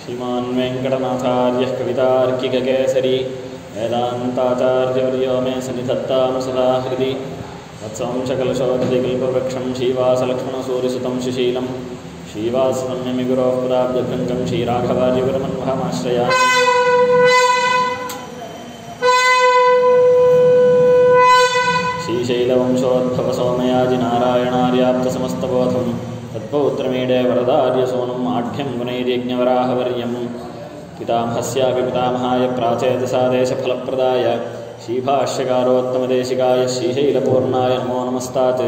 श्रीमान् वेङ्कटनाथार्यः कवितार्किककेसरी वेदान्ताचार्यवर्यो मे सन्निधत्तां सदा हृदि वत्संशकलशोधतिकल्पवृक्षं श्रीवासलक्ष्मणसूरिसुतं शिशीलं श्रीवाससंयमिगुरोः पदाब्जभृङ्गं श्रीराघवार्यगुरुमन्वहमाश्रयामि श्रीशैलवंशोद्भवसोमयाजिनारायणार्याप्तसमस्तबोधं तत्पौत्रमीडे वरदार्यसूनुम् आढ्यं गुणैर्यज्ञवराहवर्यं पितामहस्यापि पितामहाय प्राचेतसादेशफलप्रदाय श्रीभाष्यकारोत्तमदेशिकाय श्रीशैलपूर्णाय नमो नमस्तात्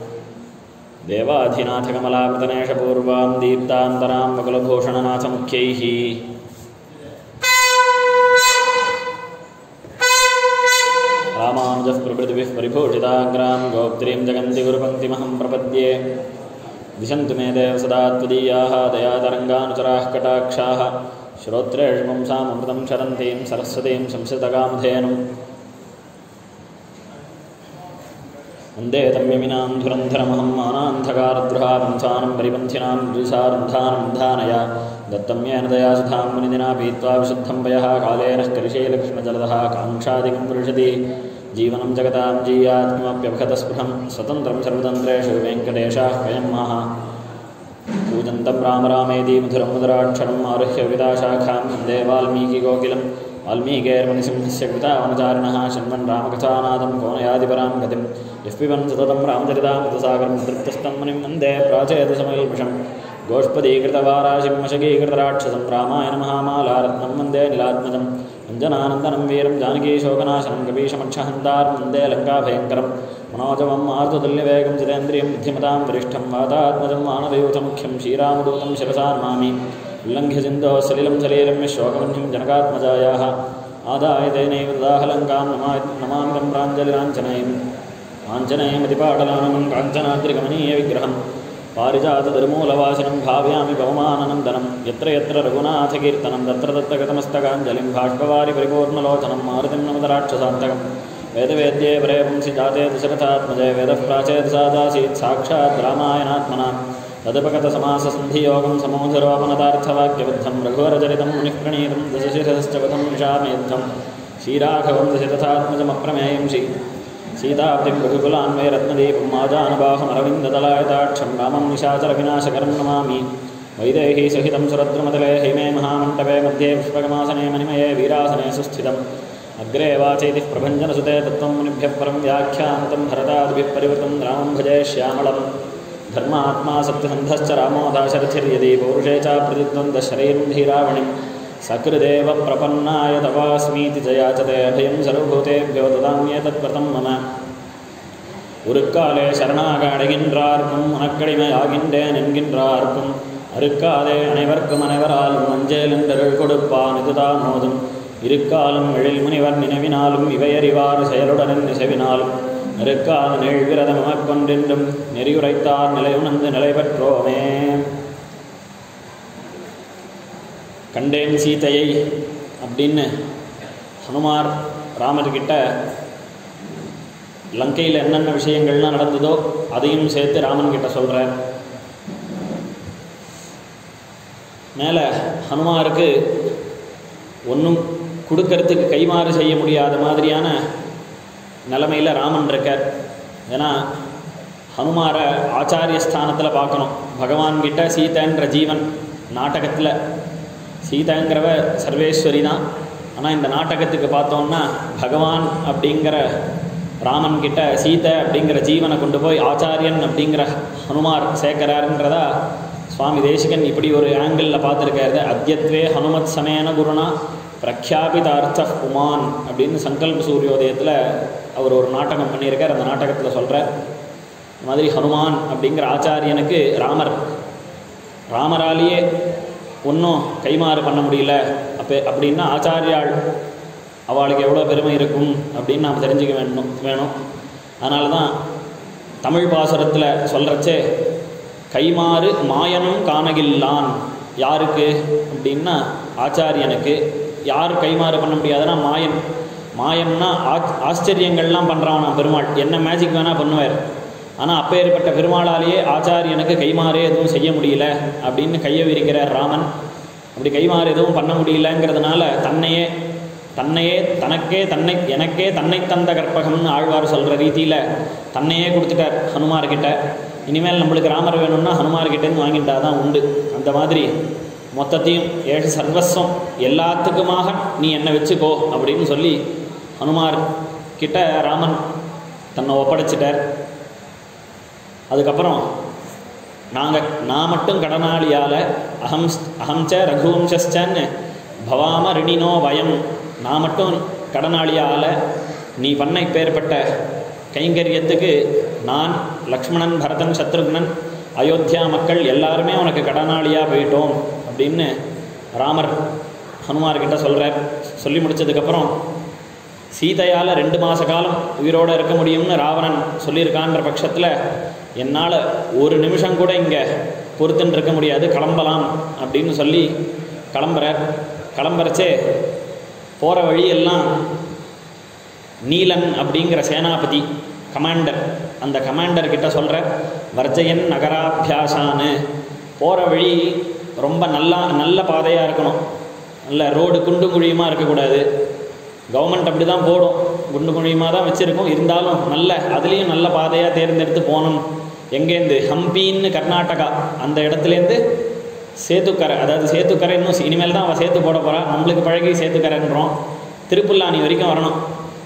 देवाधिनाथकमलापतनेशपूर्वां दीप्तान्तरां वकुलभूषणनाथमुख्यैः रामानुजः प्रभृतिभिः परिभूषिताग्रां गोप्त्रीं जगन्ति गुरुपङ्क्तिमहं प्रपद्ये दिशन्तु मे देव सदा त्वदीयाः दयातरङ्गानुचराः कटाक्षाः श्रोत्रेषु पुंसामृतं क्षरन्तीं सरस्वतीं संस्कृतकामधेनुम् वन्दे तम्यमिनां धुरन्धरमहं मानान्धकारद्रुहापन्थानं परिपन्थिनां द्विसारुन्धानं धानय दत्तं येन दया सुधां मुनिदिना पीत्वा विशुद्धं पयः कालेन करिशैलकृष्णजलदः काङ्क्षादिकं पुरुषति जीवनं जगतां जीयात् किमप्यवगतस्पृहं स्वतन्त्रं सर्वतन्त्रेषु वेङ्कटेशाः वयं माः पूजन्तं राम रामेति मधुरं मधुराक्षरम् आरुह्य विदाशाखां वन्दे वाल्मीकिकोकिलं वाल्मीकेर्मुनिसिंहस्य कृतावनचारिणः शृण्वन् रामकथानादं कोनयादिपरां गतिं यः पिबन् सततं रामचरितामृतसागरं तृप्तस्तं मुनिं वन्दे प्राचेतसमयल्पषं गोष्पदीकृतवाराशिं मशकीकृतराक्षसं रामायणमहामालारत्नं वन्दे निलात्मजं अञ्जनानन्दनं वीरं जानकीशोकनाशनं कपीशमक्षहन्तारं वन्दे लङ्काभयङ्करं मनोजवं मारुतुल्यवेगं जितेन्द्रियं बुद्धिमतां वरिष्ठं वातात्मजं मानवयूथमुख्यं श्रीरामदूतं शिरसा नमामि उल्लङ्घ्य सिन्धोः सलिलं सलीलं यशोकवह्निं जनकात्मजायाः आदाय तेनैव ददाहलङ्कां नमा नमामिकं प्राञ्जलिराञ्जनेयम् आञ्जनेयमतिपाटलाननं काञ्चनाद्रिगमनीयविग्रहं पारिजातधर्मूलवासनं भावयामि भवमाननन्दनं यत्र यत्र रघुनाथकीर्तनं तत्र तत्र गतमस्तकाञ्जलिं भाष्पवारि परिपूर्णलोचनं मारुतिं नमदराक्षसान्तकं वेदवेद्ये परे पुंसि जाते दशरथात्मजय वेदः प्राचेतसादासीत् साक्षात् रामायणात्मना तदुपगतसमाससन्धियोगं समोधरोपनतार्थवाक्यबद्धं रघुवरचरितं मुनिः प्रणीतं दशशिरश्च वधं निशामेद्धं श्रीराघवं दशरथात्मजमप्रमेयं श्री सीताब्धिं रघुकुलान्वय रत्नदीपं माजानुबाहुमरविन्ददलायताक्षं रामं निशाचरविनाशकरं नमामि वैदेही सहितं सुरद्रुमतले हैमे महामण्डपे मध्ये पुष्पकमासने मणिमये वीरासने सुस्थितम् अग्रे वाचेतिः प्रभञ्जनसुते तत्त्वं मुनिभ्यः परं व्याख्यान्तं भरतादिभिः परिवृतं रामं भजे श्यामलं धर्मात्मा सत्यसन्धश्च रामो दाशरथिर्यदि पौरुषे च प्रतिद्वन्द्वशरीरं धीरावणिं सकृदेव प्रपन्नाय तवास्मीति जयाचते अभयं सर्वभूतेभ्यो ददाम्येतत्व्रतं मम உருக்காலே சரணாகடைகின்றார்க்கும் உனக்கடிமையாகின்றேன் என்கின்றார்க்கும் அருக்காதே அனைவர்க்கும் அனைவராலும் அஞ்சேல் என்றருள் கொடுப்பான் இதுதான் மோதும் இருக்காலும் எழில் முனிவர் நினைவினாலும் இவையறிவார் செயலுடன் நிசைவினாலும் நெருக்காத நெழ்விரதம் எமக்கொன்றென்றும் நெறியுரைத்தார் நிலையுணர்ந்து நிலை பெற்றோமே கண்டேன் சீதையை அப்படின்னு ஹனுமார் ராமர்கிட்ட லங்கையில் என்னென்ன விஷயங்கள்லாம் நடந்ததோ அதையும் சேர்த்து ராமன் கிட்ட சொல்கிறார் மேலே ஹனுமாருக்கு ஒன்றும் கொடுக்கறதுக்கு கைமாறு செய்ய முடியாத மாதிரியான நிலமையில் ராமன் இருக்கார் ஏன்னா ஹனுமாரை ஆச்சாரிய ஸ்தானத்தில் பார்க்கணும் பகவான்கிட்ட சீதைன்ற ஜீவன் நாடகத்தில் சீதைங்கிறவ சர்வேஸ்வரி தான் ஆனால் இந்த நாடகத்துக்கு பார்த்தோம்னா பகவான் அப்படிங்கிற ராமன் கிட்ட சீதை அப்படிங்கிற ஜீவனை கொண்டு போய் ஆச்சாரியன் அப்படிங்கிற ஹனுமார் சேர்க்கிறாருன்றதா சுவாமி தேசிகன் இப்படி ஒரு ஆங்கிளில் பார்த்துருக்காரு அத்தியத்வே ஹனுமத் சமேன குருனா பிரக்யாபிதார்த்த புமான் அப்படின்னு சங்கல்ப சூரியோதயத்தில் அவர் ஒரு நாடகம் பண்ணியிருக்கார் அந்த நாடகத்தில் சொல்கிறார் இந்த மாதிரி ஹனுமான் அப்படிங்கிற ஆச்சாரியனுக்கு ராமர் ராமராலேயே ஒன்றும் கைமாறு பண்ண முடியல அப்போ அப்படின்னா ஆச்சாரியாள் அவளுக்கு எவ்வளோ பெருமை இருக்கும் அப்படின்னு நாம் தெரிஞ்சுக்க வேணும் வேணும் அதனால தான் தமிழ் பாசுரத்தில் சொல்கிறச்சே கைமாறு மாயனும் காணகில்லான் யாருக்கு அப்படின்னா ஆச்சாரியனுக்கு யார் கைமாறு பண்ண முடியாதுன்னா மாயன் மாயன்னா ஆச் ஆச்சரியங்கள்லாம் பண்ணுறான் பெருமாள் என்ன மேஜிக் வேணால் பண்ணுவார் ஆனால் அப்பேற்பட்ட பெருமாளாலேயே ஆச்சாரியனுக்கு கைமாறே எதுவும் செய்ய முடியல அப்படின்னு கையை விரிக்கிறார் ராமன் அப்படி கைமாறு எதுவும் பண்ண முடியலங்கிறதுனால தன்னையே தன்னையே தனக்கே தன்னை எனக்கே தன்னை தந்த கற்பகம்னு ஆழ்வார் சொல்கிற ரீதியில் தன்னையே கொடுத்துட்டார் ஹனுமார்கிட்ட இனிமேல் நம்மளுக்கு ராமர் வேணும்னா ஹனுமார்கிட்டேருந்து வாங்கிட்டா தான் உண்டு அந்த மாதிரி மொத்தத்தையும் ஏழு சர்வஸ்வம் எல்லாத்துக்குமாக நீ என்னை வச்சுக்கோ அப்படின்னு சொல்லி ஹனுமார் கிட்ட ராமன் தன்னை ஒப்படைச்சிட்டார் அதுக்கப்புறம் நாங்கள் நான் மட்டும் கடனாளியால் அகம் அகம்ச ரகுவம்சன்னு பவாம ரிணினோ வயம் நான் மட்டும் கடனாளியால் நீ பண்ண இப்பேற்பட்ட கைங்கரியத்துக்கு நான் லக்ஷ்மணன் பரதன் சத்ருக்னன் அயோத்தியா மக்கள் எல்லாருமே உனக்கு கடனாளியாக போயிட்டோம் அப்படின்னு ராமர் ஹனுமார்கிட்ட சொல்கிறார் சொல்லி முடிச்சதுக்கப்புறம் சீதையால் ரெண்டு மாத காலம் உயிரோடு இருக்க முடியும்னு ராவணன் சொல்லியிருக்கான்ற பட்சத்தில் என்னால் ஒரு நிமிஷம் கூட இங்கே பொறுத்துன்னு இருக்க முடியாது கிளம்பலாம் அப்படின்னு சொல்லி கிளம்புறார் கிளம்புறச்சே போகிற வழியெல்லாம் நீலன் அப்படிங்கிற சேனாபதி கமாண்டர் அந்த கமாண்டர் கிட்ட சொல்கிற வர்ஜயன் நகராபியாசான்னு போகிற வழி ரொம்ப நல்லா நல்ல பாதையாக இருக்கணும் நல்ல ரோடு குண்டும் குழியுமாக இருக்கக்கூடாது கவர்மெண்ட் அப்படி தான் போடும் குண்டு குழியுமாக தான் வச்சுருக்கோம் இருந்தாலும் நல்ல அதுலேயும் நல்ல பாதையாக தேர்ந்தெடுத்து போகணும் எங்கேருந்து ஹம்பின்னு கர்நாடகா அந்த இடத்துலேருந்து சேத்துக்கரை அதாவது சேத்துக்கரை இன்னும் இனிமேல் தான் அவள் சேத்து போட போகிறா நம்மளுக்கு பழகி சேத்துக்கரைன்றோம் திருப்புல்லானி வரைக்கும் வரணும்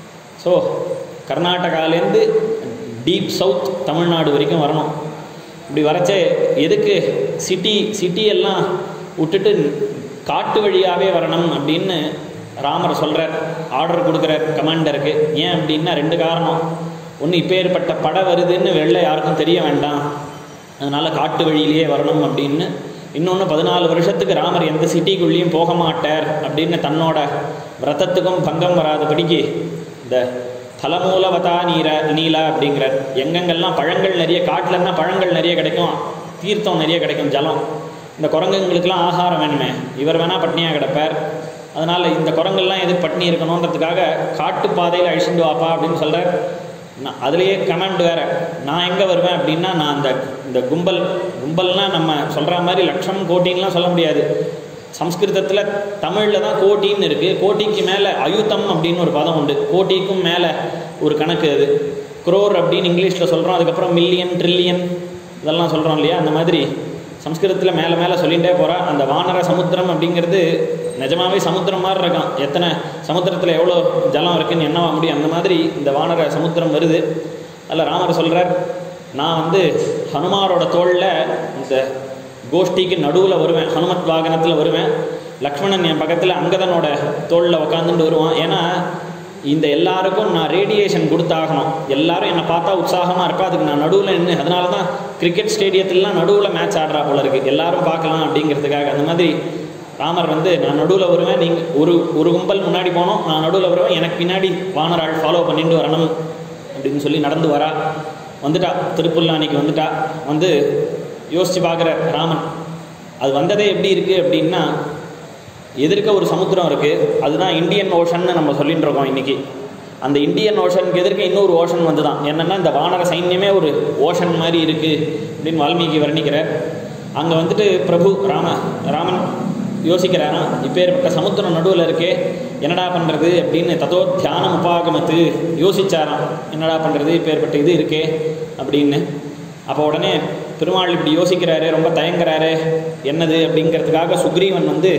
ஸோ கர்நாடகாலேருந்து டீப் சவுத் தமிழ்நாடு வரைக்கும் வரணும் இப்படி வரச்சே எதுக்கு சிட்டி சிட்டி எல்லாம் விட்டுட்டு காட்டு வழியாகவே வரணும் அப்படின்னு ராமர் சொல்கிறார் ஆர்டர் கொடுக்குறார் கமாண்டருக்கு ஏன் அப்படின்னா ரெண்டு காரணம் ஒன்று இப்போ ஏற்பட்ட படை வருதுன்னு வெளில யாருக்கும் தெரிய வேண்டாம் அதனால் காட்டு வழியிலேயே வரணும் அப்படின்னு இன்னொன்று பதினாலு வருஷத்துக்கு ராமர் எந்த சிட்டிக்குள்ளேயும் போக மாட்டார் அப்படின்னு தன்னோட விரதத்துக்கும் பங்கம் வராதபடிக்கு இந்த தலமூலவதா நீர நீலா அப்படிங்கிறார் எங்கெங்கெல்லாம் பழங்கள் நிறைய காட்டிலன்னா பழங்கள் நிறைய கிடைக்கும் தீர்த்தம் நிறைய கிடைக்கும் ஜலம் இந்த குரங்குங்களுக்கெல்லாம் ஆகாரம் வேணுமே இவர் வேணால் பட்னியாக கிடப்பார் அதனால் இந்த குரங்கெல்லாம் எதுக்கு பட்னி இருக்கணுன்றதுக்காக காட்டு பாதையில் அழிச்சுட்டு வாப்பா அப்படின்னு சொல்கிறார் நான் அதுலேயே கமெண்ட் வேறு நான் எங்கே வருவேன் அப்படின்னா நான் அந்த இந்த கும்பல் கும்பல்னால் நம்ம சொல்கிற மாதிரி லட்சம் கோட்டின்லாம் சொல்ல முடியாது சம்ஸ்கிருதத்தில் தமிழில் தான் கோட்டின்னு இருக்குது கோட்டிக்கு மேலே அயுத்தம் அப்படின்னு ஒரு பதம் உண்டு கோட்டிக்கும் மேலே ஒரு கணக்கு அது குரோர் அப்படின்னு இங்கிலீஷில் சொல்கிறோம் அதுக்கப்புறம் மில்லியன் ட்ரில்லியன் இதெல்லாம் சொல்கிறோம் இல்லையா அந்த மாதிரி சம்ஸ்கிருதத்தில் மேலே மேலே சொல்லிகிட்டே போகிறா அந்த வானர சமுத்திரம் அப்படிங்கிறது நிஜமாவே சமுத்திரம் மாதிரி இருக்கான் எத்தனை சமுத்திரத்தில் எவ்வளோ ஜலம் இருக்குன்னு என்னவா முடியும் அந்த மாதிரி இந்த வானர சமுத்திரம் வருது அதில் ராமர் சொல்கிறார் நான் வந்து ஹனுமாரோட தோளில் இந்த கோஷ்டிக்கு நடுவில் வருவேன் ஹனுமத் வாகனத்தில் வருவேன் லக்ஷ்மணன் என் பக்கத்தில் அங்கதனோட தோளில் உக்காந்துட்டு வருவான் ஏன்னா இந்த எல்லாருக்கும் நான் ரேடியேஷன் கொடுத்தாகணும் எல்லாரும் என்னை பார்த்தா உற்சாகமாக இருப்பா அதுக்கு நான் நடுவில் நின்று அதனால தான் கிரிக்கெட் ஸ்டேடியத்திலலாம் நடுவில் மேட்ச் ஆடுறா போல இருக்குது எல்லாரும் பார்க்கலாம் அப்படிங்கிறதுக்காக அந்த மாதிரி ராமர் வந்து நான் நடுவில் வருவேன் நீங்கள் ஒரு ஒரு கும்பல் முன்னாடி போனோம் நான் நடுவில் வருவேன் எனக்கு பின்னாடி வானராள் ஃபாலோ பண்ணிட்டு வரணும் அப்படின்னு சொல்லி நடந்து வரா வந்துட்டா திருப்புல்லானிக்கு வந்துட்டா வந்து யோசித்து பார்க்குற ராமன் அது வந்ததே எப்படி இருக்குது அப்படின்னா எதிர்க்க ஒரு சமுத்திரம் இருக்குது அதுதான் இந்தியன் ஓஷன்னு நம்ம சொல்லிட்டு இருக்கோம் இன்றைக்கி அந்த இந்தியன் ஓஷனுக்கு எதிர்க்க இன்னொரு ஓஷன் வந்து தான் என்னென்னா இந்த வானர சைன்யமே ஒரு ஓஷன் மாதிரி இருக்குது அப்படின்னு வால்மீகி வர்ணிக்கிறார் அங்கே வந்துட்டு பிரபு ராம ராமன் யோசிக்கிறாராம் இப்பேற்பட்ட சமுத்திரம் நடுவில் இருக்கே என்னடா பண்ணுறது அப்படின்னு ததோ தியானம் உபாகமத்து யோசிச்சாராம் என்னடா பண்ணுறது இப்பேற்பட்ட இது இருக்கே அப்படின்னு அப்போ உடனே பெருமாள் இப்படி யோசிக்கிறாரு ரொம்ப தயங்குறாரு என்னது அப்படிங்கிறதுக்காக சுக்ரீவன் வந்து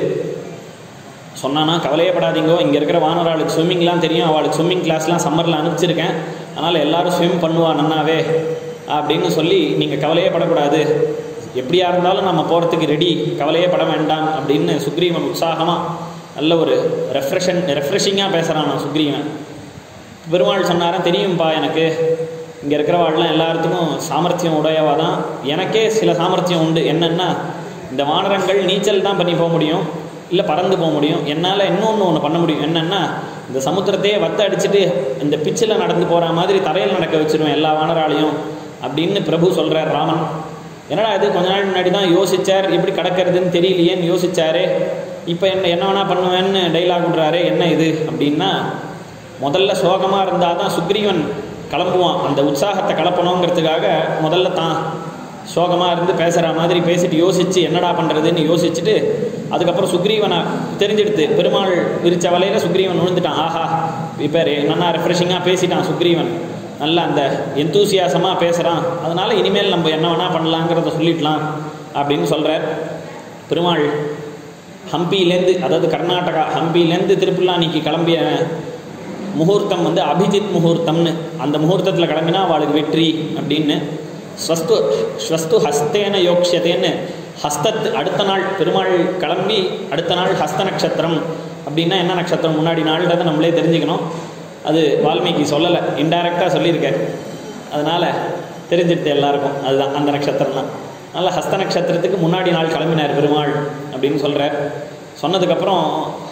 சொன்னானா கவலையப்படாதீங்கோ இங்கே இருக்கிற வானராளுக்கு ஸ்விம்மிங்லாம் தெரியும் அவளுக்கு ஸ்விம்மிங் கிளாஸ்லாம் சம்மரில் அனுப்பிச்சிருக்கேன் அதனால் எல்லாரும் ஸ்விம் பண்ணுவா நன்னாவே அப்படின்னு சொல்லி நீங்கள் கவலையே படக்கூடாது எப்படியா இருந்தாலும் நம்ம போகிறதுக்கு ரெடி கவலையே பட வேண்டாம் அப்படின்னு சுக்ரீவன் உற்சாகமாக நல்ல ஒரு ரெஃப்ரெஷன் ரெஃப்ரெஷிங்காக பேசுகிறான் நான் சுக்ரீவன் பெருமாள் சொன்னாரன் தெரியும்ப்பா எனக்கு இங்கே இருக்கிறவாள்லாம் எல்லாத்துக்கும் சாமர்த்தியம் உடையவா தான் எனக்கே சில சாமர்த்தியம் உண்டு என்னென்னா இந்த வானரங்கள் நீச்சல் தான் பண்ணி போக முடியும் இல்லை பறந்து போக முடியும் என்னால் இன்னொன்று ஒன்று பண்ண முடியும் என்னென்னா இந்த சமுத்திரத்தையே வத்த அடிச்சுட்டு இந்த பிச்சில் நடந்து போகிற மாதிரி தரையில் நடக்க வச்சிருவேன் எல்லா வானராலையும் அப்படின்னு பிரபு சொல்கிறார் ராமன் என்னடா இது கொஞ்ச நாள் முன்னாடி தான் யோசிச்சார் எப்படி கடக்கிறதுன்னு தெரியலையேன்னு யோசிச்சாரு இப்போ என்ன என்ன வேணா பண்ணுவேன்னு டைலாக் விட்றாரு என்ன இது அப்படின்னா முதல்ல சோகமாக இருந்தால் தான் சுக்ரீவன் கிளம்புவான் அந்த உற்சாகத்தை கலப்பணுங்கிறதுக்காக முதல்ல தான் சோகமாக இருந்து பேசுகிற மாதிரி பேசிட்டு யோசித்து என்னடா பண்ணுறதுன்னு யோசிச்சுட்டு அதுக்கப்புறம் சுக்ரீவனை தெரிஞ்செடுத்து பெருமாள் விரிச்ச வலையில் சுக்ரீவன் விழுந்துட்டான் ஆஹா இப்போ நல்லா ரெஃப்ரெஷிங்காக பேசிட்டான் சுக்ரீவன் நல்லா அந்த எந்தூசியாசமாக பேசுகிறான் அதனால் இனிமேல் நம்ம என்ன வேணால் பண்ணலாங்கிறத சொல்லிடலாம் அப்படின்னு சொல்கிறார் பெருமாள் ஹம்பியிலேருந்து அதாவது கர்நாடகா ஹம்பியிலேருந்து திருப்புல்லானிக்கு கிளம்பிய முகூர்த்தம் வந்து அபிஜித் முகூர்த்தம்னு அந்த முகூர்த்தத்தில் கிளம்பினா அவளுக்கு வெற்றி அப்படின்னு ஸ்வஸ்து ஸ்வஸ்து ஹஸ்தேன யோக்ஷதேன்னு ஹஸ்தத் அடுத்த நாள் பெருமாள் கிளம்பி அடுத்த நாள் ஹஸ்த நட்சத்திரம் அப்படின்னா என்ன நட்சத்திரம் முன்னாடி நாள்ன்றதை நம்மளே தெரிஞ்சுக்கணும் அது வால்மீகி சொல்லலை இன்டைரக்டாக சொல்லியிருக்கார் அதனால் தெரிஞ்சிடுது எல்லாருக்கும் அதுதான் அந்த நட்சத்திரம்லாம் அதனால் ஹஸ்த நட்சத்திரத்துக்கு முன்னாடி நாள் கிளம்பினார் பெருமாள் அப்படின்னு சொல்கிறார் சொன்னதுக்கப்புறம்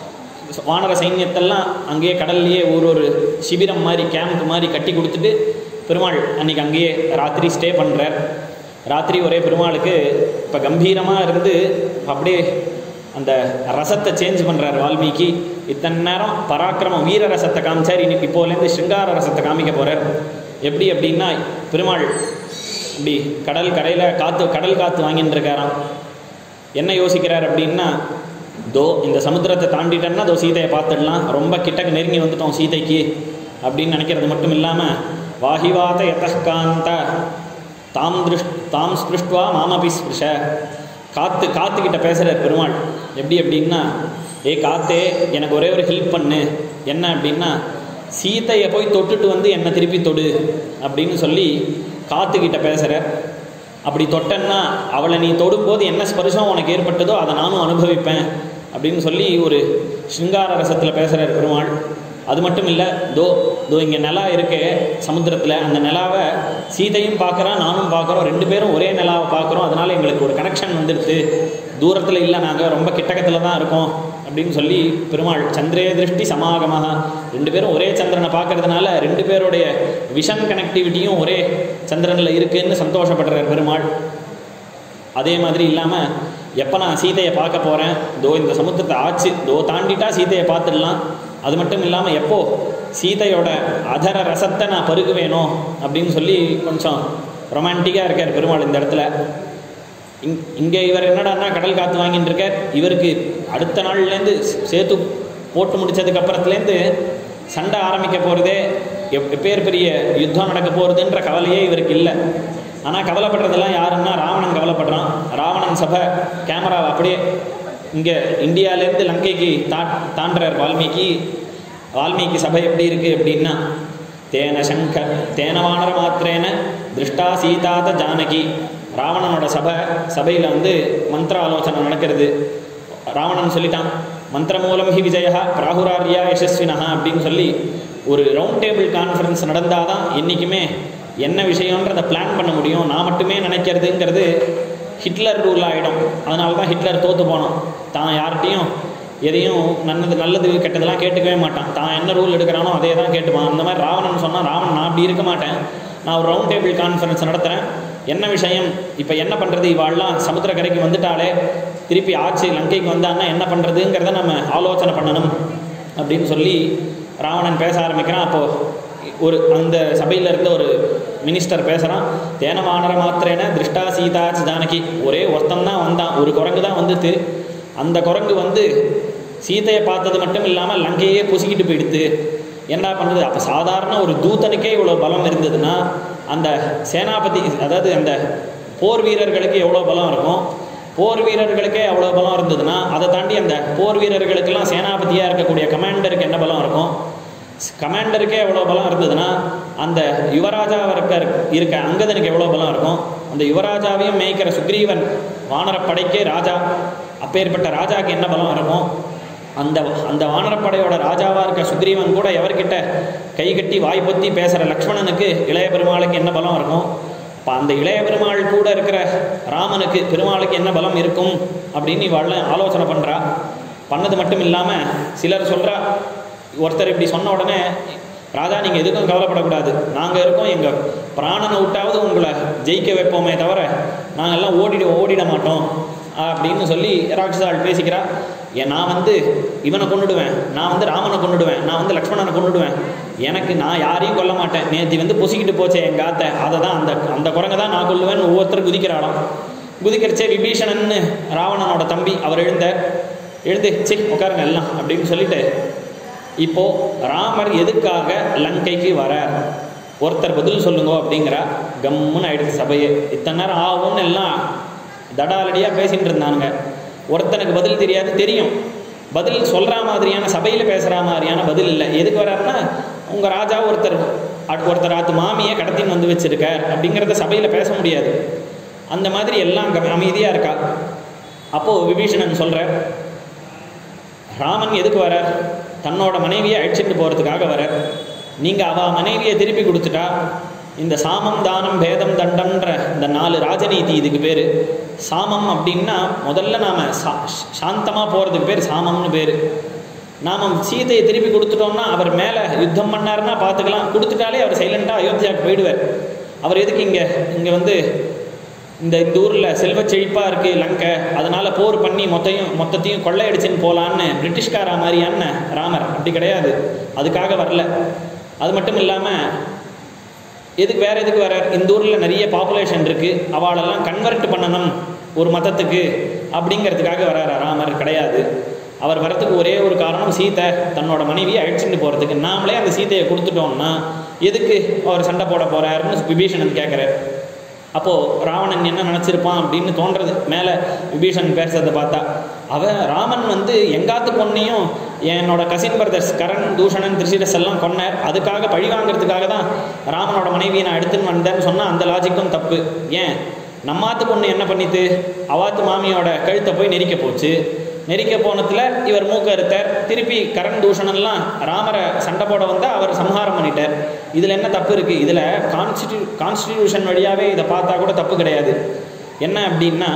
வானர சைன்யத்தெல்லாம் அங்கேயே கடல்லையே ஒரு ஒரு சிபிரம் மாதிரி கேம்ப் மாதிரி கட்டி கொடுத்துட்டு பெருமாள் அன்றைக்கி அங்கேயே ராத்திரி ஸ்டே பண்ணுறார் ராத்திரி ஒரே பெருமாளுக்கு இப்போ கம்பீரமாக இருந்து அப்படியே அந்த ரசத்தை சேஞ்ச் பண்ணுறார் வால்மீகி இத்தனை நேரம் பராக்கிரமம் வீர ரசத்தை காமிச்சார் இன்னைக்கு இப்போலேருந்து சிங்கார ரசத்தை காமிக்க போகிறார் எப்படி அப்படின்னா பெருமாள் இப்படி கடல் கரையில் காற்று கடல் காற்று வாங்கிட்டு இருக்காராம் என்ன யோசிக்கிறார் அப்படின்னா தோ இந்த சமுத்திரத்தை தாண்டிட்டேன்னா தோ சீதையை பார்த்துடலாம் ரொம்ப கிட்டக்கு நெருங்கி வந்துட்டோம் சீதைக்கு அப்படின்னு நினைக்கிறது மட்டும் இல்லாமல் வாஹிவாத யதகாந்த தாம் திருஷ் தாம் ஸ்பிருஷ்டுவா மாமபி ஸ்பிருஷ காத்து காத்துக்கிட்ட பேசுகிறார் பெருமாள் எப்படி அப்படின்னா ஏ காத்தே எனக்கு ஒரே ஒரு ஹெல்ப் பண்ணு என்ன அப்படின்னா சீதையை போய் தொட்டுட்டு வந்து என்னை திருப்பி தொடு அப்படின்னு சொல்லி காத்துக்கிட்ட பேசுகிறார் அப்படி தொட்டேன்னா அவளை நீ தொடும்போது என்ன ஸ்பர்சம் உனக்கு ஏற்பட்டதோ அதை நானும் அனுபவிப்பேன் அப்படின்னு சொல்லி ஒரு சிங்கார ரசத்தில் பேசுகிறார் பெருமாள் அது மட்டும் இல்லை தோ தோ இங்கே நிலா இருக்கே சமுத்திரத்தில் அந்த நிலாவை சீதையும் பார்க்குறான் நானும் பார்க்குறோம் ரெண்டு பேரும் ஒரே நிலாவை பார்க்குறோம் அதனால் எங்களுக்கு ஒரு கனெக்ஷன் வந்துடுது தூரத்தில் இல்லை நாங்கள் ரொம்ப கிட்டக்கத்தில் தான் இருக்கோம் அப்படின்னு சொல்லி பெருமாள் சந்திரே திருஷ்டி சமாகமாக ரெண்டு பேரும் ஒரே சந்திரனை பார்க்கறதுனால ரெண்டு பேருடைய விஷன் கனெக்டிவிட்டியும் ஒரே சந்திரனில் இருக்குன்னு சந்தோஷப்படுறார் பெருமாள் அதே மாதிரி இல்லாமல் எப்போ நான் சீதையை பார்க்க போகிறேன் தோ இந்த சமுத்திரத்தை ஆச்சு தோ தாண்டிட்டா சீதையை பார்த்துடலாம் அது மட்டும் இல்லாமல் எப்போ சீதையோட அதர ரசத்தை நான் பருகுவேனோ அப்படின்னு சொல்லி கொஞ்சம் ரொமான்டிக்காக இருக்கார் பெருமாள் இந்த இடத்துல இங் இங்கே இவர் என்னடான்னா கடல் காற்று வாங்கிட்டு இருக்கார் இவருக்கு அடுத்த நாள்லேருந்து சேர்த்து போட்டு முடிச்சதுக்கு அப்புறத்துலேருந்து சண்டை ஆரம்பிக்க போகிறதே எப் எப்பேர் பெரிய யுத்தம் நடக்க போகிறதுன்ற கவலையே இவருக்கு இல்லை ஆனால் கவலைப்படுறதெல்லாம் யாருன்னா ராவணன் கவலைப்படுறான் ராவணன் சபை கேமராவை அப்படியே இங்கே இந்தியாவிலேருந்து லங்கைக்கு தா தாண்டுறார் வால்மீகி வால்மீகி சபை எப்படி இருக்குது அப்படின்னா தேன சங்க தேனவானர மாத்திரேன திருஷ்டா சீதாத ஜானகி ராவணனோட சபை சபையில் வந்து மந்திர ஆலோசனை நடக்கிறது ராவணன் சொல்லிட்டான் மந்திர மூலம் ஹி விஜயா பிராகுராரியா யசஸ்வினா அப்படின்னு சொல்லி ஒரு ரவுண்ட் டேபிள் கான்ஃபரன்ஸ் நடந்தால் தான் என்றைக்குமே என்ன விஷயன்றதை பிளான் பண்ண முடியும் நான் மட்டுமே நினைக்கிறதுங்கிறது ஹிட்லர் ரூல் ஆகிடும் அதனால தான் ஹிட்லர் தோற்று போனோம் தான் யார்கிட்டையும் எதையும் நல்லது நல்லது கெட்டதெல்லாம் கேட்டுக்கவே மாட்டான் தான் என்ன ரூல் எடுக்கிறானோ அதே தான் கேட்டுப்பான் அந்த மாதிரி ராவணன் சொன்னால் ராவணன் நான் அப்படி இருக்க மாட்டேன் நான் ஒரு ரவுண்ட் டேபிள் கான்ஃபரன்ஸ் நடத்துகிறேன் என்ன விஷயம் இப்போ என்ன பண்ணுறது இவாள்லாம் சமுத்திரக்கரைக்கு வந்துட்டாலே திருப்பி ஆட்சி லங்கைக்கு வந்தான்னா என்ன பண்ணுறதுங்கிறத நம்ம ஆலோசனை பண்ணணும் அப்படின்னு சொல்லி ராவணன் பேச ஆரம்பிக்கிறான் அப்போது ஒரு அந்த சபையில் இருந்த ஒரு மினிஸ்டர் பேசுகிறான் தேனவானர மாத்திரேன திருஷ்டா சீதா ஜானகி ஒரே ஒருத்தன் தான் வந்தான் ஒரு குரங்கு தான் வந்துட்டு அந்த குரங்கு வந்து சீதையை பார்த்தது மட்டும் இல்லாமல் லங்கையே புசிக்கிட்டு போயிடுத்து என்ன பண்ணுறது அப்போ சாதாரண ஒரு தூதனுக்கே இவ்வளோ பலம் இருந்ததுன்னா அந்த சேனாபதி அதாவது அந்த போர் வீரர்களுக்கு எவ்வளோ பலம் இருக்கும் போர் வீரர்களுக்கே அவ்வளோ பலம் இருந்ததுன்னா அதை தாண்டி அந்த போர் வீரர்களுக்கெல்லாம் சேனாபதியாக இருக்கக்கூடிய கமாண்டருக்கு என்ன பலம் இருக்கும் கமாண்டருக்கே எவ்வளோ பலம் இருந்ததுன்னா அந்த யுவராஜாவை இருக்க இருக்க அங்கதனுக்கு எவ்வளோ பலம் இருக்கும் அந்த யுவராஜாவையும் மேய்க்கிற சுக்ரீவன் வானரப்படைக்கே ராஜா அப்பேற்பட்ட ராஜாவுக்கு என்ன பலம் இருக்கும் அந்த அந்த வானரப்படையோட ராஜாவாக இருக்க சுக்ரீவன் கூட எவர்கிட்ட கை கட்டி வாய் பொத்தி பேசுகிற லக்ஷ்மணனுக்கு இளைய பெருமாளுக்கு என்ன பலம் இருக்கும் இப்போ அந்த இளைய பெருமாள் கூட இருக்கிற ராமனுக்கு பெருமாளுக்கு என்ன பலம் இருக்கும் அப்படின்னு இவாள் ஆலோசனை பண்ணுறா பண்ணது மட்டும் இல்லாமல் சிலர் சொல்கிறா ஒருத்தர் இப்படி சொன்ன உடனே ராஜா நீங்கள் எதுக்கும் கவலைப்படக்கூடாது நாங்கள் இருக்கோம் எங்கள் பிராணனை விட்டாவது உங்களை ஜெயிக்க வைப்போமே தவிர நாங்கள்லாம் ஓடிட ஓடிட மாட்டோம் அப்படின்னு சொல்லி ராட்சசாள் பேசிக்கிறா ஏன் நான் வந்து இவனை கொண்டுடுவேன் நான் வந்து ராமனை கொண்டுடுவேன் நான் வந்து லக்ஷ்மணனை கொண்டுடுவேன் எனக்கு நான் யாரையும் கொல்ல மாட்டேன் நேற்று வந்து பொசிக்கிட்டு போச்சே எங்கள் ஆத்தை அதை தான் அந்த அந்த குரங்கை தான் நான் கொல்லுவேன்னு ஒவ்வொருத்தர் குதிக்கிறாளாம் குதிக்கிறச்சே விபீஷணன்னு ராவணனோட தம்பி அவர் எழுந்தார் எழுந்து சி உட்காருங்க எல்லாம் அப்படின்னு சொல்லிட்டு இப்போ ராமர் எதுக்காக லங்கைக்கு வரார் ஒருத்தர் பதில் சொல்லுங்க அப்படிங்கிறா கம்முன்னு ஆயிடுச்சு சபையே இத்தனை நேரம் ஆகும்னு எல்லாம் தடாலடியாக பேசிட்டு இருந்தானுங்க ஒருத்தனுக்கு பதில் தெரியாது தெரியும் பதில் சொல்கிற மாதிரியான சபையில் பேசுகிற மாதிரியான பதில் இல்லை எதுக்கு வராருன்னா உங்கள் ராஜா ஒருத்தர் அட்- ஒருத்தர் ஆத்து மாமியை கடத்தின்னு வந்து வச்சிருக்கார் அப்படிங்கிறத சபையில் பேச முடியாது அந்த மாதிரி எல்லாம் அமைதியாக இருக்கா அப்போது விபீஷணன் சொல்கிறார் ராமன் எதுக்கு வரார் தன்னோட மனைவியை அழிச்சிட்டு போகிறதுக்காக வரார் நீங்கள் அவ மனைவியை திருப்பி கொடுத்துட்டா இந்த சாமம் தானம் பேதம் தண்டம்ன்ற இந்த நாலு ராஜநீதி இதுக்கு பேர் சாமம் அப்படின்னா முதல்ல நாம் சா சாந்தமாக போகிறதுக்கு பேர் சாமம்னு பேர் நாம் சீதையை திருப்பி கொடுத்துட்டோம்னா அவர் மேலே யுத்தம் பண்ணாருன்னா பார்த்துக்கலாம் கொடுத்துட்டாலே அவர் சைலண்ட்டாக அயோத்தியாவுக்கு போயிடுவார் அவர் எதுக்கு இங்கே இங்கே வந்து இந்த இந்த ஊரில் செல்வ செழிப்பாக இருக்குது லங்கை அதனால் போர் பண்ணி மொத்தையும் மொத்தத்தையும் கொள்ளையடிச்சுன்னு போகலான்னு பிரிட்டிஷ்காரா மாதிரியான ராமர் அப்படி கிடையாது அதுக்காக வரல அது மட்டும் இல்லாமல் எதுக்கு வேறு எதுக்கு வர இந்த ஊரில் நிறைய பாப்புலேஷன் இருக்குது அவளெல்லாம் கன்வெர்ட் பண்ணணும் ஒரு மதத்துக்கு அப்படிங்கிறதுக்காக வராரு ராமர் கிடையாது அவர் வரத்துக்கு ஒரே ஒரு காரணம் சீதை தன்னோட மனைவியை அழிச்சுட்டு போகிறதுக்கு நாமளே அந்த சீதையை கொடுத்துட்டோம்னா எதுக்கு அவர் சண்டை போட போகிறாருன்னு விபீஷணன் கேட்குறாரு அப்போது ராவணன் என்ன நினச்சிருப்பான் அப்படின்னு தோன்றது மேலே விபீஷன் பேசுறதை பார்த்தா அவன் ராமன் வந்து எங்காத்து பொண்ணையும் என்னோட கசின் பிரதர்ஸ் கரண் தூஷணன் திருஷிரஸ் எல்லாம் கொன்னார் அதுக்காக பழி வாங்குறதுக்காக தான் ராமனோட மனைவியை நான் எடுத்துன்னு வந்தேன்னு சொன்னால் அந்த லாஜிக்கும் தப்பு ஏன் நம்மாத்து பொண்ணு என்ன பண்ணித்து அவாத்து மாமியோட கழுத்தை போய் நெரிக்க போச்சு நெரிக்க போனதுல இவர் மூக்க அறுத்தார் திருப்பி கரண் தூஷணன்லாம் ராமரை சண்டை போட வந்தால் அவர் சம்ஹாரம் பண்ணிட்டார் இதில் என்ன தப்பு இருக்குது இதில் கான்ஸ்டியூ கான்ஸ்டிடியூஷன் வழியாகவே இதை பார்த்தா கூட தப்பு கிடையாது என்ன அப்படின்னா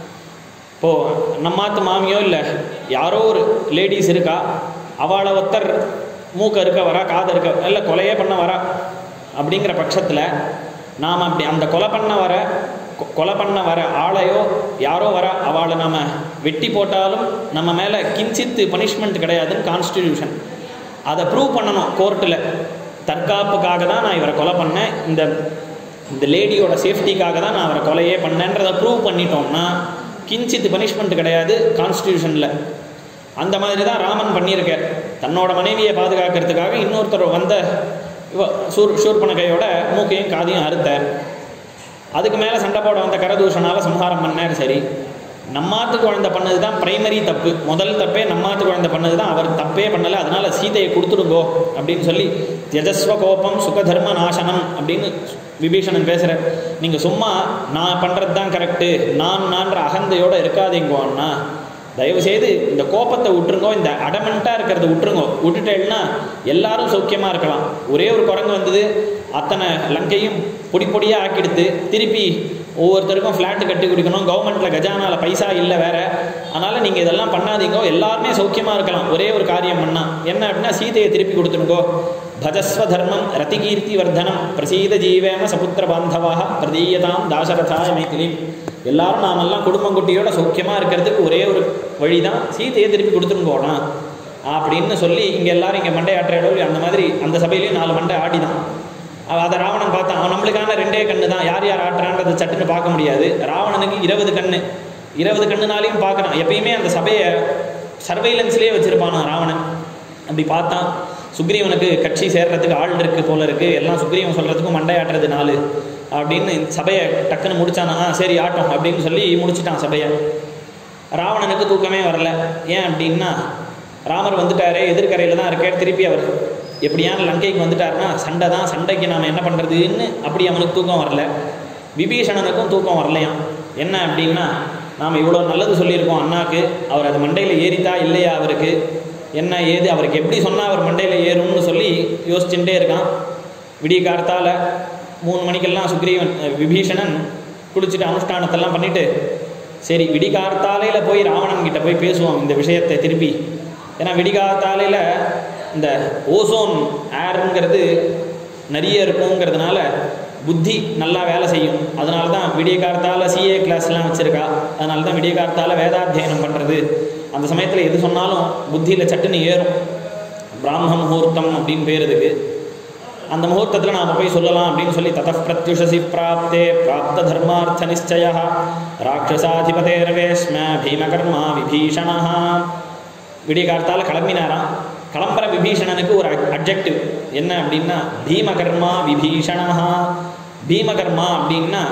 இப்போது நம்மாத்து மாமியோ இல்லை யாரோ ஒரு லேடிஸ் இருக்கா அவளை ஒருத்தர் மூக்க இருக்க வரா காது இருக்க இல்லை கொலையே பண்ண வரா அப்படிங்கிற பட்சத்தில் நாம் அப்படி அந்த கொலை பண்ண வர கொ- கொலை பண்ண வர ஆளையோ யாரோ வர அவளை நம்ம வெட்டி போட்டாலும் நம்ம மேலே கிஞ்சித்து பனிஷ்மெண்ட் கிடையாதுன்னு கான்ஸ்டிடியூஷன் அதை ப்ரூவ் பண்ணணும் கோர்ட்டில் தற்காப்புக்காக தான் நான் இவரை கொலை பண்ணேன் இந்த இந்த லேடியோட சேஃப்டிக்காக தான் நான் அவரை கொலையே பண்ணேன்றதை ப்ரூவ் பண்ணிட்டோம்னா கிஞ்சித்து பனிஷ்மெண்ட் கிடையாது கான்ஸ்டியூஷனில் அந்த மாதிரி தான் ராமன் பண்ணியிருக்கார் தன்னோட மனைவியை பாதுகாக்கிறதுக்காக இன்னொருத்தர் வந்த இவ சூர் ஷூர்பனகையோட மூக்கையும் காதையும் அறுத்தார் அதுக்கு மேலே சண்டை போட வந்த கரதூஷனால சம்ஹாரம் பண்ணார் சரி நம்மாத்து குழந்தை பண்ணது தான் பிரைமரி தப்பு முதல் தப்பே நம்மாத்து குழந்தை பண்ணது தான் அவர் தப்பே பண்ணலை அதனால சீதையை கொடுத்துடுங்கோ அப்படின்னு சொல்லி தியஜஸ்வ கோபம் சுகதர்ம நாசனம் அப்படின்னு விபீஷணன் பேசுகிறார் நீங்கள் சும்மா நான் பண்ணுறது தான் கரெக்டு நான் நான்ற அகந்தையோடு இருக்காதீங்கோ அண்ணா தயவுசெய்து இந்த கோபத்தை விட்டுருங்கோ இந்த அடமெண்ட்டாக இருக்கிறத விட்டுருங்கோ விட்டுட்டேன்னா எல்லாரும் சௌக்கியமாக இருக்கலாம் ஒரே ஒரு குரங்கு வந்தது அத்தனை லங்கையும் பொடி பொடியாக ஆக்கிடுத்து திருப்பி ஒவ்வொருத்தருக்கும் ஃப்ளாட்டு கட்டி குடிக்கணும் கவர்மெண்ட்டில் கஜானால பைசா இல்லை வேற அதனால் நீங்கள் இதெல்லாம் பண்ணாதீங்கோ எல்லாருமே சௌக்கியமாக இருக்கலாம் ஒரே ஒரு காரியம் பண்ணா என்ன அப்படின்னா சீதையை திருப்பி கொடுத்துருங்கோ பஜஸ்வ தர்மம் ரதிகீர்த்தி வர்தனம் பிரசீத ஜீவேம சபுத்திர பாந்தவாக பிரதீயதாம் தாசரதாய மைத்திலி எல்லாரும் நாமெல்லாம் குடும்பம் குட்டியோட சௌக்கியமாக இருக்கிறதுக்கு ஒரே ஒரு வழி தான் சீதையை திருப்பி கொடுத்துருங்கோனா அப்படின்னு சொல்லி இங்கே எல்லாரும் இங்கே மண்டை ஆட்டுற அந்த மாதிரி அந்த சபையிலையும் நாலு மண்டை ஆடி தான் அவ- அதை ராவணன் பார்த்தான் அவன் நம்மளுக்கான ரெண்டே கண்ணு தான் யார் யார் ஆட்டுறான்றதை சட்டுன்னு பார்க்க முடியாது ராவணனுக்கு இருபது கண்ணு இருபது கண்ணுனாலையும் பார்க்கறான் எப்பயுமே அந்த சபையை சர்வைலன்ஸ்லேயே வச்சுருப்பானா ராவணன் அப்படி பார்த்தான் சுக்ரீவனுக்கு கட்சி சேர்றதுக்கு ஆள் இருக்கு போல இருக்கு எல்லாம் சுக்ரீவன் சொல்றதுக்கும் மண்டை ஆட்டுறது நாலு அப்படின்னு சபையை டக்குன்னு முடிச்சானா ஆ சரி ஆட்டம் அப்படின்னு சொல்லி முடிச்சிட்டான் சபையை ராவணனுக்கு தூக்கமே வரல ஏன் அப்படின்னா ராமர் வந்துட்டாரே எதிர்கரையில் தான் இருக்கார் திருப்பி அவர் எப்படியான லங்கைக்கு வந்துட்டாருன்னா சண்டை தான் சண்டைக்கு நாம் என்ன பண்ணுறதுன்னு அப்படி அவனுக்கு தூக்கம் வரல விபீஷணனுக்கும் தூக்கம் வரலையாம் என்ன அப்படின்னா நாம் இவ்வளோ நல்லது சொல்லியிருக்கோம் அண்ணாக்கு அவர் அது மண்டையில் ஏறித்தா இல்லையா அவருக்கு என்ன ஏது அவருக்கு எப்படி சொன்னால் அவர் மண்டையில் ஏறும்னு சொல்லி யோசிச்சுட்டே இருக்கான் விடிய காலத்தால் மூணு மணிக்கெல்லாம் சுக்ரீவன் அஹ், விபீஷணன் குளிச்சுட்டு அனுஷ்டானத்தெல்லாம் பண்ணிட்டு சரி விடிகார்த்தாலையில் போய் ராவணன் கிட்ட போய் பேசுவோம் இந்த விஷயத்தை திருப்பி ஏன்னா விடிகார்த்தாலையில் இந்த ஓசோன் ஏருங்கிறது நிறைய இருக்குங்கிறதுனால புத்தி நல்லா வேலை செய்யும் அதனால தான் விடிய காலத்தால் சிஏ கிளாஸ்லாம் வச்சுருக்கா அதனால தான் விடிய காலத்தால் வேதாத்தியனம் பண்ணுறது அந்த சமயத்தில் எது சொன்னாலும் புத்தியில் சட்டுன்னு ஏறும் பிராம முகூர்த்தம் அப்படின்னு பேர் இதுக்கு அந்த முகூர்த்தத்தில் நாம் போய் சொல்லலாம் அப்படின்னு சொல்லி தத பிரத்யுஷசி பிராப்தே பிராப்த தர்மார்த்த நிச்சய ராட்சசாதிபதேர்வேஷ்ம பீமகர்மா விபீஷணா விடிய காலத்தால் கிளம்பினாராம் கிளம்புற விபீஷணனுக்கு ஒரு அப்ஜெக்டிவ் என்ன அப்படின்னா பீமகர்மா விபீஷணா பீமகர்மா அப்படின்னா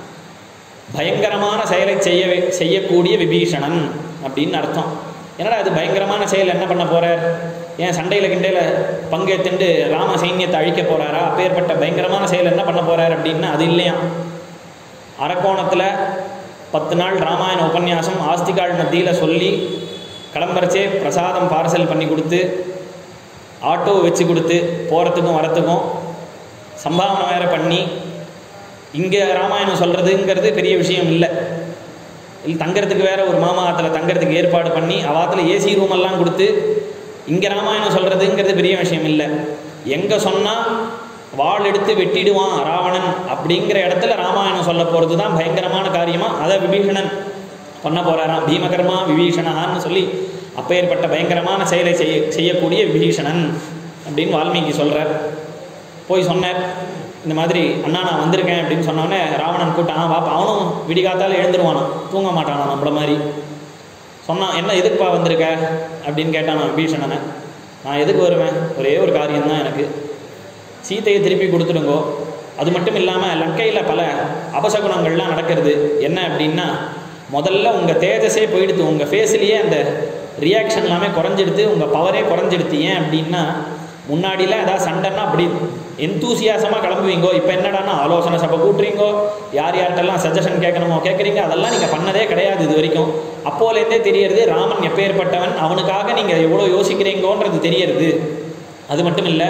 பயங்கரமான செயலை செய்ய செய்யக்கூடிய விபீஷணன் அப்படின்னு அர்த்தம் என்னடா அது பயங்கரமான செயல் என்ன பண்ண போறார் ஏன் சண்டையில் கிண்டையில் பங்கேற்றுண்டு ராம சைன்யத்தை அழிக்க போறாரா அப்பேற்பட்ட பயங்கரமான செயல் என்ன பண்ண போறார் அப்படின்னா அது இல்லையா அரக்கோணத்தில் பத்து நாள் ராமாயண உபன்யாசம் ஆஸ்திகாள் மத்தியில் சொல்லி கிளம்புறச்சே பிரசாதம் பார்சல் பண்ணி கொடுத்து ஆட்டோ வச்சு கொடுத்து போகிறதுக்கும் வரத்துக்கும் சம்பாவனை வேற பண்ணி இங்கே ராமாயணம் சொல்கிறதுங்கிறது பெரிய விஷயம் இல்லை இல்லை தங்கறதுக்கு வேற ஒரு மாமா ஆற்றுல தங்கறதுக்கு ஏற்பாடு பண்ணி அவாத்தில் ஏசி ரூம் எல்லாம் கொடுத்து இங்கே ராமாயணம் சொல்கிறதுங்கிறது பெரிய விஷயம் இல்லை எங்கே சொன்னால் வாள் எடுத்து வெட்டிடுவான் ராவணன் அப்படிங்கிற இடத்துல ராமாயணம் சொல்ல போகிறது தான் பயங்கரமான காரியமாக அதை விபீஷணன் பண்ண போகிறாராம் பீமகர்மா விபீஷணான்னு சொல்லி அப்பேற்பட்ட பயங்கரமான செயலை செய்ய செய்யக்கூடிய விபீஷணன் அப்படின்னு வால்மீகி சொல்கிறார் போய் சொன்னார் இந்த மாதிரி அண்ணா நான் வந்திருக்கேன் அப்படின்னு சொன்னோடனே ராவணன் கூட்டான் வாப்பா அவனும் விடிகாத்தால எழுந்துருவானான் தூங்க மாட்டானா நம்மள மாதிரி சொன்னான் என்ன எதுக்குப்பா வந்திருக்க அப்படின்னு கேட்டான் நான் விபீஷணனை நான் எதுக்கு வருவேன் ஒரே ஒரு காரியம்தான் எனக்கு சீதையை திருப்பி கொடுத்துடுங்கோ அது மட்டும் இல்லாமல் லங்கையில் பல அபசகுணங்கள்லாம் நடக்கிறது என்ன அப்படின்னா முதல்ல உங்கள் தேஜஸே போயிடுது உங்கள் ஃபேஸ்லேயே அந்த ரியாக்ஷன் எல்லாமே குறைஞ்சிடுது உங்கள் பவரே குறைஞ்சிடுது ஏன் அப்படின்னா முன்னாடிலாம் ஏதாவது சண்டைன்னா அப்படி எந்தூசியாசமாக கிளம்புவீங்கோ இப்போ என்னடான்னா ஆலோசனை சபை கூட்டுறீங்கோ யார் யார்கிட்டலாம் சஜஷன் கேட்கணுமோ கேட்குறீங்க அதெல்லாம் நீங்கள் பண்ணதே கிடையாது இது வரைக்கும் அப்போலேருந்தே தெரியறது ராமன் எப்பேற்பட்டவன் அவனுக்காக நீங்கள் எவ்வளோ யோசிக்கிறீங்கோன்றது தெரியறது அது மட்டும் இல்லை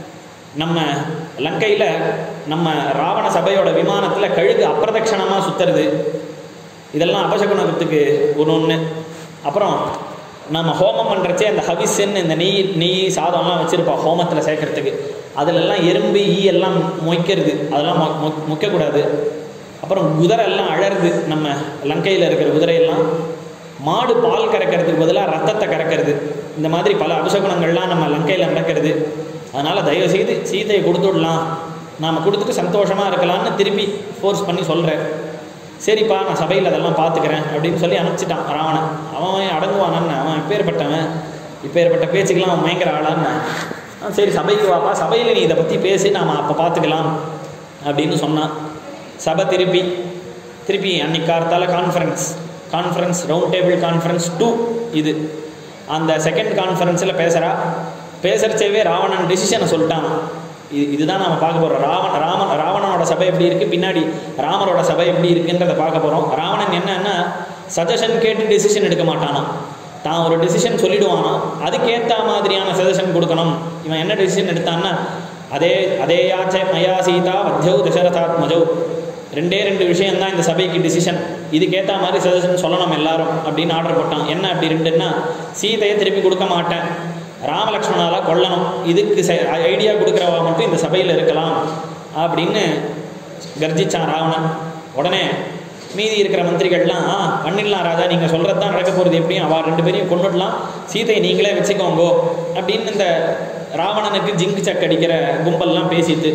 நம்ம லங்கையில் நம்ம ராவண சபையோட விமானத்தில் கழுகு அப்பிரதட்சணமாக சுற்றுறது இதெல்லாம் அபசகுணத்துக்கு ஒரு ஒன்று அப்புறம் நம்ம ஹோமம் பண்ணுறச்சே அந்த ஹவிஸ்ன்னு இந்த நெய் நெய் சாதம்லாம் வச்சுருப்போம் ஹோமத்தில் சேர்க்கறதுக்கு அதிலெல்லாம் எறும்பு ஈ எல்லாம் மொய்க்கிறது அதெல்லாம் மொ- மொ- மொய்க்கக்கூடாது அப்புறம் குதிரை எல்லாம் அழறுது நம்ம லங்கையில் இருக்கிற குதிரையெல்லாம் மாடு பால் கறக்கிறதுக்கு பதிலாக ரத்தத்தை கறக்கிறது இந்த மாதிரி பல அபசகுணங்கள்லாம் நம்ம லங்கையில் நடக்கிறது அதனால் தயவுசெய்து சீதையை கொடுத்துடலாம் நாம் கொடுத்துட்டு சந்தோஷமாக இருக்கலாம்னு திருப்பி ஃபோர்ஸ் பண்ணி சொல்கிறேன் சரிப்பா நான் சபையில் அதெல்லாம் பார்த்துக்கிறேன் அப்படின்னு சொல்லி அனுப்பிச்சிட்டான் ராவணன் அவன் அடங்குவானான்னு அவன் இப்பேற்பட்டவன் இப்பேற்பட்ட பேச்சுக்கெல்லாம் அவன் பயங்கர ஆளான்னு ஆ சரி சபைக்கு வாப்பா சபையில் நீ இதை பற்றி பேசி நாம் அப்போ பார்த்துக்கலாம் அப்படின்னு சொன்னான் சபை திருப்பி திருப்பி அன்னைக்கு காலத்தால் conference conference round table conference two இது அந்த செகண்ட் கான்ஃபரன்ஸில் பேசுகிறா பேசுகிறச்சவே ராவணன் டிசிஷனை சொல்லிட்டான் இது இதுதான் நம்ம பார்க்க போகிறோம் ராவண ராமன் ராவணனோட சபை எப்படி இருக்குது பின்னாடி ராமரோட சபை எப்படி இருக்குன்றதை பார்க்க போகிறோம் ராவணன் என்னன்னா சஜஷன் கேட்டு டெசிஷன் எடுக்க மாட்டானாம் தான் ஒரு டெசிஷன் சொல்லிடுவானா அதுக்கேற்ற மாதிரியான சஜஷன் கொடுக்கணும் இவன் என்ன டெசிஷன் எடுத்தான்னா அதே அதே யாச்ச மயா சீதா வத்யௌ தசரதாத்மஜௌ ரெண்டே ரெண்டு விஷயம் தான் இந்த சபைக்கு டிசிஷன் இதுக்கேற்ற மாதிரி சஜஷன் சொல்லணும் எல்லாரும் அப்படின்னு ஆர்டர் போட்டான் என்ன அப்படி ரெண்டுன்னா சீதையை திருப்பி கொடுக்க மாட்டேன் ராமலக்ஷ்மணால கொல்லணும் இதுக்கு ஐடியா கொடுக்குறவா மட்டும் இந்த சபையில் இருக்கலாம் அப்படின்னு கர்ஜிச்சான் ராவணன் உடனே மீதி இருக்கிற மந்திரிகள்லாம் ஆ பண்ணிடலாம் ராஜா நீங்கள் சொல்கிறது தான் நடக்க போகிறது எப்படியும் அவள் ரெண்டு பேரையும் கொண்டுடலாம் சீதையை நீங்களே வச்சுக்கோங்கோ அப்படின்னு இந்த ராவணனுக்கு ஜிங்கு சக் அடிக்கிற கும்பல்லாம் பேசிட்டு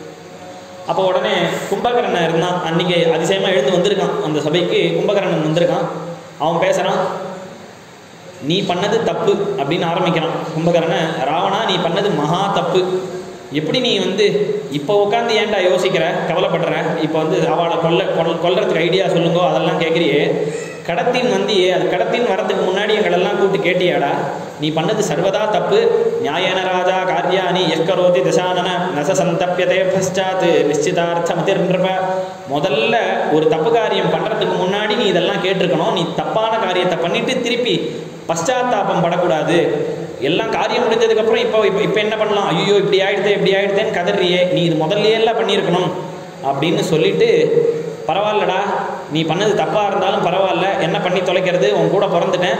அப்போ உடனே கும்பகர்ணன் இருந்தான் அன்னைக்கு அதிசயமாக எழுந்து வந்திருக்கான் அந்த சபைக்கு கும்பகர்ணன் வந்திருக்கான் அவன் பேசுகிறான் நீ பண்ணது தப்பு அப்படின்னு ஆரம்பிக்கிறான் கும்பகர்ணன் ராவணா நீ பண்ணது மகா தப்பு எப்படி நீ வந்து இப்போ உட்காந்து ஏன்டா யோசிக்கிற கவலைப்படுற இப்போ வந்து அவளை கொல்ல கொல் கொல்றதுக்கு ஐடியா சொல்லுங்கோ அதெல்லாம் கேட்குறியே கடத்தின் வந்தியே அது கடத்தின் வரதுக்கு முன்னாடி எங்களெல்லாம் கூப்பிட்டு கேட்டியாடா நீ பண்ணது சர்வதா தப்பு நியாயன ராஜா காரியானி எக்கரோதி தசானன நச சந்தப்பியதே பశ్చాத் நிச்சிதார்த்த மதிர்நிருப முதல்ல ஒரு தப்பு காரியம் பண்ணுறதுக்கு முன்னாடி நீ இதெல்லாம் கேட்டிருக்கணும் நீ தப்பான காரியத்தை பண்ணிட்டு திருப்பி பశ్చాத்தாபம் படக்கூடாது எல்லாம் காரியம் முடிஞ்சதுக்கப்புறம் இப்போ இப்போ இப்போ என்ன பண்ணலாம் ஐயோ இப்படி ஆயிடுதே இப்படி ஆயிடுதேன்னு கதறியே நீ இது முதல்லயே எல்லாம் பண்ணியிருக்கணும் அப்படின்னு சொல்லிட்டு பரவாயில்லடா நீ பண்ணது தப்பாக இருந்தாலும் பரவாயில்ல என்ன பண்ணி தொலைக்கிறது உன் கூட பிறந்துட்டேன்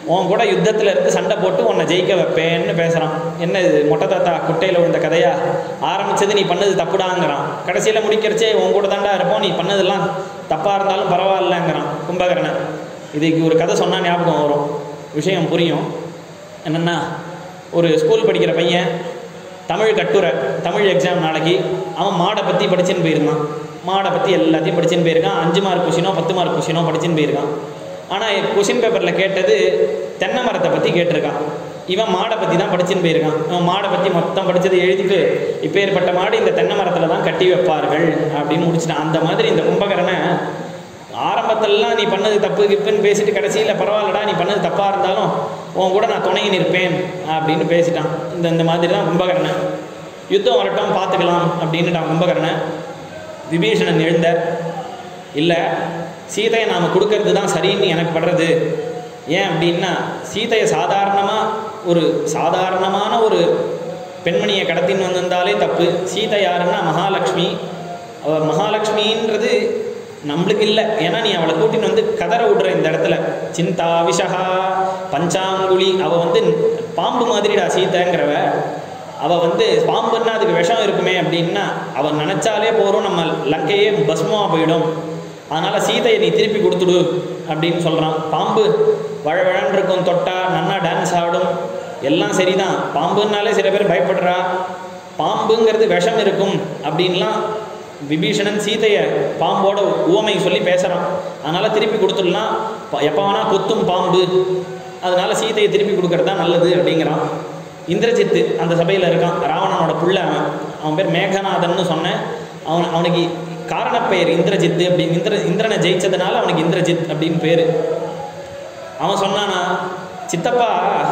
உன் கூட யுத்தத்தில் இருந்து சண்டை போட்டு உன்னை ஜெயிக்க வைப்பேன்னு பேசுகிறான் என்ன இது மொட்டை தாத்தா குட்டையில் விழுந்த கதையா ஆரம்பிச்சது நீ பண்ணது தப்புடாங்கிறான் கடைசியில் முடிக்கிறச்சே உன் கூட தாண்டா இருப்போம் நீ பண்ணதெல்லாம் தப்பாக இருந்தாலும் பரவாயில்லங்கிறான் கும்பகர்ணன் இதுக்கு ஒரு கதை சொன்னால் ஞாபகம் வரும் விஷயம் புரியும் என்னென்னா ஒரு ஸ்கூல் படிக்கிற பையன் தமிழ் கட்டுரை தமிழ் எக்ஸாம் நாளைக்கு அவன் மாடை பற்றி படிச்சுன்னு போயிருந்தான் மாடை பற்றி எல்லாத்தையும் படிச்சுன்னு போயிருக்கான் அஞ்சு மார்க் கொஷினோ பத்து மார்க் கொஷினோ படிச்சுன்னு போயிருக்கான் ஆனால் கொஷின் பேப்பரில் கேட்டது தென்னை மரத்தை பற்றி கேட்டிருக்கான் இவன் மாடை பற்றி தான் படிச்சுன்னு போயிருக்கான் இவன் மாடை பற்றி மொத்தம் படித்ததை எழுதிட்டு இப்பேற்பட்ட மாடு இந்த தென்னை மரத்தில் தான் கட்டி வைப்பார்கள் அப்படின்னு முடிச்சிட்டான் அந்த மாதிரி இந்த கும்பகரனை ஆரம்பத்திலலாம் நீ பண்ணது தப்பு கிப்புன்னு பேசிட்டு கடைசியில் பரவாயில்லடா நீ பண்ணது தப்பாக இருந்தாலும் உன் கூட நான் துணையை நிற்பேன் அப்படின்னு பேசிட்டான் இந்த இந்த மாதிரி தான் கும்பகர்ணன் யுத்தம் வரட்டும் பார்த்துக்கலாம் அப்படின்னுட்டான் கும்பகர்ணன் விபீஷணன் எழுந்த இல்லை சீதையை நாம் கொடுக்கறது தான் சரின்னு எனக்கு படுறது ஏன் அப்படின்னா சீதையை சாதாரணமாக ஒரு சாதாரணமான ஒரு பெண்மணியை கடத்தின்னு வந்திருந்தாலே தப்பு சீதை யாருன்னா மகாலட்சுமி அவள் மகாலட்சுமின்றது நம்மளுக்கு இல்லை ஏன்னா நீ அவளை கூட்டின்னு வந்து கதற விடுற இந்த இடத்துல சிந்தா விஷகா பஞ்சாங்குழி அவள் வந்து பாம்பு மாதிரிடா சீதைங்கிறவ அவள் வந்து பாம்புன்னா அதுக்கு விஷம் இருக்குமே அப்படின்னா அவள் நினச்சாலே போகிறோம் நம்ம லங்கையே பஸ்மமாக போயிடும் அதனால் சீதையை நீ திருப்பி கொடுத்துடு அப்படின்னு சொல்கிறான் பாம்பு வழவழன்னு இருக்கும் தொட்டா நன்னா டான்ஸ் ஆடும் எல்லாம் சரிதான் பாம்புன்னாலே சில பேர் பயப்படுறா பாம்புங்கிறது விஷம் இருக்கும் அப்படின்லாம் விபீஷணன் சீதையை பாம்போட உவமை சொல்லி பேசுகிறான் அதனால் திருப்பி கொடுத்துடலாம் ப- எப்போ வேணால் கொத்தும் பாம்பு அதனால் சீதையை திருப்பி கொடுக்கறது தான் நல்லது அப்படிங்கிறான் இந்திரஜித்து அந்த சபையில் இருக்கான் ராவணனோட புள்ள அவன் அவன் பேர் மேகநாதன்னு சொன்னேன் அவன் அவனுக்கு காரணப்பெயர் இந்திரஜித்து அப்படி இந்திர இந்திரனை ஜெயிச்சதுனால அவனுக்கு இந்திரஜித் அப்படின்னு பேர் அவன் சொன்னானா சித்தப்பா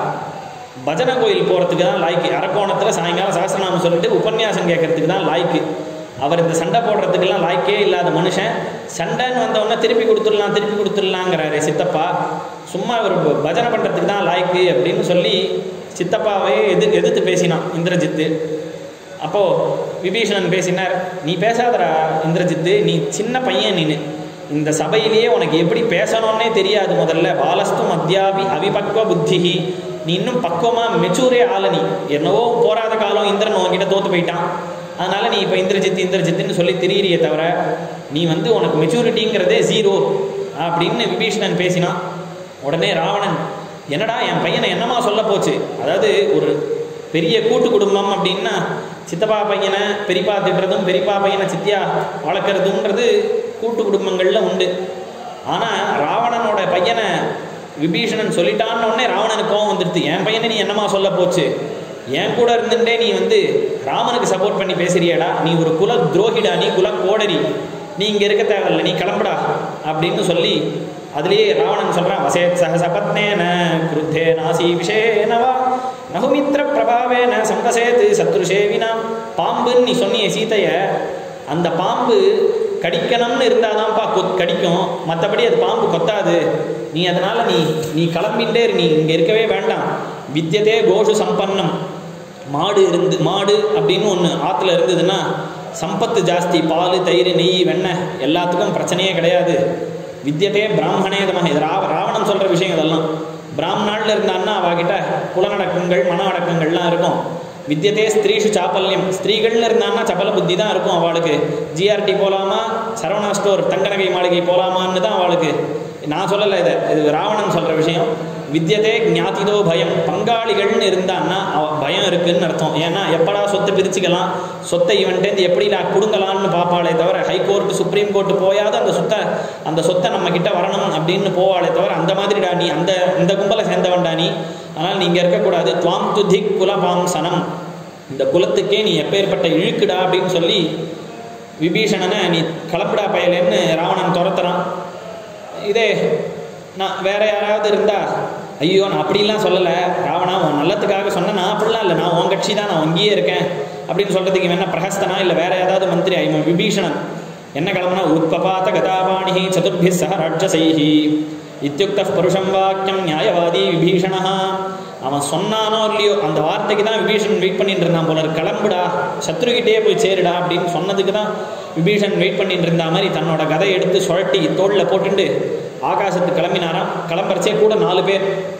பஜனை கோயில் போகிறதுக்கு தான் லாய்க்கு அரக்கோணத்தில் சாயங்காலம் சகசிரநாமம் சொல்லிட்டு உபன்யாசம் கேட்கறதுக்கு தான் லாய்க்கு அவர் இந்த சண்டை போடுறதுக்கெல்லாம் லாய்க்கே இல்லாத மனுஷன் சண்டைன்னு வந்தவொடனே திருப்பி கொடுத்துடலாம் திருப்பி கொடுத்துடலாங்கிறாரு சித்தப்பா சும்மா அவர் ப- பஜனை பண்ணுறதுக்கு தான் லாய்க்கு அப்படின்னு சொல்லி சித்தப்பாவே எது எதிர்த்து பேசினான் இந்திரஜித்து அப்போது விபீஷணன் பேசினார் நீ பேசாதடா இந்திரஜித்து நீ சின்ன பையன் நீனு இந்த சபையிலேயே உனக்கு எப்படி பேசணும்னே தெரியாது முதல்ல பாலஸ்து மத்தியாபி அவிபக்வ புத்திஹி நீ இன்னும் பக்குவமாக மெச்சூரே ஆள நீ என்னவோ போராத காலம் இந்திரன் உன்கிட்ட தோத்து போயிட்டான் அதனால நீ இப்போ இந்திரஜித் இந்திரஜித்துன்னு சொல்லி திரியிறியே தவிர நீ வந்து உனக்கு மெச்சூரிட்டிங்கிறதே ஜீரோ அப்படின்னு விபீஷணன் பேசினான் உடனே ராவணன் என்னடா என் பையனை என்னமா சொல்ல போச்சு அதாவது ஒரு பெரிய கூட்டு குடும்பம் அப்படின்னா சித்தப்பா பையனை பெரியப்பா திட்டுறதும் பெரியப்பா பையனை சித்தியா வளர்க்குறதுன்றது கூட்டு குடும்பங்களில் உண்டு ஆனால் ராவணனோட பையனை விபீஷணன் சொல்லிட்டான்னு உடனே ராவணனுக்கு கோவம் வந்துடுது என் பையனை நீ என்னமா சொல்ல போச்சு என் கூட இருந்துட்டே நீ வந்து ராமனுக்கு சப்போர்ட் பண்ணி பேசுறியாடா நீ ஒரு குல துரோகிடா நீ குல கோடரி நீ இங்கே இருக்க தேவையில்ல நீ கிளம்புடா அப்படின்னு சொல்லி அதுலேயே ராவணன் சொல்கிறான் வசேத் சகசபத்னேன கிருத்தே நாசி விஷேனவா நகுமித்ர பிரபாவேன சம்பசேத் சத்ருஷேவினா பாம்புன்னு நீ சொன்னிய சீதைய அந்த பாம்பு கடிக்கணும்னு இருந்தாதான்ப்பா கொத் கடிக்கும் மற்றபடி அது பாம்பு கொத்தாது நீ அதனால் நீ நீ கிளம்பிட்டே இரு, நீ இங்கே இருக்கவே வேண்டாம் வித்தியதே கோஷு சம்பன்னம் மாடு இருந்து மாடு அப்படின்னு ஒன்று ஆற்றுல இருந்ததுன்னா சம்பத்து ஜாஸ்தி பால் தயிர் நெய் வெண்ணெய் எல்லாத்துக்கும் பிரச்சனையே கிடையாது வித்தியதே பிராமணே தமக இது ராவ ராவணன் சொல்கிற விஷயம் இதெல்லாம் பிராமணாளில் இருந்தான்னா அவகிட்ட புலநடக்கங்கள் மன அடக்கங்கள்லாம் இருக்கும் வித்தியதே ஸ்திரீஷு சாப்பல்யம் ஸ்திரீகள்னு இருந்தான்னா சபல புத்தி தான் இருக்கும் அவளுக்கு ஜிஆர்டி போகலாமா சரவணா ஸ்டோர் தங்கநகை மாளிகை போகலாமான்னு தான் அவளுக்கு நான் சொல்லலை இதை இது ராவணன் சொல்கிற விஷயம் வித்தியதே ஞாதிதோ பயம் பங்காளிகள்னு இருந்தான்னா அவ பயம் இருக்குன்னு அர்த்தம் ஏன்னா எப்படா சொத்தை பிரிச்சுக்கலாம் சொத்தை இவன்ட்டேருந்து எப்படி நான் கொடுங்கலான்னு பார்ப்பாளே தவிர ஹைகோர்ட் சுப்ரீம் கோர்ட் போயாவது அந்த சொத்தை அந்த சொத்தை நம்ம கிட்ட வரணும் அப்படின்னு போவாளே தவிர அந்த மாதிரிடா நீ அந்த இந்த கும்பலை சேர்ந்தவன்டா நீ ஆனால் நீங்கள் இருக்கக்கூடாது துவாம் து திக் குலபாம் சனம் இந்த குலத்துக்கே நீ எப்பேற்பட்ட இழுக்குடா அப்படின்னு சொல்லி விபீஷணனை நீ கலப்படா பயலேன்னு ராவணன் துரத்துறான் இதே நான் வேற யாராவது இருந்தா ஐயோ நான் அப்படிலாம் சொல்லலை ராவணா உன் நல்லத்துக்காக சொன்னேன் நான் அப்படிலாம் இல்லை நான் உன் கட்சி தான் நான் அங்கேயே இருக்கேன் அப்படின்னு சொல்கிறதுக்கு வேணா பிரஹஸ்தனா இல்லை வேற ஏதாவது மந்திரி இவன் விபீஷணன் என்ன கிளம்புனா உத்பபாத கதாபாணி சதுர்பி சக ராட்சசைஹி இத்தியுக்த பருஷம் வாக்கியம் நியாயவாதி விபீஷணா அவன் சொன்னானோ இல்லையோ அந்த வார்த்தைக்கு தான் விபீஷன் வெயிட் பண்ணிட்டு இருந்தான் போல இருக்கு. கிளம்புடா சத்ருகிட்டே போய் சேருடா அப்படின்னு சொன்னதுக்கு தான் விபீஷன் வெயிட் பண்ணிட்டு இருந்த மாதிரி தன்னோட கதை எடுத்து சுழட்டி தோளில் போட்டுண்டு ஆகாசத்துக்கு கிளம்பினாராம் கிளம்புறச்சே கூட நாலு பேர்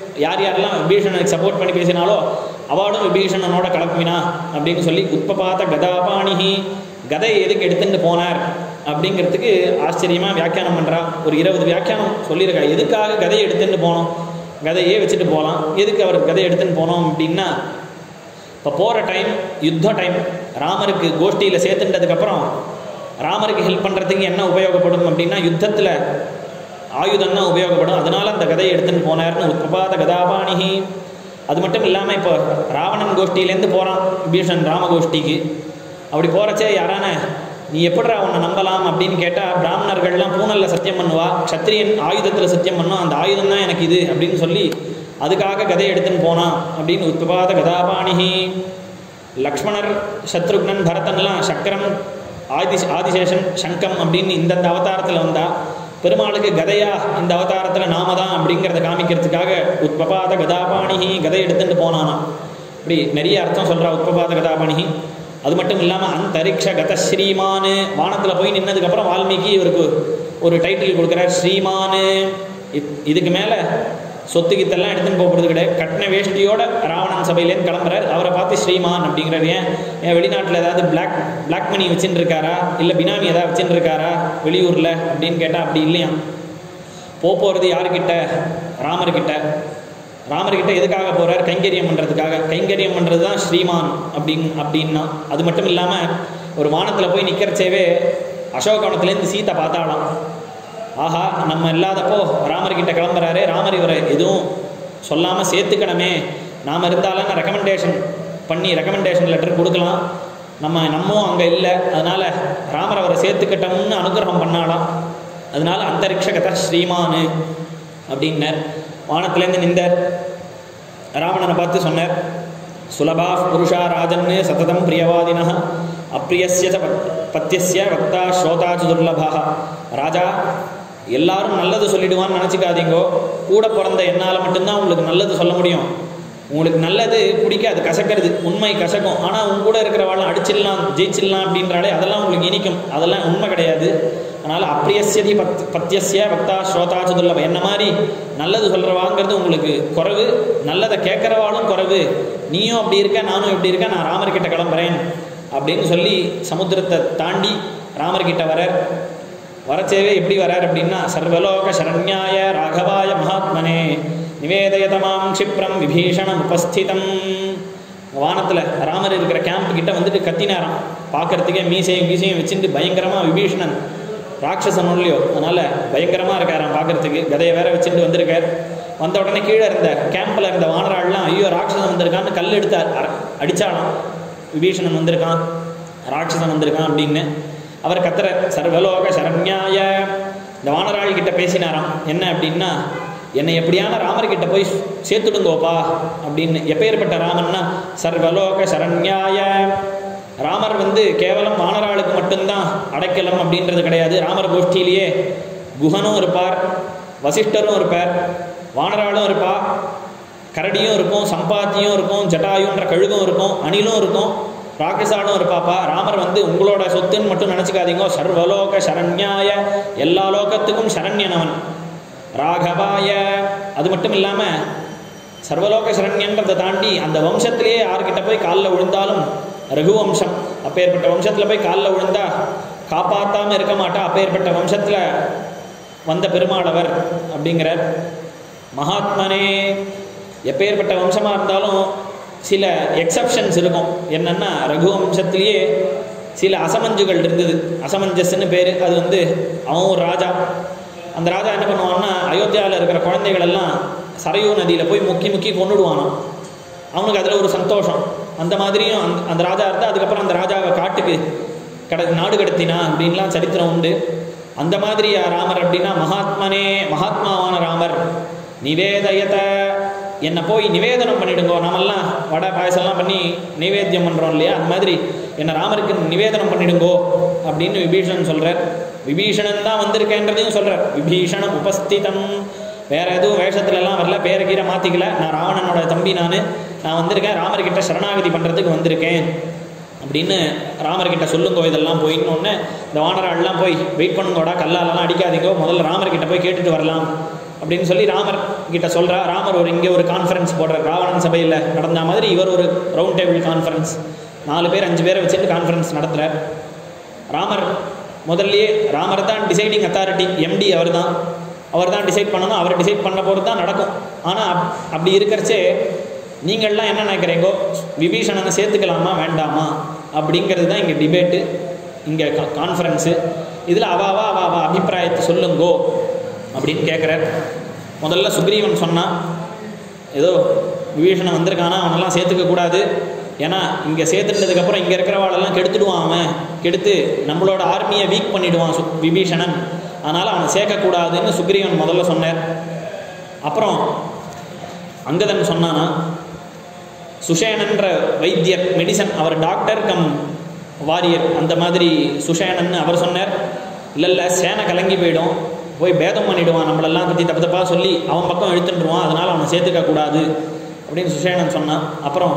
யார் யாரெல்லாம் விபீஷணனுக்கு சப்போர்ட் பண்ணி பேசினாலோ அவளும் விபீஷணனோட கலக்குமினா அப்படின்னு சொல்லி உத்பபாத கதாபாணிஹி கதை எதுக்கு எடுத்துட்டு போனார் அப்படிங்கிறதுக்கு ஆச்சரியமாக வியாக்கியானம் பண்ணுறா ஒரு இருபது வியாக்கியானம் சொல்லியிருக்கா எதுக்காக கதையை எடுத்துட்டு போனோம் கதையே வச்சுட்டு போகலாம் எதுக்கு அவர் கதையை எடுத்துன்னு போனோம் அப்படின்னா இப்போ போகிற டைம் யுத்த டைம் ராமருக்கு கோஷ்டியில் சேர்த்துட்டதுக்கப்புறம் ராமருக்கு ஹெல்ப் பண்ணுறதுக்கு என்ன உபயோகப்படும் அப்படின்னா யுத்தத்தில் ஆயுதம் தான் உபயோகப்படும் அதனால அந்த கதையை எடுத்துன்னு போனார்னு உத்பாத கதாபாணிகி அது மட்டும் இல்லாமல் இப்போ ராவணன் கோஷ்டியிலேருந்து போகிறான் பீஷன் ராமகோஷ்டிக்கு அப்படி போகிறச்சே யாரான நீ எப்படிடா உன்னை நம்பலாம் அப்படின்னு கேட்டால் பிராமணர்கள்லாம் பூனலில் சத்தியம் பண்ணுவா க்ஷத்ரியன் ஆயுதத்தில் சத்தியம் பண்ணும் அந்த ஆயுதம் தான் எனக்கு இது அப்படின்னு சொல்லி அதுக்காக கதை எடுத்துன்னு போனான் அப்படின்னு உத்பாத கதாபாணிகி லக்ஷ்மணர் சத்ருக்னன் பரதன்லாம் சக்கரம் ஆதி ஆதிசேஷன் சங்கம் அப்படின்னு இந்தந்த அவதாரத்தில் வந்தா பெருமாளுக்கு கதையா இந்த அவதாரத்தில் நாம தான் அப்படிங்கிறத காமிக்கிறதுக்காக உத்பபாத கதாபாணிகி கதை எடுத்துட்டு போனானா இப்படி நிறைய அர்த்தம் சொல்றா உத்பபாத கதாபாணிகி அது மட்டும் இல்லாமல் அந்தரிக்ஷ கத ஸ்ரீமானு வானத்தில் போய் நின்னதுக்கப்புறம் வால்மீகி இவருக்கு ஒரு டைட்டில் கொடுக்குறார் ஸ்ரீமானு இத்- இதுக்கு மேலே சொத்து கித்தெல்லாம் எடுத்துன்னு போகிறது கிடையாது கட்டின வேஷ்டியோட ராவணன் சபையிலேருந்து கிளம்புறார் அவரை பார்த்து ஸ்ரீமான் அப்படிங்கிறார் ஏன் ஏன் வெளிநாட்டில் ஏதாவது பிளாக் பிளாக் மணி வச்சுட்டு இருக்காரா இல்லை பினாமி ஏதாவது வச்சுட்டு இருக்காரா வெளியூரில் அப்படின்னு கேட்டால் அப்படி இல்லையா போக போகிறது யாருக்கிட்ட ராமர்கிட்ட ராமர்கிட்ட எதுக்காக போகிறார் கைங்கரியம் பண்ணுறதுக்காக கைங்கரியம் பண்ணுறது தான் ஸ்ரீமான் அப்படின் அப்படின்னா அது மட்டும் இல்லாமல் ஒரு வானத்தில் போய் நிற்கிறச்சேவே அசோகவனத்துலேருந்து சீத்தை பார்த்தாலாம் ஆஹா நம்ம இல்லாதப்போ ராமர்கிட்ட கிளம்புறாரு ராமர் இவரை எதுவும் சொல்லாமல் சேர்த்துக்கணுமே நாம் இருந்தாலும் ரெக்கமெண்டேஷன் பண்ணி ரெக்கமெண்டேஷன் லெட்டர் கொடுக்கலாம் நம்ம நம்மவும் அங்கே இல்லை அதனால் ராமர் அவரை சேர்த்துக்கிட்டோம்னு அனுகிரகம் பண்ணாலாம் அதனால அந்தரிக்ஷகத ஸ்ரீமானு அப்படின்னார் வானத்துலேருந்து நின்றார் ராவணனை பார்த்து சொன்னார் சுலபா புருஷா ராஜன்னு சததம் பிரியவாதினா அப்பிரியஸ்ய ச பத்- பத்தியஸ்ய வக்தா ஸ்ரோதா ச துர்லபாக ராஜா எல்லாரும் நல்லது சொல்லிடுவான்னு நினச்சிக்காதீங்கோ கூட பிறந்த என்னால் மட்டும்தான் உங்களுக்கு நல்லது சொல்ல முடியும் உங்களுக்கு நல்லது பிடிக்காது கசக்கிறது உண்மை கசக்கும் ஆனால் உங்க கூட இருக்கிறவாளும் அடிச்சிடலாம் ஜெயிச்சிடலாம் அப்படின்றாலே அதெல்லாம் உங்களுக்கு இனிக்கும் அதெல்லாம் உண்மை கிடையாது அதனால் அப்பிரியஸ்யதி பத் பத்தியஸ்ய பக்தா ஸ்ரோதா சுதுல்லப என்ன மாதிரி நல்லது சொல்கிறவாங்கிறது உங்களுக்கு குறைவு நல்லதை கேட்குறவாளும் குறைவு நீயும் அப்படி இருக்க நானும் இப்படி இருக்கேன் நான் ராமர்கிட்ட கிளம்புறேன் அப்படின்னு சொல்லி சமுத்திரத்தை தாண்டி ராமர்கிட்ட வரார் வரச்சேவே எப்படி வரார் அப்படின்னா சர்வலோக சரண்யாய ராகவாய மகாத்மனே நிவேதயதமாம் க்ஷிப்ரம் விபீஷணம் உபஸ்திதம் வானத்தில் ராமர் இருக்கிற கேம்ப் கிட்ட வந்துட்டு கத்தினாராம் பார்க்கறதுக்கே மீசையும் மீசையும் வச்சுட்டு பயங்கரமாக விபீஷணன் ராட்சசன் இல்லையோ அதனால் பயங்கரமாக இருக்காராம் பார்க்கறதுக்கு கதையை வேற வச்சுட்டு வந்திருக்கார் வந்த உடனே கீழே இருந்த கேம்பில் இருந்த வானராள்லாம் ஐயோ ராட்சசன் வந்திருக்கான்னு கல் எடுத்து அர- அடிச்சாலாம் விபீஷணன் வந்திருக்கான் ராட்சசன் வந்திருக்கான் அப்படின்னு அவர் கத்துற சர்வலோக சரண்யாய இந்த வானராள் கிட்ட பேசினாராம் என்ன அப்படின்னா என்னை எப்படியான ராமர்கிட்ட போய் சேர்த்துடுங்கோப்பா அப்படின்னு எப்பேற்பட்ட ராமன்னா சர்வலோக சரண்யாய ராமர் வந்து கேவலம் வானராளுக்கு மட்டும்தான் அடைக்கலம் அப்படின்றது கிடையாது ராமர் கோஷ்டியிலேயே குஹனும் இருப்பார் வசிஷ்டரும் இருப்பார் வானராளும் இருப்பா கரடியும் இருக்கும் சம்பாத்தியும் இருக்கும் ஜட்டாயுன்ற கழுகும் இருக்கும் அணிலும் இருக்கும் ராட்சசாலும் இருப்பாப்பா ராமர் வந்து உங்களோட சொத்துன்னு மட்டும் நினச்சிக்காதீங்க சர்வலோக சரண்யாய எல்லா லோகத்துக்கும் சரண்யனவன் ராகவாய அது மட்டும் இல்லாமல் சர்வலோக சரண்யன்றதை தாண்டி அந்த வம்சத்திலேயே யார்கிட்ட போய் காலில் விழுந்தாலும் ரகுவம்சம் அப்பேற்பட்ட வம்சத்தில் போய் காலில் விழுந்தா காப்பாற்றாமல் இருக்க மாட்டா அப்பேற்பட்ட வம்சத்தில் வந்த பெருமாளவர் அப்படிங்கிறார் மகாத்மனே எப்பேற்பட்ட வம்சமாக இருந்தாலும் சில எக்ஸப்ஷன்ஸ் இருக்கும் என்னென்னா ரகு வம்சத்திலேயே சில அசமஞ்சுகள் இருந்தது அசமஞ்சஸ்ன்னு பேர் அது வந்து அவன் ஒரு ராஜா அந்த ராஜா என்ன பண்ணுவான்னா அயோத்தியாவில் இருக்கிற குழந்தைகள் எல்லாம் சரையூ நதியில் போய் முக்கி முக்கி கொண்டுடுவானாம் அவனுக்கு அதில் ஒரு சந்தோஷம் அந்த மாதிரியும் அந்த அந்த ராஜா இருந்தால் அதுக்கப்புறம் அந்த ராஜாவை காட்டுக்கு கட நாடு கடத்தினா அப்படின்லாம் சரித்திரம் உண்டு அந்த மாதிரியா ராமர் அப்படின்னா மகாத்மனே மகாத்மாவான ராமர் நிவேதயத என்னை போய் நிவேதனம் பண்ணிடுங்கோ நாமெல்லாம் வடை பாயசம்லாம் பண்ணி நைவேத்தியம் பண்ணுறோம் இல்லையா அந்த மாதிரி என்னை ராமருக்கு நிவேதனம் பண்ணிடுங்கோ அப்படின்னு விபீஷணன் சொல்கிறார் விபீஷணன் தான் வந்திருக்கேன்றதையும் சொல்கிறார் விபீஷணம் உபஸ்திதம் வேற எதுவும் வேஷத்துல எல்லாம் வரல பேரை கீரை மாற்றிக்கல நான் ராவணனோட தம்பி நான் நான் வந்திருக்கேன் ராமர்கிட்ட சரணாகதி பண்ணுறதுக்கு வந்திருக்கேன் அப்படின்னு ராமர்கிட்ட சொல்லுங்கோ இதெல்லாம் போயின்னு ஒன்று இந்த வானராள்லாம் போய் வெயிட் பண்ணுங்கோடா கல்லாலெல்லாம் அடிக்காதீங்கோ முதல்ல ராமர்கிட்ட போய் கேட்டுட்டு வரலாம் அப்படின்னு சொல்லி ராமர் கிட்ட சொல்கிறா ராமர் ஒரு இங்கே ஒரு கான்ஃபரன்ஸ் போடுறார் ராவணன் சபையில் நடந்த மாதிரி இவர் ஒரு ரவுண்ட் டேபிள் கான்ஃபரன்ஸ் நாலு பேர் அஞ்சு பேரை வச்சுட்டு கான்ஃபரன்ஸ் நடத்துகிறார் ராமர் முதல்லயே ராமர் தான் டிசைடிங் அத்தாரிட்டி எம்டி அவர் தான் அவர் தான் டிசைட் பண்ணணும் அவர் டிசைட் பண்ண போகிறது தான் நடக்கும் ஆனால் அப் அப்படி இருக்கிறச்சே நீங்கள்லாம் என்ன நினைக்கிறீங்கோ விபீஷணனை சேர்த்துக்கலாமா வேண்டாமா அப்படிங்கிறது தான் இங்கே டிபேட்டு இங்கே கான்ஃபரன்ஸு இதில் அவாவா அவா அவா அபிப்பிராயத்தை சொல்லுங்கோ அப்படின்னு கேட்குறார் முதல்ல சுக்ரீவன் சொன்னான் ஏதோ விபீஷணன் வந்திருக்கானா அவனெல்லாம் சேர்த்துக்க கூடாது ஏன்னா இங்கே சேர்த்துட்டதுக்கப்புறம் இங்கே இருக்கிறவாளெல்லாம் கெடுத்துடுவான் அவன் கெடுத்து நம்மளோட ஆர்மியை வீக் பண்ணிடுவான் சு விபீஷணன் அதனால் அவனை சேர்க்கக்கூடாதுன்னு சுக்ரீவன் முதல்ல சொன்னார் அப்புறம் அங்கதன் சொன்னானா சுஷேனன்ற வைத்தியர் மெடிசன் அவர் டாக்டர் கம் வாரியர் அந்த மாதிரி சுஷேனன் அவர் சொன்னார் இல்லை இல்லை சேனை கலங்கி போயிடும் போய் பேதம் பண்ணிடுவான் நம்மளெல்லாம் பற்றி தப்பு தப்பாக சொல்லி அவன் பக்கம் இழுத்துட்டுருவான் அதனால் அவனை சேர்த்துக்க கூடாது அப்படின்னு சுஷேனன் சொன்னான் அப்புறம்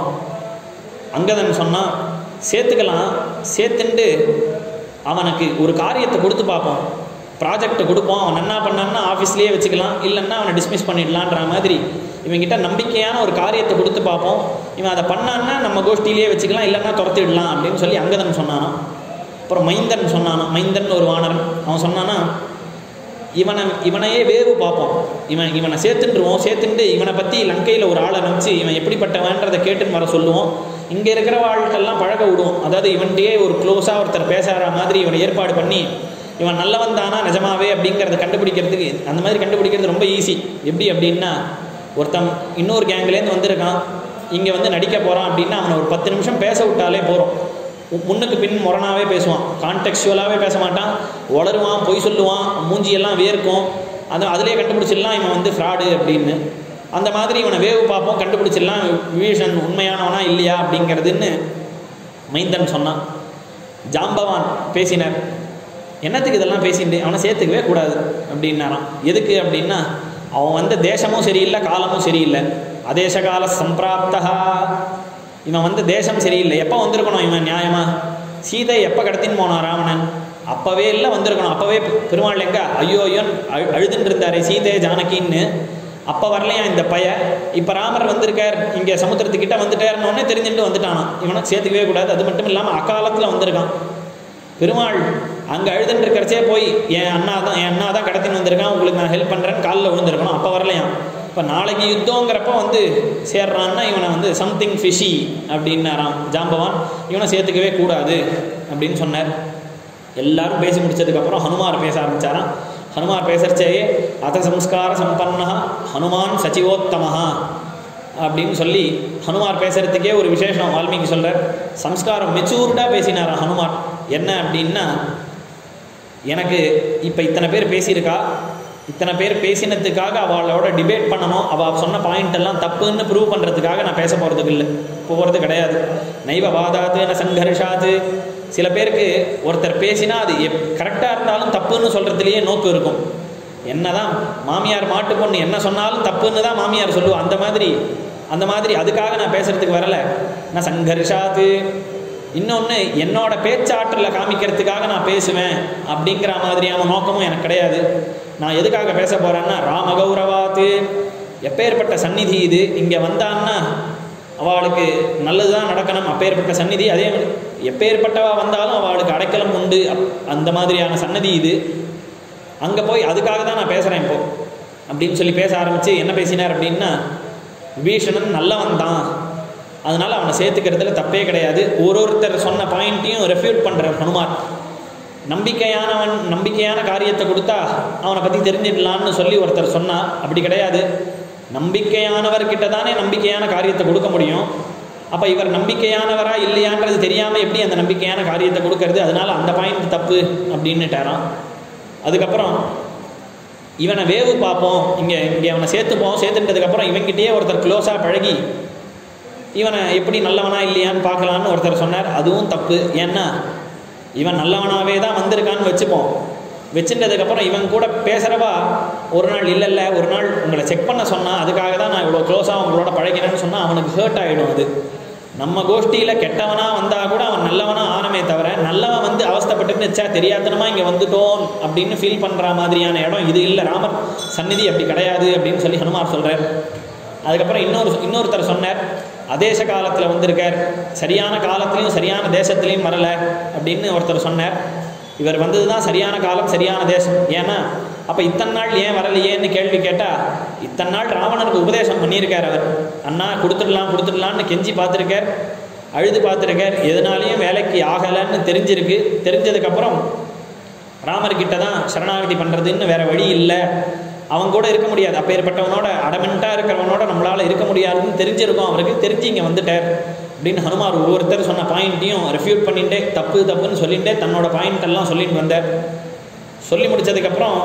அங்கதன் சொன்னான் சேர்த்துக்கலாம் சேர்த்துண்டு அவனுக்கு ஒரு காரியத்தை கொடுத்து பார்ப்போம் ப்ராஜெக்டை கொடுப்போம் அவன் என்ன பண்ணான்னா ஆஃபீஸ்லேயே வச்சுக்கலாம் இல்லைன்னா அவனை டிஸ்மிஸ் பண்ணிடலான்ற மாதிரி இவங்கிட்ட நம்பிக்கையான ஒரு காரியத்தை கொடுத்து பார்ப்போம் இவன் அதை பண்ணான்னா நம்ம கோஷ்டியிலேயே வச்சுக்கலாம் இல்லைன்னா துரத்திடலாம் அப்படின்னு சொல்லி அங்கதன் சொன்னானா அப்புறம் மைந்தன் சொன்னானா மைந்தன் ஒரு வானரன் அவன் சொன்னானா இவனை இவனையே வேவு பார்ப்போம் இவன் இவனை சேர்த்துட்டுருவோம் சேர்த்துட்டு இவனை பற்றி லங்கையில் ஒரு ஆளை நினச்சி இவன் எப்படிப்பட்டவன்றதை கேட்டுன்னு வர சொல்லுவோம் இங்கே இருக்கிற வாழ்க்கெல்லாம் பழக விடுவோம் அதாவது இவன்கிட்டயே ஒரு க்ளோஸாக ஒருத்தர் பேசுகிற மாதிரி இவனை ஏற்பாடு பண்ணி இவன் நல்லவன் தானா நிஜமாவே அப்படிங்கிறத கண்டுபிடிக்கிறதுக்கு அந்த மாதிரி கண்டுபிடிக்கிறது ரொம்ப ஈஸி எப்படி அப்படின்னா ஒருத்தன் இன்னொரு கேங்லேருந்து வந்திருக்கான் இங்கே வந்து நடிக்க போகிறான் அப்படின்னா அவனை ஒரு பத்து நிமிஷம் பேச விட்டாலே போகிறோம் முன்னுக்கு பின் முரணாவே பேசுவான் கான்டெக்சுவலாகவே பேச மாட்டான் உளருவான் பொய் சொல்லுவான் மூஞ்சியெல்லாம் வேர்க்கும் அது அதிலே கண்டுபிடிச்சிடலாம் இவன் வந்து ஃப்ராடு அப்படின்னு அந்த மாதிரி இவனை வேவு பார்ப்போம் கண்டுபிடிச்சிடலாம் விபீஷன் உண்மையானவனா இல்லையா அப்படிங்கிறதுன்னு மைந்தன் சொன்னான் ஜாம்பவான் பேசினார் என்னத்துக்கு இதெல்லாம் பேசிட்டு அவனை சேர்த்துக்கவே கூடாது அப்படின்னாராம் எதுக்கு அப்படின்னா அவன் வந்த தேசமும் சரியில்லை காலமும் சரியில்லை அதேச கால சம்பிராப்தா இவன் வந்து தேசம் சரியில்லை எப்போ வந்திருக்கணும் இவன் நியாயமா சீதை எப்போ கடத்தின்னு போனான் ராவணன் அப்போவே இல்லை வந்திருக்கணும் அப்போவே பெருமாள் எங்க ஐயோ ஐயோன் அழு அழுதுன்னு இருந்தாரே சீதை ஜானகின்னு அப்போ வரலையா இந்த பைய இப்போ ராமர் வந்திருக்கார் இங்கே சமுத்திரத்துக்கிட்ட வந்துட்டாருன்னு தெரிஞ்சுட்டு வந்துட்டானான் இவனை சேர்த்துக்கவே கூடாது அது மட்டும் இல்லாமல் அக்காலத்தில் வந்திருக்கான் பெருமாள் அங்கே அழுதுன்னு இருக்கிறச்சே போய் என் அண்ணா தான் என் அண்ணா தான் கடத்தின்னு வந்திருக்கான் உங்களுக்கு நான் ஹெல்ப் பண்ணுறேன்னு காலில் விழுந்திருக்கணும் அப்போ வரலையாம் இப்போ நாளைக்கு யுத்தங்கிறப்ப வந்து சேர்றான்னா இவனை வந்து சம்திங் ஃபிஷி அப்படின்னாராம் ஜாம்பவான் இவனை சேர்த்துக்கவே கூடாது அப்படின்னு சொன்னார் எல்லாரும் பேசி முடிச்சதுக்கப்புறம் ஹனுமார் பேச ஆரம்பிச்சாராம் ஹனுமார் பேசுறச்சேயே அத சம்ஸ்கார சம்பன்னா ஹனுமான் சச்சிவோத்தமஹா அப்படின்னு சொல்லி ஹனுமார் பேசுறதுக்கே ஒரு விசேஷம் வால்மீகி சொல்கிறார் சம்ஸ்காரம் மெச்சூர்டாக பேசினாராம் ஹனுமார் என்ன அப்படின்னா எனக்கு இப்போ இத்தனை பேர் பேசியிருக்கா இத்தனை பேர் பேசினதுக்காக அவளோட டிபேட் பண்ணணும் அவள் சொன்ன பாயிண்ட் எல்லாம் தப்புன்னு ப்ரூவ் பண்ணுறதுக்காக நான் பேச போகிறதுக்கு இல்லை போகிறது கிடையாது நைவ வாதாது ந சங்கர்ஷாது சில பேருக்கு ஒருத்தர் பேசினா அது எப் கரெக்டாக இருந்தாலும் தப்புன்னு சொல்கிறதுலேயே நோக்கு இருக்கும் என்னதான் மாமியார் மாட்டு பொண்ணு என்ன சொன்னாலும் தப்புன்னு தான் மாமியார் சொல்லுவா அந்த மாதிரி அந்த மாதிரி அதுக்காக நான் பேசுறதுக்கு வரல நான் சங்கர்ஷாது இன்னொன்று என்னோட பேச்சாற்றலை காமிக்கிறதுக்காக நான் பேசுவேன் அப்படிங்கிற மாதிரியான நோக்கமும் எனக்கு கிடையாது நான் எதுக்காக பேச போகிறேன்னா ராமகௌரவாத்து எப்பேற்பட்ட சந்நிதி இது இங்கே வந்தான்னா அவளுக்கு நல்லது தான் நடக்கணும் அப்பேற்பட்ட சந்நிதி அதே எப்பேற்பட்டவா வந்தாலும் அவளுக்கு அடைக்கலம் உண்டு அப்- அந்த மாதிரியான சன்னதி இது அங்கே போய் அதுக்காக தான் நான் பேசுகிறேன் இப்போ அப்படின்னு சொல்லி பேச ஆரம்பித்து என்ன பேசினார் அப்படின்னா விபீஷணன் நல்லவன் தான் அதனால் அவனை சேர்த்துக்கிறதுல தப்பே கிடையாது ஒரு ஒருத்தர் சொன்ன பாயிண்ட்டையும் ரெஃப்யூட் பண்ணுறார் ஹனுமார் நம்பிக்கையானவன் நம்பிக்கையான காரியத்தை கொடுத்தா அவனை பற்றி தெரிஞ்சிடலான்னு சொல்லி ஒருத்தர் சொன்னா அப்படி கிடையாது நம்பிக்கையானவர்கிட்ட தானே நம்பிக்கையான காரியத்தை கொடுக்க முடியும் அப்போ இவர் நம்பிக்கையானவரா இல்லையான்றது தெரியாமல் எப்படி அந்த நம்பிக்கையான காரியத்தை கொடுக்கறது அதனால அந்த பாயிண்ட் தப்பு அப்படின்னுட்டாராம் அதுக்கப்புறம் இவனை வேவு பார்ப்போம் இங்கே இங்கே அவனை சேர்த்துப்போம் சேர்த்துட்டதுக்கப்புறம் இவன்கிட்டயே ஒருத்தர் க்ளோஸாக பழகி இவனை எப்படி நல்லவனா இல்லையான்னு பார்க்கலான்னு ஒருத்தர் சொன்னார் அதுவும் தப்பு ஏன்னா இவன் நல்லவனாவே தான் வந்திருக்கான்னு வச்சுப்போம் வச்சுட்டதுக்கப்புறம் இவன் கூட பேசுகிறவா ஒரு நாள் இல்லை இல்லை ஒரு நாள் உங்களை செக் பண்ண சொன்னா அதுக்காக தான் நான் இவ்வளோ க்ளோஸாக உங்களோட பழகினேன்னு சொன்னால் அவனுக்கு ஹர்ட் ஆகிடும் அது நம்ம கோஷ்டியில் கெட்டவனா வந்தால் கூட அவன் நல்லவனா ஆனமே தவிர நல்லவன் வந்து அவஸ்தைப்பட்டுன்னு வச்சா தெரியாதனமா இங்கே வந்துட்டோம் அப்படின்னு ஃபீல் பண்ணுற மாதிரியான இடம் இது இல்லை ராமர் சந்நிதி அப்படி கிடையாது அப்படின்னு சொல்லி ஹனுமார் சொல்கிறார் அதுக்கப்புறம் இன்னொரு இன்னொருத்தர் சொன்னார் அதேச காலத்தில் வந்திருக்கார் சரியான காலத்துலேயும் சரியான தேசத்துலேயும் வரல அப்படின்னு ஒருத்தர் சொன்னார் இவர் வந்தது தான் சரியான காலம் சரியான தேசம் ஏன்னா அப்போ இத்தனை நாள் ஏன் வரலையேன்னு கேள்வி கேட்டால் இத்தனை நாள் ராவணனுக்கு உபதேசம் பண்ணியிருக்கார் அவர் அண்ணா கொடுத்துடலாம் கொடுத்துடலான்னு கெஞ்சி பார்த்துருக்கார் அழுது பார்த்துருக்கார் எதனாலையும் வேலைக்கு ஆகலைன்னு தெரிஞ்சிருக்கு தெரிஞ்சதுக்கப்புறம் ராமர்கிட்ட தான் சரணாகதி பண்ணுறதுன்னு வேற வழி இல்லை அவன் கூட இருக்க முடியாது அப்பேற்பட்டவனோட அடமெண்ட்டாக இருக்கிறவனோட நம்மளால் இருக்க முடியாதுன்னு தெரிஞ்சிருக்கும் அவருக்கு தெரிஞ்சு இங்கே வந்துட்டார் அப்படின்னு ஹனுமார் ஒவ்வொருத்தர் சொன்ன பாயிண்ட்டையும் ரெஃப்யூட் பண்ணிட்டே தப்பு தப்புன்னு சொல்லிட்டே தன்னோட பாயிண்ட் எல்லாம் சொல்லிட்டு வந்தார் சொல்லி முடிச்சதுக்கப்புறம்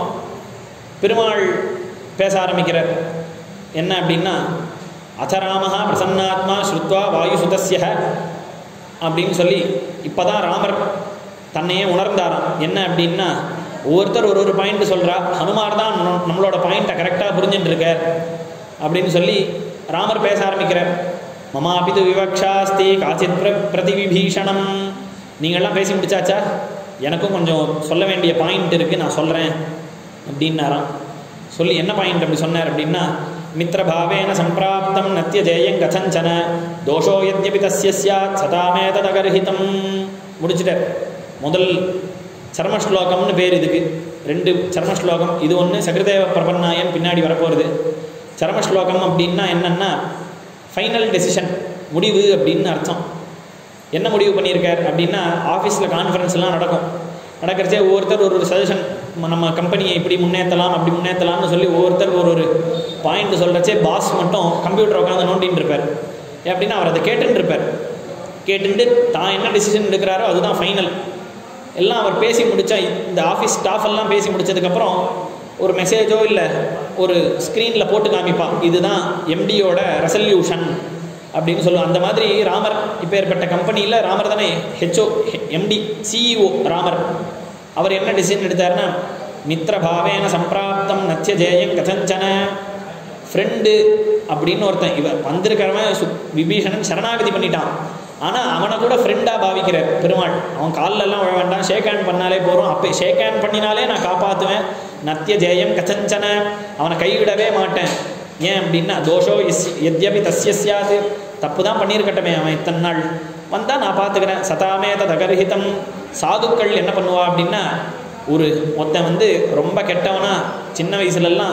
பெருமாள் பேச ஆரம்பிக்கிறார் என்ன அப்படின்னா அச்சராமஹா பிரசன்னாத்மா ஸ்ருத்வா வாயுசுதஸ்ய அப்படின்னு சொல்லி இப்போதான் ராமர் தன்னையே உணர்ந்தாராம் என்ன அப்படின்னா ஒவ்வொருத்தர் ஒரு ஒரு பாயிண்ட் சொல்கிறா ஹனுமார் தான் நம்ம- நம்மளோட பாயிண்ட்டை கரெக்டாக புரிஞ்சுட்டு இருக்கார் அப்படின்னு சொல்லி ராமர் பேச ஆரம்பிக்கிறார் மமாபிது விவக்ஷாஸ்தி காச்சித் பிர பிரதிவிபீஷணம் நீங்கள்லாம் பேசி முடிச்சாச்சா எனக்கும் கொஞ்சம் சொல்ல வேண்டிய பாயிண்ட் இருக்குது நான் சொல்கிறேன் அப்படின்னாராம் சொல்லி என்ன பாயிண்ட் அப்படி சொன்னார் அப்படின்னா மித்திரபாவேன சம்பிராப்தம் நத்திய ஜெயம் கதஞ்சன தோஷோ யத்யபி தஸ்ய ஸ்யாத் சதாமே ததகர்ஹிதம் முடிச்சிட்டார் முதல் சர்ம ஸ்லோகம்னு பேர் இதுக்கு ரெண்டு சர்ம ஸ்லோகம் இது ஒன்று சகிருதேவ பிரபன்னாயன் பின்னாடி வரப்போகிறது சர்ம ஸ்லோகம் அப்படின்னா என்னன்னா ஃபைனல் டெசிஷன் முடிவு அப்படின்னு அர்த்தம் என்ன முடிவு பண்ணியிருக்கார் அப்படின்னா ஆஃபீஸில் கான்ஃபரன்ஸ்லாம் நடக்கும் நடக்கிறச்சே ஒவ்வொருத்தர் ஒரு ஒரு சஜஷன் நம்ம கம்பெனியை இப்படி முன்னேற்றலாம் அப்படி முன்னேற்றலாம்னு சொல்லி ஒவ்வொருத்தர் ஒரு ஒரு பாயிண்ட் சொல்கிறச்சே பாஸ் மட்டும் கம்ப்யூட்டர் உட்காந்து நோண்டின்னு இருப்பார் ஏன் அப்படின்னா அவர் அதை கேட்டுன்னு இருப்பார் கேட்டுட்டு தான் என்ன டிசிஷன் எடுக்கிறாரோ அதுதான் ஃபைனல் எல்லாம் அவர் பேசி முடிச்சா இந்த ஆஃபீஸ் ஸ்டாஃப் எல்லாம் பேசி முடிச்சதுக்கப்புறம் ஒரு மெசேஜோ இல்லை ஒரு ஸ்க்ரீனில் போட்டு காமிப்பா இதுதான் எம்டியோட ரெசல்யூஷன் அப்படின்னு சொல்லுவோம் அந்த மாதிரி ராமர் இப்போ ஏற்பட்ட கம்பெனியில் ராமர் தானே ஹெச்ஓ எம்டி சிஇஓ ராமர் அவர் என்ன டிசிஷன் எடுத்தாருன்னா மித்திரபாவேன சம்பிராப்தம் நத்திய ஜெயம் கதஞ்சன ஃப்ரெண்டு அப்படின்னு ஒருத்தன் இவன் வந்திருக்கிறவன் சு விபீஷணன் சரணாகதி பண்ணிட்டான் ஆனால் அவனை கூட ஃப்ரெண்டாக பாவிக்கிறார் பெருமாள் அவன் கால்ல எல்லாம் விழ வேண்டாம் ஷேக் ஹேண்ட் பண்ணாலே போகிறோம் அப்போ ஷேக் ஹேண்ட் பண்ணினாலே நான் காப்பாற்றுவேன் நத்திய ஜெயம் கச்சஞ்சன அவனை கைவிடவே மாட்டேன் ஏன் அப்படின்னா தோஷோ எஸ் எத்யபி தஸ்ய சியாது தப்பு தான் பண்ணியிருக்கட்டமே அவன் இத்தனை நாள் வந்தால் நான் பார்த்துக்கிறேன் சதாமே தகர்ஹிதம் சாதுக்கள் என்ன பண்ணுவா அப்படின்னா ஒரு ஒருத்தன் வந்து ரொம்ப கெட்டவனா சின்ன வயசுலலாம்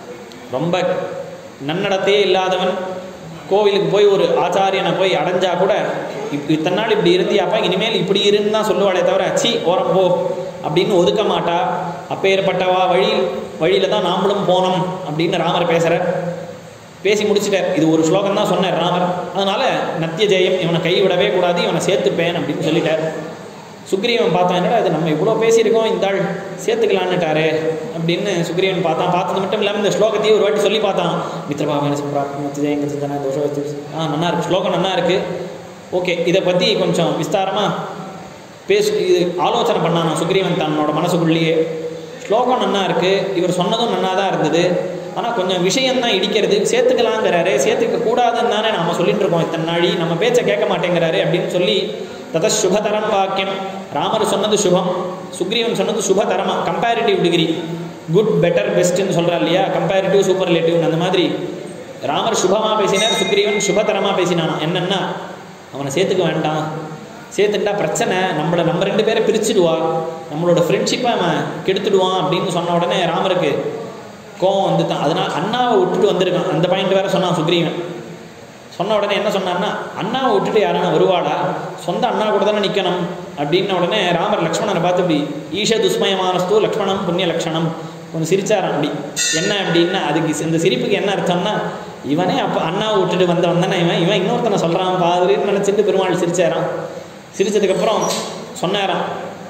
ரொம்ப நன்னடத்தையே இல்லாதவன் கோவிலுக்கு போய் ஒரு ஆச்சாரியனை போய் அடைஞ்சா கூட இப் இத்தனை நாள் இப்படி இருந்தியாப்பா இனிமேல் இப்படி இருன்னு தான் சொல்லுவாளே தவிர சி ஓரம் போ அப்படின்னு ஒதுக்க மாட்டா அப்பேற்பட்டவா வழி வழியில் தான் நாமளும் போனோம் அப்படின்னு ராமர் பேசுகிறார் பேசி முடிச்சிட்டார் இது ஒரு ஸ்லோகம் தான் சொன்னார் ராமர் அதனால நத்திய ஜெயம் இவனை கை விடவே கூடாது இவனை சேர்த்துப்பேன் அப்படின்னு சொல்லிட்டார் சுக்ரீவன் பார்த்தான் என்னடா இது நம்ம இவ்வளோ பேசியிருக்கோம் இந்த ஆள் சேர்த்துக்கலான்னுட்டாரு அப்படின்னு சுக்ரீவன் பார்த்தான் பார்த்தது மட்டும் இல்லாமல் இந்த ஸ்லோகத்தையும் ஒரு வாட்டி சொல்லி பார்த்தான் மித்ரபாவேன சம்பிராப்தம் தோஷம் ஆ நல்லா இருக்கு ஸ்லோகம் நல்லா இருக்கு ஓகே இதை பற்றி கொஞ்சம் விஸ்தாரமாக பேசு இது ஆலோசனை பண்ணான் நான் சுக்ரீவன் தன்னோட மனசுக்குள்ளேயே ஸ்லோகம் நன்னா இருக்கு இவர் சொன்னதும் நன்னா தான் இருந்தது ஆனால் கொஞ்சம் விஷயம் தான் இடிக்கிறது சேர்த்துக்கலாங்கிறாரு சேர்த்துக்க கூடாதுன்னு தானே நாம சொல்லிட்டு இருக்கோம் இத்தனை நாளி நம்ம பேச்சை கேட்க மாட்டேங்கிறாரு அப்படின்னு சொல்லி தத சுபதரம் வாக்கியம் ராமர் சொன்னது சுபம் சுக்ரீவன் சொன்னது சுபதரமா கம்பேரிட்டிவ் டிகிரி குட் பெட்டர் பெஸ்ட்னு சொல்கிறா இல்லையா கம்பேரிட்டிவ் சூப்பர்லேட்டிவ் அந்த மாதிரி ராமர் சுபமாக பேசினார் சுக்ரீவன் சுபதரமாக பேசினானா என்னன்னா அவனை சேர்த்துக்க வேண்டாம் சேர்த்துட்டா பிரச்சனை நம்மளை நம்ம ரெண்டு பேரை பிரிச்சுடுவா நம்மளோட ஃப்ரெண்ட்ஷிப்பை அவன் கெடுத்துடுவான் அப்படின்னு சொன்ன உடனே ராமருக்கு கோவம் வந்து தான் அதனால் அண்ணாவை விட்டுட்டு வந்திருக்கான் அந்த பாயிண்ட் வேற சொன்னான் சுக்ரீவன் சொன்ன உடனே என்ன சொன்னான்னா அண்ணாவை விட்டுட்டு யாரான வருவாளா சொந்த அண்ணா கூட தானே நிற்கணும் அப்படின்ன உடனே ராமர் லக்ஷ்மணனை பார்த்து இப்படி ஈஷ துஸ்மயமானஸ்து லக்ஷ்மணம் புண்ணிய லக்ஷணம் கொஞ்சம் சிரிச்சாராம் அப்படி என்ன அப்படின்னா அதுக்கு இந்த சிரிப்புக்கு என்ன அர்த்தம்னா இவனே அப்போ அண்ணாவை விட்டுட்டு வந்தவன் தானே இவன் இவன் இன்னொருத்தனை சொல்கிறான் பாதுன்னு நினச்சிட்டு பெருமாள் சிரிச்சாராம் சிரிச்சதுக்கப்புறம் சொன்னாராம்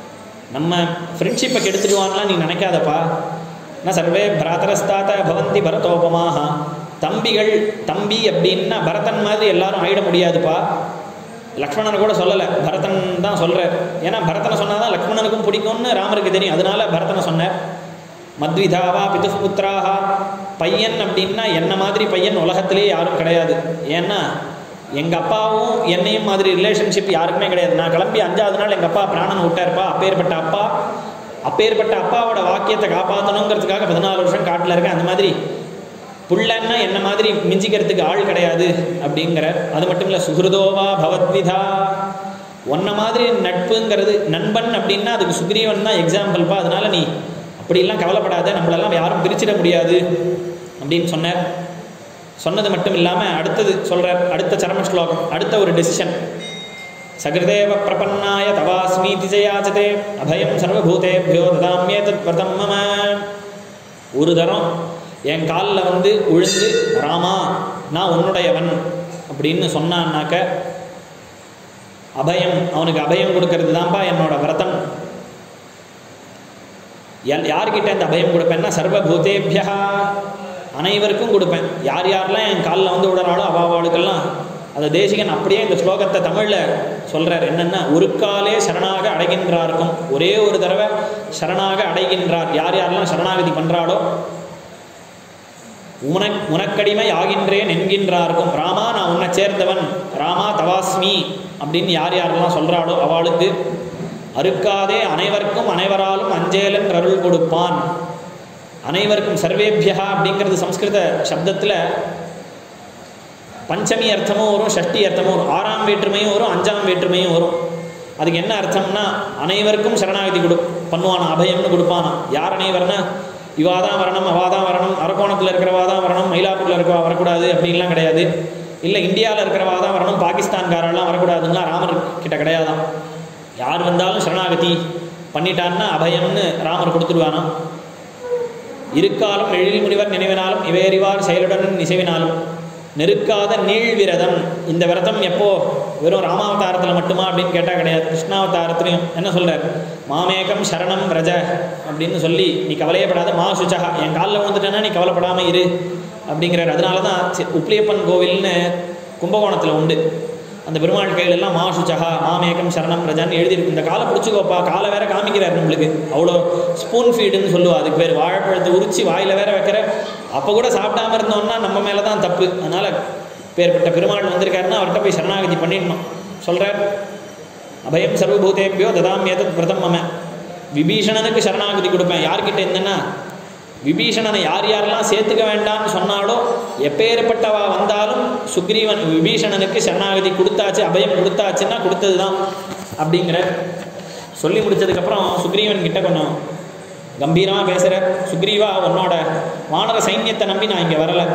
நம்ம ஃப்ரெண்ட்ஷிப்பை கெடுத்துடுவான்லாம் நீ நினைக்காதப்பா நான் சர்வே பரதரஸ்தாத்த பவந்தி பரதோபமாக தம்பிகள் தம்பி அப்படின்னா பரதன் மாதிரி எல்லாரும் ஆயிட முடியாதுப்பா லக்ஷ்மணனை கூட சொல்லலை பரதன் தான் சொல்கிறார் ஏன்னா பரதனை சொன்னால் தான் லக்ஷ்மணனுக்கும் பிடிக்கும்னு ராமருக்கு தெரியும் அதனால பரதனை சொன்னார் மத்விதாவா பிதுபுத்திராக பையன் அப்படின்னா என்ன மாதிரி பையன் உலகத்திலே யாரும் கிடையாது ஏன்னா எங்கள் அப்பாவும் என்னையும் மாதிரி ரிலேஷன்ஷிப் யாருக்குமே கிடையாது நான் கிளம்பி அஞ்சாவது நாள் எங்கள் அப்பா பிராணனை விட்டாருப்பா அப்பேற்பட்ட அப்பா அப்பேற்பட்ட அப்பாவோட வாக்கியத்தை காப்பாற்றணுங்கிறதுக்காக பதினாலு வருஷம் காட்டில் இருக்கேன் அந்த மாதிரி புள்ளன்னா என்ன மாதிரி மிஞ்சிக்கிறதுக்கு ஆள் கிடையாது அப்படிங்கிற அது மட்டும் இல்லை சுகிருதோவா பவத்விதா ஒன்ன மாதிரி நட்புங்கிறது நண்பன் அப்படின்னா அதுக்கு சுக்ரீவன் தான் எக்ஸாம்பிள்ப்பா அதனால நீ அப்படிலாம் கவலைப்படாத நம்மளெல்லாம் யாரும் பிரிச்சிட முடியாது அப்படின்னு சொன்னார் சொன்னது மட்டும் இல்லாமல் அடுத்தது சொல்கிறார் அடுத்த சரம ஸ்லோகம் அடுத்த ஒரு டெசிஷன் சகிருதேவ பிரபன்னாய தவாஸ்மீதி ஜயாச்சதே அபயம் சர்வபூதேபியோ ததாமியே தத் பிரதம் மம ஒரு தரம் என் காலில் வந்து உழுந்து ராமா நான் உன்னுடையவன் அப்படின்னு சொன்னான்னாக்க அபயம் அவனுக்கு அபயம் கொடுக்கறது தான்ப்பா என்னோட விரதம் எல் யார்கிட்ட இந்த அபயம் கொடுப்பேன்னா சர்வபூதேபியா அனைவருக்கும் கொடுப்பேன் யார் யாரெல்லாம் என் காலில் வந்து விடுறாளோ அவாவாளுக்கெல்லாம் அந்த தேசிகன் அப்படியே இந்த ஸ்லோகத்தை தமிழில் சொல்கிறார் என்னென்னா ஒரு காலே சரணாக அடைகின்றாருக்கும் ஒரே ஒரு தடவை சரணாக அடைகின்றார் யார் யாரெல்லாம் சரணாகதி பண்ணுறாளோ உனக் உனக்கடிமை ஆகின்றேன் என்கின்றாருக்கும் ராமா நான் உன்னை சேர்ந்தவன் ராமா தவாஸ்மி அப்படின்னு யார் யாரெல்லாம் சொல்கிறாளோ அவளுக்கு அறுக்காதே அனைவருக்கும் அனைவராலும் அஞ்சேலன் அருள் கொடுப்பான் அனைவருக்கும் சர்வேபியா அப்படிங்கிறது சம்ஸ்கிருத சப்தத்தில் பஞ்சமி அர்த்தமும் வரும் ஷஷ்டி அர்த்தமும் வரும் ஆறாம் வேற்றுமையும் வரும் அஞ்சாம் வேற்றுமையும் வரும் அதுக்கு என்ன அர்த்தம்னா அனைவருக்கும் சரணாகதி கொடு பண்ணுவானா அபயம்னு கொடுப்பானா யார் அனைவர்னா இவா தான் வரணும் அவா தான் வரணும் அரக்கோணத்தில் இருக்கிறவா தான் வரணும் மயிலாப்பூரில் இருக்கவா வரக்கூடாது அப்படின்லாம் கிடையாது இல்லை இந்தியாவில் இருக்கிறவா தான் வரணும் பாகிஸ்தான்காரெல்லாம் வரக்கூடாதுன்னா ராமர் கிட்ட கிடையாதான் யார் வந்தாலும் சரணாகதி பண்ணிட்டான்னா அபயம்னு ராமர் கொடுத்துருவானா இருக்காலும் எழில் முனிவர் நினைவினாலும் இவையறிவார் செயலுடன் இசைவினாலும் நெருக்காத நீள் விரதம் இந்த விரதம் எப்போ வெறும் ராமாவதாரத்தில் மட்டுமா அப்படின்னு கேட்டால் கிடையாது கிருஷ்ணாவதாரத்துலையும் என்ன சொல்கிறார் மாமேகம் சரணம் ரஜ அப்படின்னு சொல்லி நீ கவலையப்படாத மா சுச்சகா என் காலில் விழுந்துட்டேன்னா நீ கவலைப்படாமல் இரு அப்படிங்கிறார் அதனால தான் சி- உப்ளியப்பன் கோவில்னு கும்பகோணத்தில் உண்டு அந்த பெருமாள் கையில எல்லாம் மா சுச்சகா மாமேகம் சரணம் ரஜான்னு எழுதியிருக்கு இந்த காலை பிடிச்சிக்கோப்பா காலை வேற காமிக்கிறார் நம்மளுக்கு அவ்வளோ ஸ்பூன் ஃபீடுன்னு சொல்லுவா அதுக்கு பேர் வாழைப்பழத்தை உரிச்சு வாயில் வேற வைக்கிற அப்போ கூட சாப்பிடாம இருந்தோம்னா நம்ம மேலே தான் தப்பு அதனால் பேர்பட்ட பெருமாள் வந்திருக்காருன்னா அவர்கிட்ட போய் சரணாகதி பண்ணிடணும் சொல்கிறார் அபயம் சர்வபூதேபியோ ததாமியதத் பிரதம் மம விபீஷணனுக்கு சரணாகதி கொடுப்பேன் யார்கிட்ட என்னன்னா விபீஷணனை யார் யாரெல்லாம் சேர்த்துக்க வேண்டாம்னு சொன்னாலோ எப்பேற்பட்டவா வந்தாலும் சுக்ரீவன் விபீஷணனுக்கு சரணாகதி கொடுத்தாச்சு அபயம் கொடுத்தாச்சுன்னா கொடுத்தது தான் அப்படிங்கிற சொல்லி முடிச்சதுக்கப்புறம் சுக்ரீவன் கிட்ட கொஞ்சம் கம்பீரமாக பேசுகிற சுக்ரீவா உன்னோட வானர சைன்யத்தை நம்பி நான் இங்கே வரலை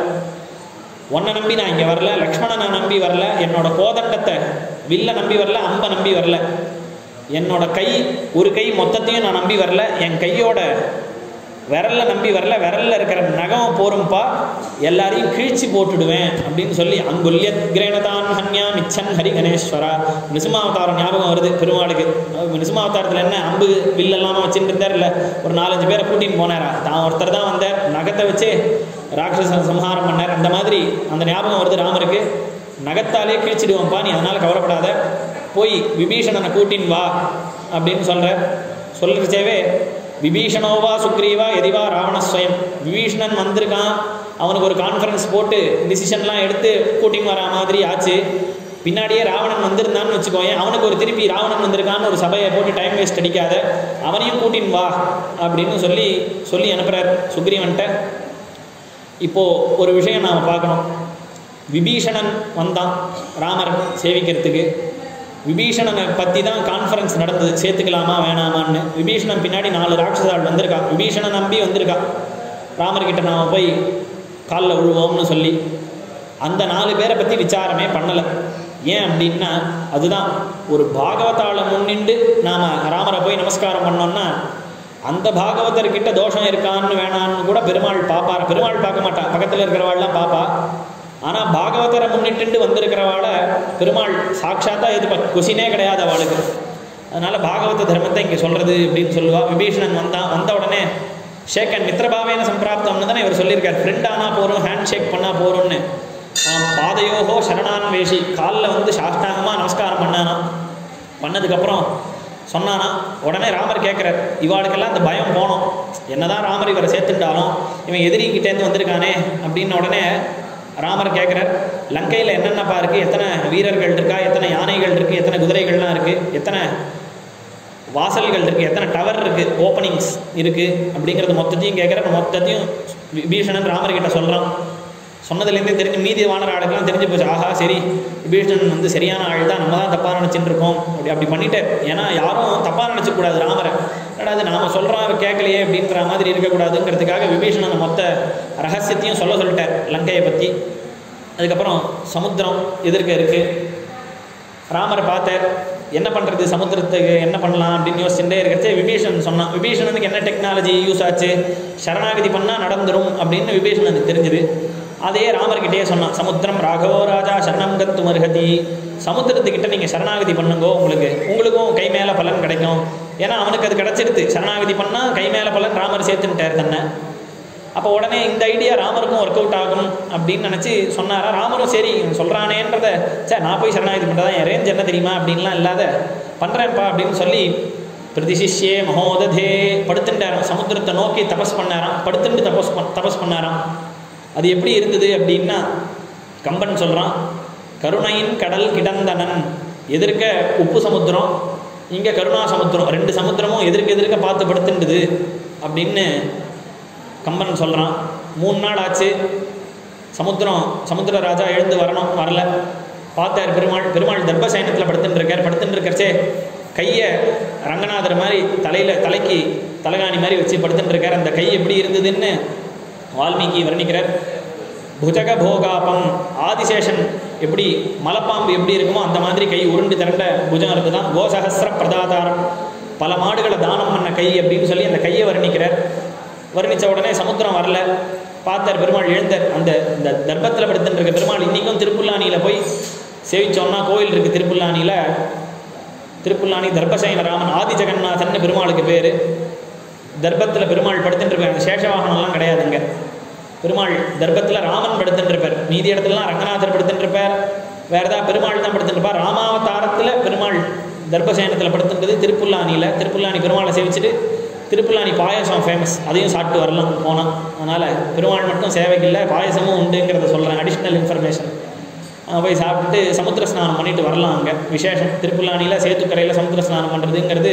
உன்னை நம்பி நான் இங்கே வரல லக்ஷ்மணனை நம்பி வரல என்னோட கோதண்டத்தை வில்ல நம்பி வரல அம்பை நம்பி வரல என்னோட கை ஒரு கை மொத்தத்தையும் நான் நம்பி வரல என் கையோட விரல்ல நம்பி வரல விரல்ல இருக்கிற நகம் போரும்பா எல்லாரையும் கிழிச்சு போட்டுடுவேன் அப்படின்னு சொல்லி அங்குல்ய கிரேணதான் ஹன்யா மிச்சன் ஹரி கணேஸ்வரா நிசுமாவதாரம் ஞாபகம் வருது பெருமாளுக்கு அஹ் நிசுமாவதாரத்தில் என்ன அம்பு வில்லெல்லாம் வச்சுட்டு இருந்தார் இல்லை ஒரு நாலஞ்சு பேரை கூட்டின்னு போனாரா தான் ஒருத்தர் தான் வந்தார் நகத்தை வச்சு ராட்சச சம்ஹாரம் பண்ணார் அந்த மாதிரி அந்த ஞாபகம் வருது ராமருக்கு நகத்தாலே கிழிச்சிடுவோம்ப்பா நீ அதனால் கவலைப்படாத போய் விபீஷணனை கூட்டின்னு வா அப்படின்னு சொல்கிற சொல்லிருச்சேவே விபீஷணோவா சுக்ரீவா எதிவா ராவணஸ்வயம் விபீஷணன் வந்திருக்கான் அவனுக்கு ஒரு கான்ஃபரன்ஸ் போட்டு டிசிஷன்லாம் எடுத்து கூட்டின்னு வரா மாதிரி ஆச்சு பின்னாடியே ராவணன் வந்திருந்தான்னு வச்சுக்கோயேன் அவனுக்கு ஒரு திருப்பி ராவணன் வந்திருக்கான்னு ஒரு சபையை போட்டு டைம் வேஸ்ட் அடிக்காத அவனையும் கூட்டின்னு வா அப்படின்னு சொல்லி சொல்லி அனுப்புகிறார் சுக்ரீவன்ட்ட இப்போது ஒரு விஷயம் நாம் பார்க்கணும் விபீஷணன் வந்தான் ராமர் சேவிக்கிறதுக்கு விபீஷணனை பற்றி தான் கான்ஃபரன்ஸ் நடந்தது சேர்த்துக்கலாமா வேணாமான்னு விபீஷணன் பின்னாடி நாலு ராட்சசாள் வந்திருக்கா விபீஷணன் நம்பி வந்திருக்கா ராமர்கிட்ட நாம் போய் காலில் விழுவோம்னு சொல்லி அந்த நாலு பேரை பற்றி விசாரமே பண்ணலை ஏன் அப்படின்னா அதுதான் ஒரு பாகவதாளை முன்னிண்டு நாம் ராமரை போய் நமஸ்காரம் பண்ணோம்னா அந்த பாகவதர்கிட்ட தோஷம் இருக்கான்னு வேணான்னு கூட பெருமாள் பாப்பார் பெருமாள் பார்க்க மாட்டா பக்கத்தில் இருக்கிறவாள்லாம் பாப்பா ஆனால் பாகவதரை முன்னிட்டு வந்திருக்கிறவாளை பெருமாள் சாட்சாத்தா எது கொசினே கிடையாது அவளுக்கு அதனால பாகவத தர்மத்தை இங்கே சொல்றது அப்படின்னு சொல்லுவா விபீஷணன் வந்தான் வந்த உடனே ஷேக் அண்ட் மித்ரபாவேன சம்பிராப்தம்னு தானே இவர் சொல்லியிருக்கார் ஃப்ரெண்ட் ஆனால் போகிறோம் ஹேண்ட் ஷேக் பண்ணால் போகிறோம்னு பாதையோகோ சரணான் வேஷி காலில் வந்து சாஷ்டாங்கமாக நமஸ்காரம் பண்ணானா பண்ணதுக்கப்புறம் சொன்னானா உடனே ராமர் கேட்குறார் இவாளுக்கெல்லாம் அந்த பயம் போனோம் என்னதான் ராமர் இவரை சேர்த்துட்டாலும் இவன் எதிரிகிட்டேருந்து வந்திருக்கானே அப்படின்னு உடனே ராமர் கேட்குறார் லங்கையில் என்னென்னப்பா இருக்குது எத்தனை வீரர்கள் இருக்கா எத்தனை யானைகள் இருக்குது எத்தனை குதிரைகள்லாம் இருக்குது எத்தனை வாசல்கள் இருக்குது எத்தனை டவர் இருக்குது ஓப்பனிங்ஸ் இருக்குது அப்படிங்கிறது மொத்தத்தையும் கேட்குற மொத்தத்தையும் விபீஷணன் ராமர்கிட்ட சொல்கிறான் சொன்னதுலேருந்தே தெரிஞ்சு மீதி வானர ஆளுக்கெல்லாம் தெரிஞ்சு போச்சு ஆஹா சரி விபீஷணன் வந்து சரியான ஆள் தான் நம்ம தான் தப்பாக நினச்சிட்டு இருக்கோம் அப்படி அப்படி பண்ணிட்டார் ஏன்னா யாரும் தப்பாக நினச்சக்கூடாது ராமரை என்னடா அது நாம சொல்கிறோம் அவர் கேட்கலையே அப்படின்ற மாதிரி இருக்கக்கூடாதுங்கிறதுக்காக விபீஷணன் மொத்த ரகசியத்தையும் சொல்ல சொல்லிட்டார் லங்கையை பற்றி அதுக்கப்புறம் சமுத்திரம் எதிர்க்க இருக்குது ராமரை பார்த்தார் என்ன பண்ணுறது சமுத்திரத்துக்கு என்ன பண்ணலாம் அப்படின்னு யோசிச்சுட்டே இருக்கிறச்சே விபீஷணன் சொன்னான் விபீஷணனுக்கு என்ன டெக்னாலஜி யூஸ் ஆச்சு சரணாகதி பண்ணால் நடந்துரும் அப்படின்னு விபீஷணனுக்கு தெரிஞ்சுது அதே ராமர்கிட்டயே சொன்னான் சமுத்திரம் ராகவோ ராஜா சரணம் கத்து மருகதி சமுத்திரத்துக்கிட்ட நீங்கள் சரணாகதி பண்ணுங்கோ உங்களுக்கு உங்களுக்கும் கை மேலே பலன் கிடைக்கும் ஏன்னா அவனுக்கு அது கிடச்சிடுது சரணாகதி பண்ணால் கை மேலே பலன் ராமர் சேர்த்துன்ட்டார் தன்னை அப்போ உடனே இந்த ஐடியா ராமருக்கும் ஒர்க் அவுட் ஆகும் அப்படின்னு நினச்சி சொன்னாரா ராமரும் சரி இவன் சொல்கிறானேன்றத சே நான் போய் சரணாகதி பண்ணுறதா என் ரேஞ்ச் என்ன தெரியுமா அப்படின்லாம் இல்லாத பண்ணுறேன்ப்பா அப்படின்னு சொல்லி பிரதிசிஷ்யே மகோததே படுத்துட்டாராம் சமுத்திரத்தை நோக்கி தபஸ் பண்ணாராம் படுத்துட்டு தபஸ் பண் தபஸ் பண்ணாராம் அது எப்படி இருந்தது அப்படின்னா கம்பன் சொல்கிறான் கருணையின் கடல் கிடந்தனன் எதிர்க்க உப்பு சமுத்திரம் இங்கே கருணா சமுத்திரம் ரெண்டு சமுத்திரமும் எதிர்க்க எதிர்க்க பார்த்து படுத்துண்டுது அப்படின்னு கம்பன் சொல்கிறான் மூணு நாள் ஆச்சு சமுத்திரம் சமுத்திர ராஜா எழுந்து வரணும் வரல பார்த்தார் பெருமாள் பெருமாள் தர்பசயனத்தில் படுத்துட்டு இருக்கார் படுத்துட்டு இருக்கறச்சே கையை ரங்கநாதர் மாதிரி தலையில் தலைக்கு தலகாணி மாதிரி வச்சு படுத்துட்டு இருக்கார் அந்த கை எப்படி இருந்ததுன்னு வால்மீகி வர்ணிக்கிறார் புஜக போகாபம் ஆதிசேஷன் எப்படி மலைப்பாம்பு எப்படி இருக்குமோ அந்த மாதிரி கை உருண்டு திரண்ட புஜம் இருக்குதான் கோசஹஸ்ர பிரதாதாரம் பல மாடுகளை தானம் பண்ண கை அப்படின்னு சொல்லி அந்த கையை வர்ணிக்கிறார் வர்ணித்த உடனே சமுத்திரம் வரல பார்த்தார் பெருமாள் எழுந்தார் அந்த இந்த தர்ப்பத்தில் படுத்துட்டு இருக்க பெருமாள் இன்றைக்கும் திருப்புல்லானியில் போய் சேவிச்சோம்னா கோயில் இருக்குது திருப்புல்லானியில் திருப்புல்லானி தர்பசயன ராமன் ஆதி ஜெகநாதன் பெருமாளுக்கு பேர் தர்பத்தில் பெருமாள் படுத்துட்டு இருப்பார் அந்த சேஷவாகனம்லாம் கிடையாதுங்க பெருமாள் தர்பத்தில் ராமன் படுத்துட்டு இருப்பார் மீதி இடத்துலலாம் ரங்கநாதர் படுத்துட்டு இருப்பார் வேறு ஏதாவது பெருமாள் தான் படுத்துட்டு இருப்பார் ராமாவதாரத்தில் பெருமாள் தர்பசயனத்தில் படுத்துன்றது திருப்புல்லானியில் திருப்புல்லானி பெருமாளை சேவிச்சுட்டு திருப்புல்லானி பாயசம் ஃபேமஸ் அதையும் சாப்பிட்டு வரலாம் போனால் அதனால் பெருமாள் மட்டும் சேவைக்கு இல்லை பாயசமும் உண்டுங்கிறத சொல்கிறேன் அடிஷ்னல் இன்ஃபர்மேஷன் அங்கே போய் சாப்பிட்டுட்டு சமுத்திர ஸ்நானம் பண்ணிட்டு வரலாம் அங்கே விசேஷம் திருப்புல்லானியில் சேத்துக்கரையில் சமுத்திர ஸ்நானம் பண்ணுறதுங்கிறது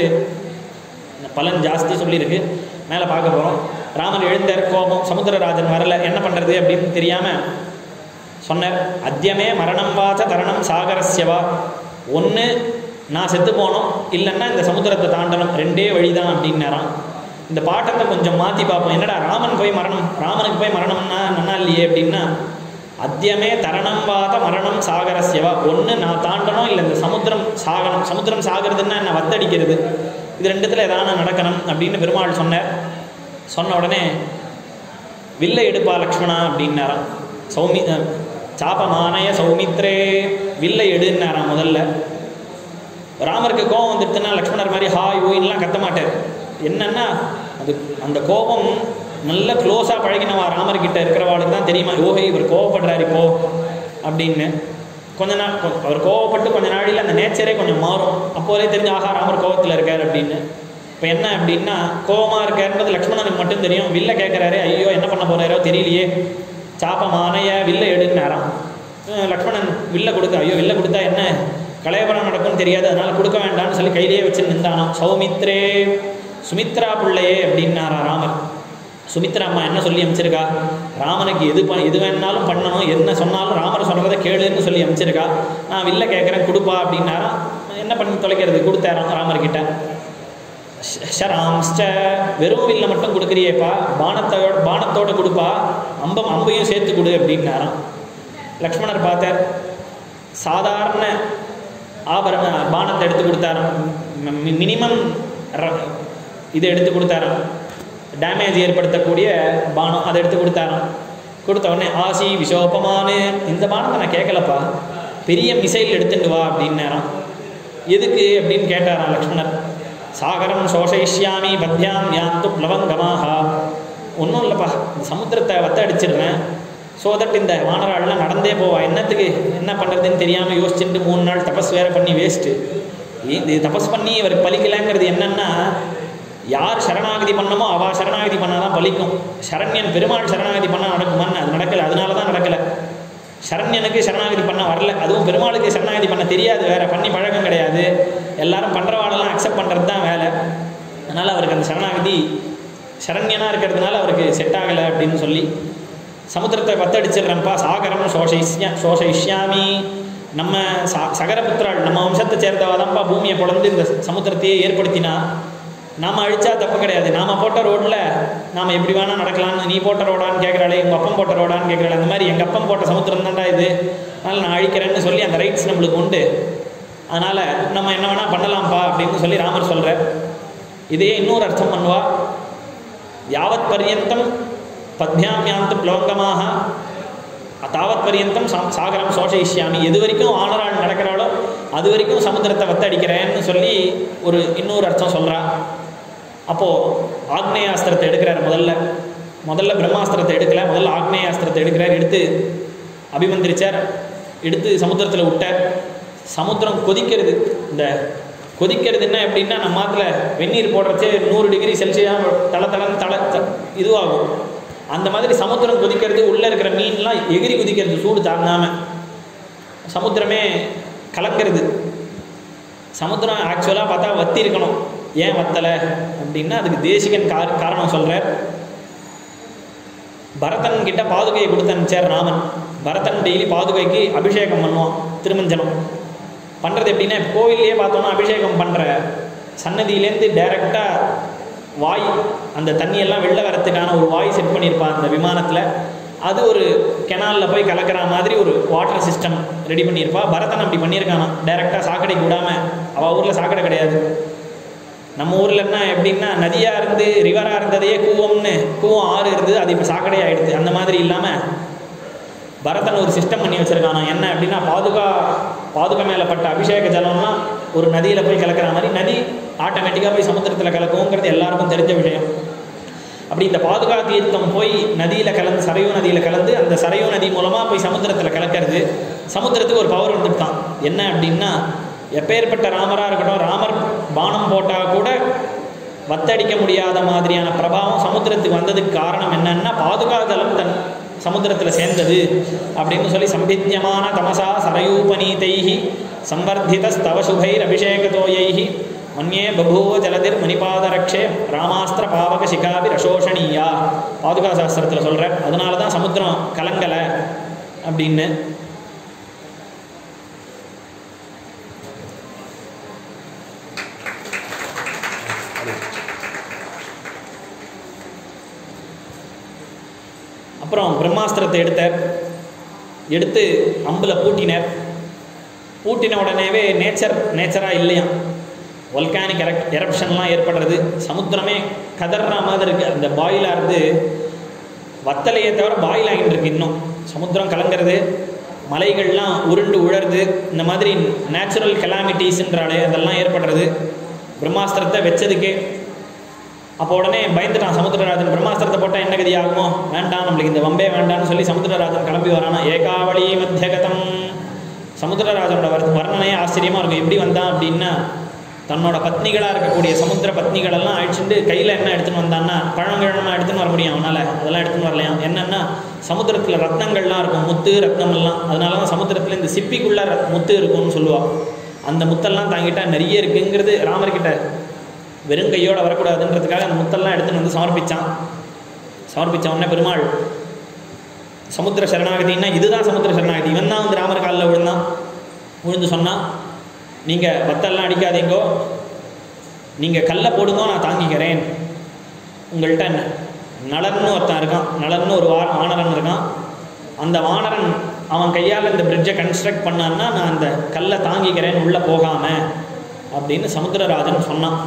பலன் ஜாஸ்தி சொல்லியிருக்கு மேலே பார்க்க போகிறோம் ராமன் எழுந்தார் கோபம் சமுத்திரராஜன் வரல என்ன பண்ணுறது அப்படின்னு தெரியாமல் சொன்னார் அத்தியமே மரணம் வாச்ச தரணம் சாகரஸ்யவா ஒன்று நான் செத்து போனோம் இல்லைன்னா இந்த சமுத்திரத்தை தாண்டணும் ரெண்டே வழிதான் அப்படின்னாராம் இந்த பாட்டத்தை கொஞ்சம் மாற்றி பார்ப்போம் என்னடா ராமன் போய் மரணம் ராமனுக்கு போய் மரணம்னா நன்னா இல்லையே அப்படின்னா அத்தியமே தரணம் வாத மரணம் சாகரஸ்யவா ஒன்று நான் தாண்டணும் இல்லை இந்த சமுத்திரம் சாகனம் சமுத்திரம் சாகிறதுன்னா என்ன வத்தடிக்கிறது இது ரெண்டுத்தில் ஏதாவது நடக்கணும் அப்படின்னு பெருமாள் சொன்னார் சொன்ன உடனே வில்லை எடுப்பா லக்ஷ்மணா அப்படின்னாராம் சௌமி சாபமானய சௌமித்ரே வில்லை எடுன்னாராம் முதல்ல ராமருக்கு கோபம் வந்துட்டுன்னா லக்ஷ்மணர் மாதிரி ஹாய் ஓயின்லாம் கத்த மாட்டார் என்னன்னா அது அந்த கோபம் நல்ல க்ளோஸாக பழகினவா ராமர்கிட்ட இருக்கிறவாளுக்கு தான் தெரியுமா ஓஹே இவர் கோவப்படுறாரு இப்போ அப்படின்னு கொஞ்ச நாள் கொ- அவர் கோவப்பட்டு கொஞ்ச நாளில் அந்த நேச்சரே கொஞ்சம் மாறும் அப்போதே தெரிஞ்சு ஆஹா ராமர் கோவத்தில் இருக்கார் அப்படின்னு இப்போ என்ன அப்படின்னா கோவமாக இருக்காருன்றது லக்ஷ்மணனுக்கு மட்டும் தெரியும் வில்ல கேட்குறாரு ஐயோ என்ன பண்ண போறாரோ தெரியலையே சாப்பம் ஆனைய வில்ல எடுன்னாராம் அஹ் லக்ஷ்மணன் வில்ல கொடுக்க ஐயோ வில்ல கொடுத்தா என்ன கலையபரம் நடக்கும்னு தெரியாது அதனால கொடுக்க வேண்டாம்னு சொல்லி கையிலேயே வச்சு நின்றானாம் சௌமித்ரே சுமித்ரா பிள்ளையே அப்படின்னாரா ராமர் சுமித்ரா அம்மா என்ன சொல்லி அமைச்சிருக்கா ராமனுக்கு எது ப எது வேணாலும் பண்ணணும் என்ன சொன்னாலும் ராமர் சொல்கிறத கேளுன்னு சொல்லி அமைச்சிருக்கா நான் வில்ல கேட்குறேன் கொடுப்பா அப்படின்னாரா என்ன பண்ணி தொலைக்கிறது கொடுத்தாராம் ராமர்கிட்ட ஷ- ஷராம்ஸ்ட வெறும் வில்ல மட்டும் கொடுக்குறியேப்பா பானத்தோட பானத்தோட கொடுப்பா அம்பம் அம்பையும் சேர்த்து கொடு அப்படின்னாராம் லக்ஷ்மணர் பார்த்தார் சாதாரண ஆபரண பானத்தை எடுத்து கொடுத்தாராம் மினிமம் இதை எடுத்து கொடுத்தாராம் டேமேஜ் ஏற்படுத்தக்கூடிய பானம் அதை எடுத்து கொடுத்தாராம் கொடுத்த உடனே ஆசி விஷோபமானு இந்த பானத்தை நான் கேட்கலப்பா பெரிய மிசைல் எடுத்துட்டு வா அப்படின்னாராம் எதுக்கு அப்படின்னு கேட்டாராம் லக்ஷ்மணர் சாகரம் சோஷயிஷ்யாமி பத்யாம் யாந்து பிளவங்கமாகா ஒன்றும் இல்லைப்பா இந்த சமுத்திரத்தை வத்த அடிச்சிடுறேன் ஸோ தட் இந்த வானராள்லாம் நடந்தே போவா என்னத்துக்கு என்ன பண்ணுறதுன்னு தெரியாமல் யோசிச்சுட்டு மூணு நாள் தபஸ் வேற பண்ணி வேஸ்ட்டு இது தபஸ் பண்ணி இவர் பலிக்கலைங்கிறது என்னன்னா யார் சரணாகதி பண்ணமோ அவா சரணாகதி பண்ணால் தான் பலிக்கும் சரண்யன் பெருமாள் சரணாகதி பண்ணால் நடக்குமான்னு அது நடக்கலை அதனால தான் நடக்கலை சரண்யனுக்கு சரணாகதி பண்ண வரல அதுவும் பெருமாளுக்கு சரணாகதி பண்ண தெரியாது வேற பண்ணி பழக்கம் கிடையாது எல்லாரும் பண்ணுறவாளெல்லாம் அக்செப்ட் பண்ணுறது தான் வேலை அதனால் அவருக்கு அந்த சரணாகதி சரண்யனாக இருக்கிறதுனால அவருக்கு செட் ஆகலை அப்படின்னு சொல்லி சமுத்திரத்தை வத்தடிச்சிடுறேன்ப்பா சாகரம் சோஷயிஷ்யா சோஷயிஷ்யாமி நம்ம ச சகரபுத்திராள் நம்ம வம்சத்தை சேர்ந்தவா தான்ப்பா பூமியை பிளந்து இந்த சமுத்திரத்தையே ஏற்படுத்தினா நாம் அழிச்சா தப்பு கிடையாது நாம் போட்ட ரோட்டில் நாம் எப்படி வேணால் நடக்கலாம்னு நீ போட்ட ரோடான்னு கேட்குறாளே உங்கள் அப்பம் போட்ட ரோடான்னு கேட்குறாள் அந்த மாதிரி எங்கள் அப்பம் போட்ட சமுத்திரம் தான்டா இது அதனால் நான் அழிக்கிறேன்னு சொல்லி அந்த ரைட்ஸ் நம்மளுக்கு உண்டு அதனால் நம்ம என்ன வேணால் பண்ணலாம்ப்பா அப்படின்னு சொல்லி ராமர் சொல்கிறார் இதையே இன்னொரு அர்த்தம் பண்ணுவா யாவத் பர்யந்தம் பத்யாமியாந்த பிளவங்கமாக தாவத் பர்யந்தம் சா சாகரம் சோஷயிஷ்யாமி எது வரைக்கும் ஆனராள் நடக்கிறாளோ அது வரைக்கும் சமுத்திரத்தை வத்தடிக்கிறேன்னு சொல்லி ஒரு இன்னொரு அர்த்தம் சொல்கிறா அப்போது ஆக்னேயாஸ்திரத்தை எடுக்கிறார் முதல்ல முதல்ல பிரம்மாஸ்திரத்தை எடுக்கல முதல்ல ஆக்னேயாஸ்திரத்தை எடுக்கிறார் எடுத்து அபிமந்திரிச்சார் எடுத்து சமுத்திரத்தில் விட்டார் சமுத்திரம் கொதிக்கிறது இந்த கொதிக்கிறது என்ன எப்படின்னா நம்ம மாத்துல வெந்நீர் போடுறச்சே நூறு டிகிரி செல்சியாக தள தளன்னு தள த- இதுவாகும் அந்த மாதிரி சமுத்திரம் கொதிக்கிறது உள்ளே இருக்கிற மீன்லாம் எகிரி குதிக்கிறது சூடு தாங்காம சமுத்திரமே கலக்கிறது சமுத்திரம் ஆக்சுவலாக பார்த்தா வத்தி இருக்கணும் ஏன் வத்தலை அப்படின்னா அதுக்கு தேசிகன் கார் காரணம் சொல்கிறார் பரதன் கிட்ட பாதுகையை கொடுத்து அனுப்பிச்சார் ராமன் பரதன் டெய்லி பாதுகைக்கு அபிஷேகம் பண்ணுவான் திருமஞ்சனம் பண்ணுறது எப்படின்னா இப்போ கோவில்லையே பார்த்தோம்னா அபிஷேகம் பண்ணுற சன்னதியிலேருந்து டைரெக்டாக வாய் அந்த தண்ணியெல்லாம் வெளில வரத்துக்கான ஒரு வாய் செட் பண்ணியிருப்பான் அந்த விமானத்தில் அது ஒரு கெனாலில் போய் கலக்கிற மாதிரி ஒரு வாட்டர் சிஸ்டம் ரெடி பண்ணியிருப்பா பரதன் அப்படி பண்ணியிருக்கானா டைரெக்டாக சாக்கடைக்கு விடாமல் அவள் ஊரில் சாக்கடை கிடையாது நம்ம ஊரில் என்ன எப்படின்னா நதியாக இருந்து ரிவராக இருந்ததையே கூவம்னு கூவம் ஆறு இருந்தது அது இப்போ சாக்கடை ஆயிடுது அந்த மாதிரி இல்லாமல் பரதன் ஒரு சிஸ்டம் பண்ணி வச்சிருக்கானா என்ன அப்படின்னா பாதுகா பாதுகா மேலே பட்ட அபிஷேக ஜலம்னா ஒரு நதியில் போய் கலக்கிற மாதிரி நதி ஆட்டோமேட்டிக்காக போய் சமுத்திரத்தில் கலக்குங்கிறது எல்லாருக்கும் தெரிஞ்ச விஷயம் அப்படி இந்த பாதுகா தீர்த்தம் போய் நதியில் கலந்து சரையூ நதியில் கலந்து அந்த சரையூ நதி மூலமாக போய் சமுத்திரத்தில் கலக்கிறது சமுத்திரத்துக்கு ஒரு பவர் வந்துட்டான் என்ன அப்படின்னா எப்பேற்பட்ட ராமராக இருக்கட்டும் ராமர் பானம் போட்டால் கூட வத்தடிக்க முடியாத மாதிரியான பிரபாவம் சமுத்திரத்துக்கு வந்ததுக்கு காரணம் என்னன்னா பாதுகா ஜலம் தன் சமுத்திரத்தில் சேர்ந்தது அப்படின்னு சொல்லி சம்பித்யமான தமசா சரயூபநீதைஹி சம்பர்திதஸ்தவ சுபைர் அபிஷேகதோயைஹி மன்யே பபூவ ஜலதிர் மணிபாதரக்ஷே ராமாஸ்திர பாவக சிகாபி ரசோஷணீயா பாதுகா சாஸ்திரத்தில் சொல்கிறார் அதனால தான் சமுத்திரம் கலங்கலை அப்படின்னு அப்புறம் பிரம்மாஸ்திரத்தை எடுத்தார் எடுத்து அம்பில் பூட்டினார் பூட்டின உடனேவே நேச்சர் நேச்சராக இல்லையாம் ஒல்கானிக் எரப் எரப்ஷன்லாம் ஏற்படுறது சமுத்திரமே கதற மாதிரி இருக்குது அந்த பாயிலாக இருந்து வத்தலையே தவிர பாயில் ஆகிட்டு இருக்கு இன்னும் சமுத்திரம் கலங்கிறது மலைகள்லாம் உருண்டு உழறது இந்த மாதிரி நேச்சுரல் கெலாமிட்டிஸ்ன்றாலே அதெல்லாம் ஏற்படுறது பிரம்மாஸ்திரத்தை வச்சதுக்கே அப்போ உடனே பயந்துட்டான் சமுத்திரராஜன் பிரம்மாஸ்திரத்தை போட்டால் என்ன கதி ஆகுமோ வேண்டாம் நம்மளுக்கு இந்த வம்பே வேண்டாம்னு சொல்லி சமுத்திரராஜன் கிளம்பி வரானா ஏகாவளி மத்தியகதம் சமுத்திரராஜனோட வர் வர்ணனையே ஆச்சரியமாக இருக்கும் எப்படி வந்தான் அப்படின்னா தன்னோட பத்னிகளாக இருக்கக்கூடிய சமுத்திர பத்னிகளெல்லாம் அழிச்சுட்டு கையில் என்ன எடுத்துன்னு வந்தான்னா பழங்கிழமா எடுத்துன்னு வர முடியும் அவனால் அதெல்லாம் எடுத்துன்னு வரலையாம் என்னன்னா சமுத்திரத்தில் ரத்னங்கள்லாம் இருக்கும் முத்து ரத்னமெல்லாம் அதனால தான் சமுத்திரத்தில் இந்த சிப்பிக்குள்ள ரத்- முத்து இருக்கும்னு சொல்லுவாள் அந்த முத்தெல்லாம் தாங்கிட்டா நிறைய இருக்குங்கிறது ராமர்கிட்ட வெறும் கையோட வரக்கூடாதுன்றதுக்காக அந்த முத்தெல்லாம் எடுத்துன்னு வந்து சமர்ப்பிச்சான் சமர்ப்பிச்ச உடனே பெருமாள் சமுத்திர சரணாகதின்னா இதுதான் சமுத்திர சரணாகதி இவன் தான் வந்து ராமர் காலில் விழுந்தான் விழுந்து சொன்னான் நீங்கள் வத்தெல்லாம் அடிக்காதீங்கோ நீங்கள் கல்லை போடுங்க நான் தாங்கிக்கிறேன் உங்கள்கிட்ட என்ன நலன்னு ஒருத்தன் இருக்கான் நலன்னு ஒரு வா வானரன் இருக்கான் அந்த வானரன் அவன் கையால் இந்த பிரிட்ஜை கன்ஸ்ட்ரக்ட் பண்ணான்னா நான் அந்த கல்லை தாங்கிக்கிறேன் உள்ளே போகாமல் அப்படின்னு சமுத்திரராஜன் சொன்னான்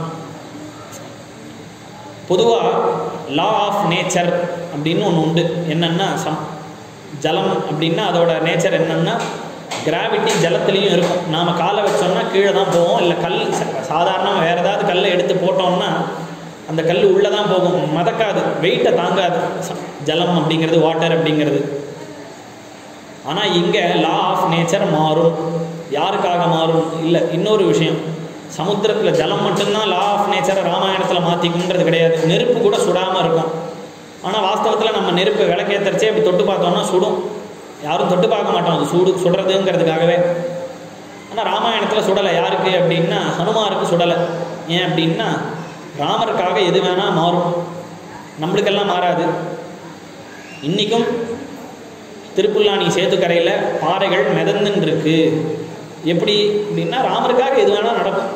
பொதுவாக லா ஆஃப் நேச்சர் அப்படின்னு ஒன்று உண்டு என்னென்னா சம் ஜலம் அப்படின்னா அதோட நேச்சர் என்னென்னா கிராவிட்டி ஜலத்துலேயும் இருக்கும் நாம் காலை வச்சோம்னா கீழே தான் போவோம் இல்லை கல் சாதாரணமாக வேறு ஏதாவது கல்லை எடுத்து போட்டோம்னா அந்த கல் உள்ளே தான் போகும் மதக்காது வெயிட்டை தாங்காது ச- ஜலம் அப்படிங்கிறது வாட்டர் அப்படிங்கிறது ஆனால் இங்கே லா ஆஃப் நேச்சர் மாறும் யாருக்காக மாறும் இல்லை இன்னொரு விஷயம் சமுத்திரத்தில் ஜலம் மட்டும்தான் லா ஆஃப் நேச்சரை ராமாயணத்தில் மாற்றிக்குன்றது கிடையாது நெருப்பு கூட சுடாமல் இருக்கும் ஆனால் வாஸ்தவத்தில் நம்ம நெருப்பு விளக்கேத்தரிச்சே அப்படி தொட்டு பார்த்தோம்னா சுடும் யாரும் தொட்டு பார்க்க மாட்டோம் அது சூடு சுடுறதுங்கிறதுக்காகவே ஆனால் ராமாயணத்தில் சுடலை யாருக்கு அப்படின்னா ஹனுமாருக்கு சுடலை ஏன் அப்படின்னா ராமருக்காக எது வேணால் மாறும் நம்மளுக்கெல்லாம் மாறாது இன்றைக்கும் திருப்புல்லானி சேத்துக்கரையில் பாறைகள் மிதந்துன்னு இருக்கு எப்படி அப்படின்னா ராமருக்காக எது வேணால் நடக்கும்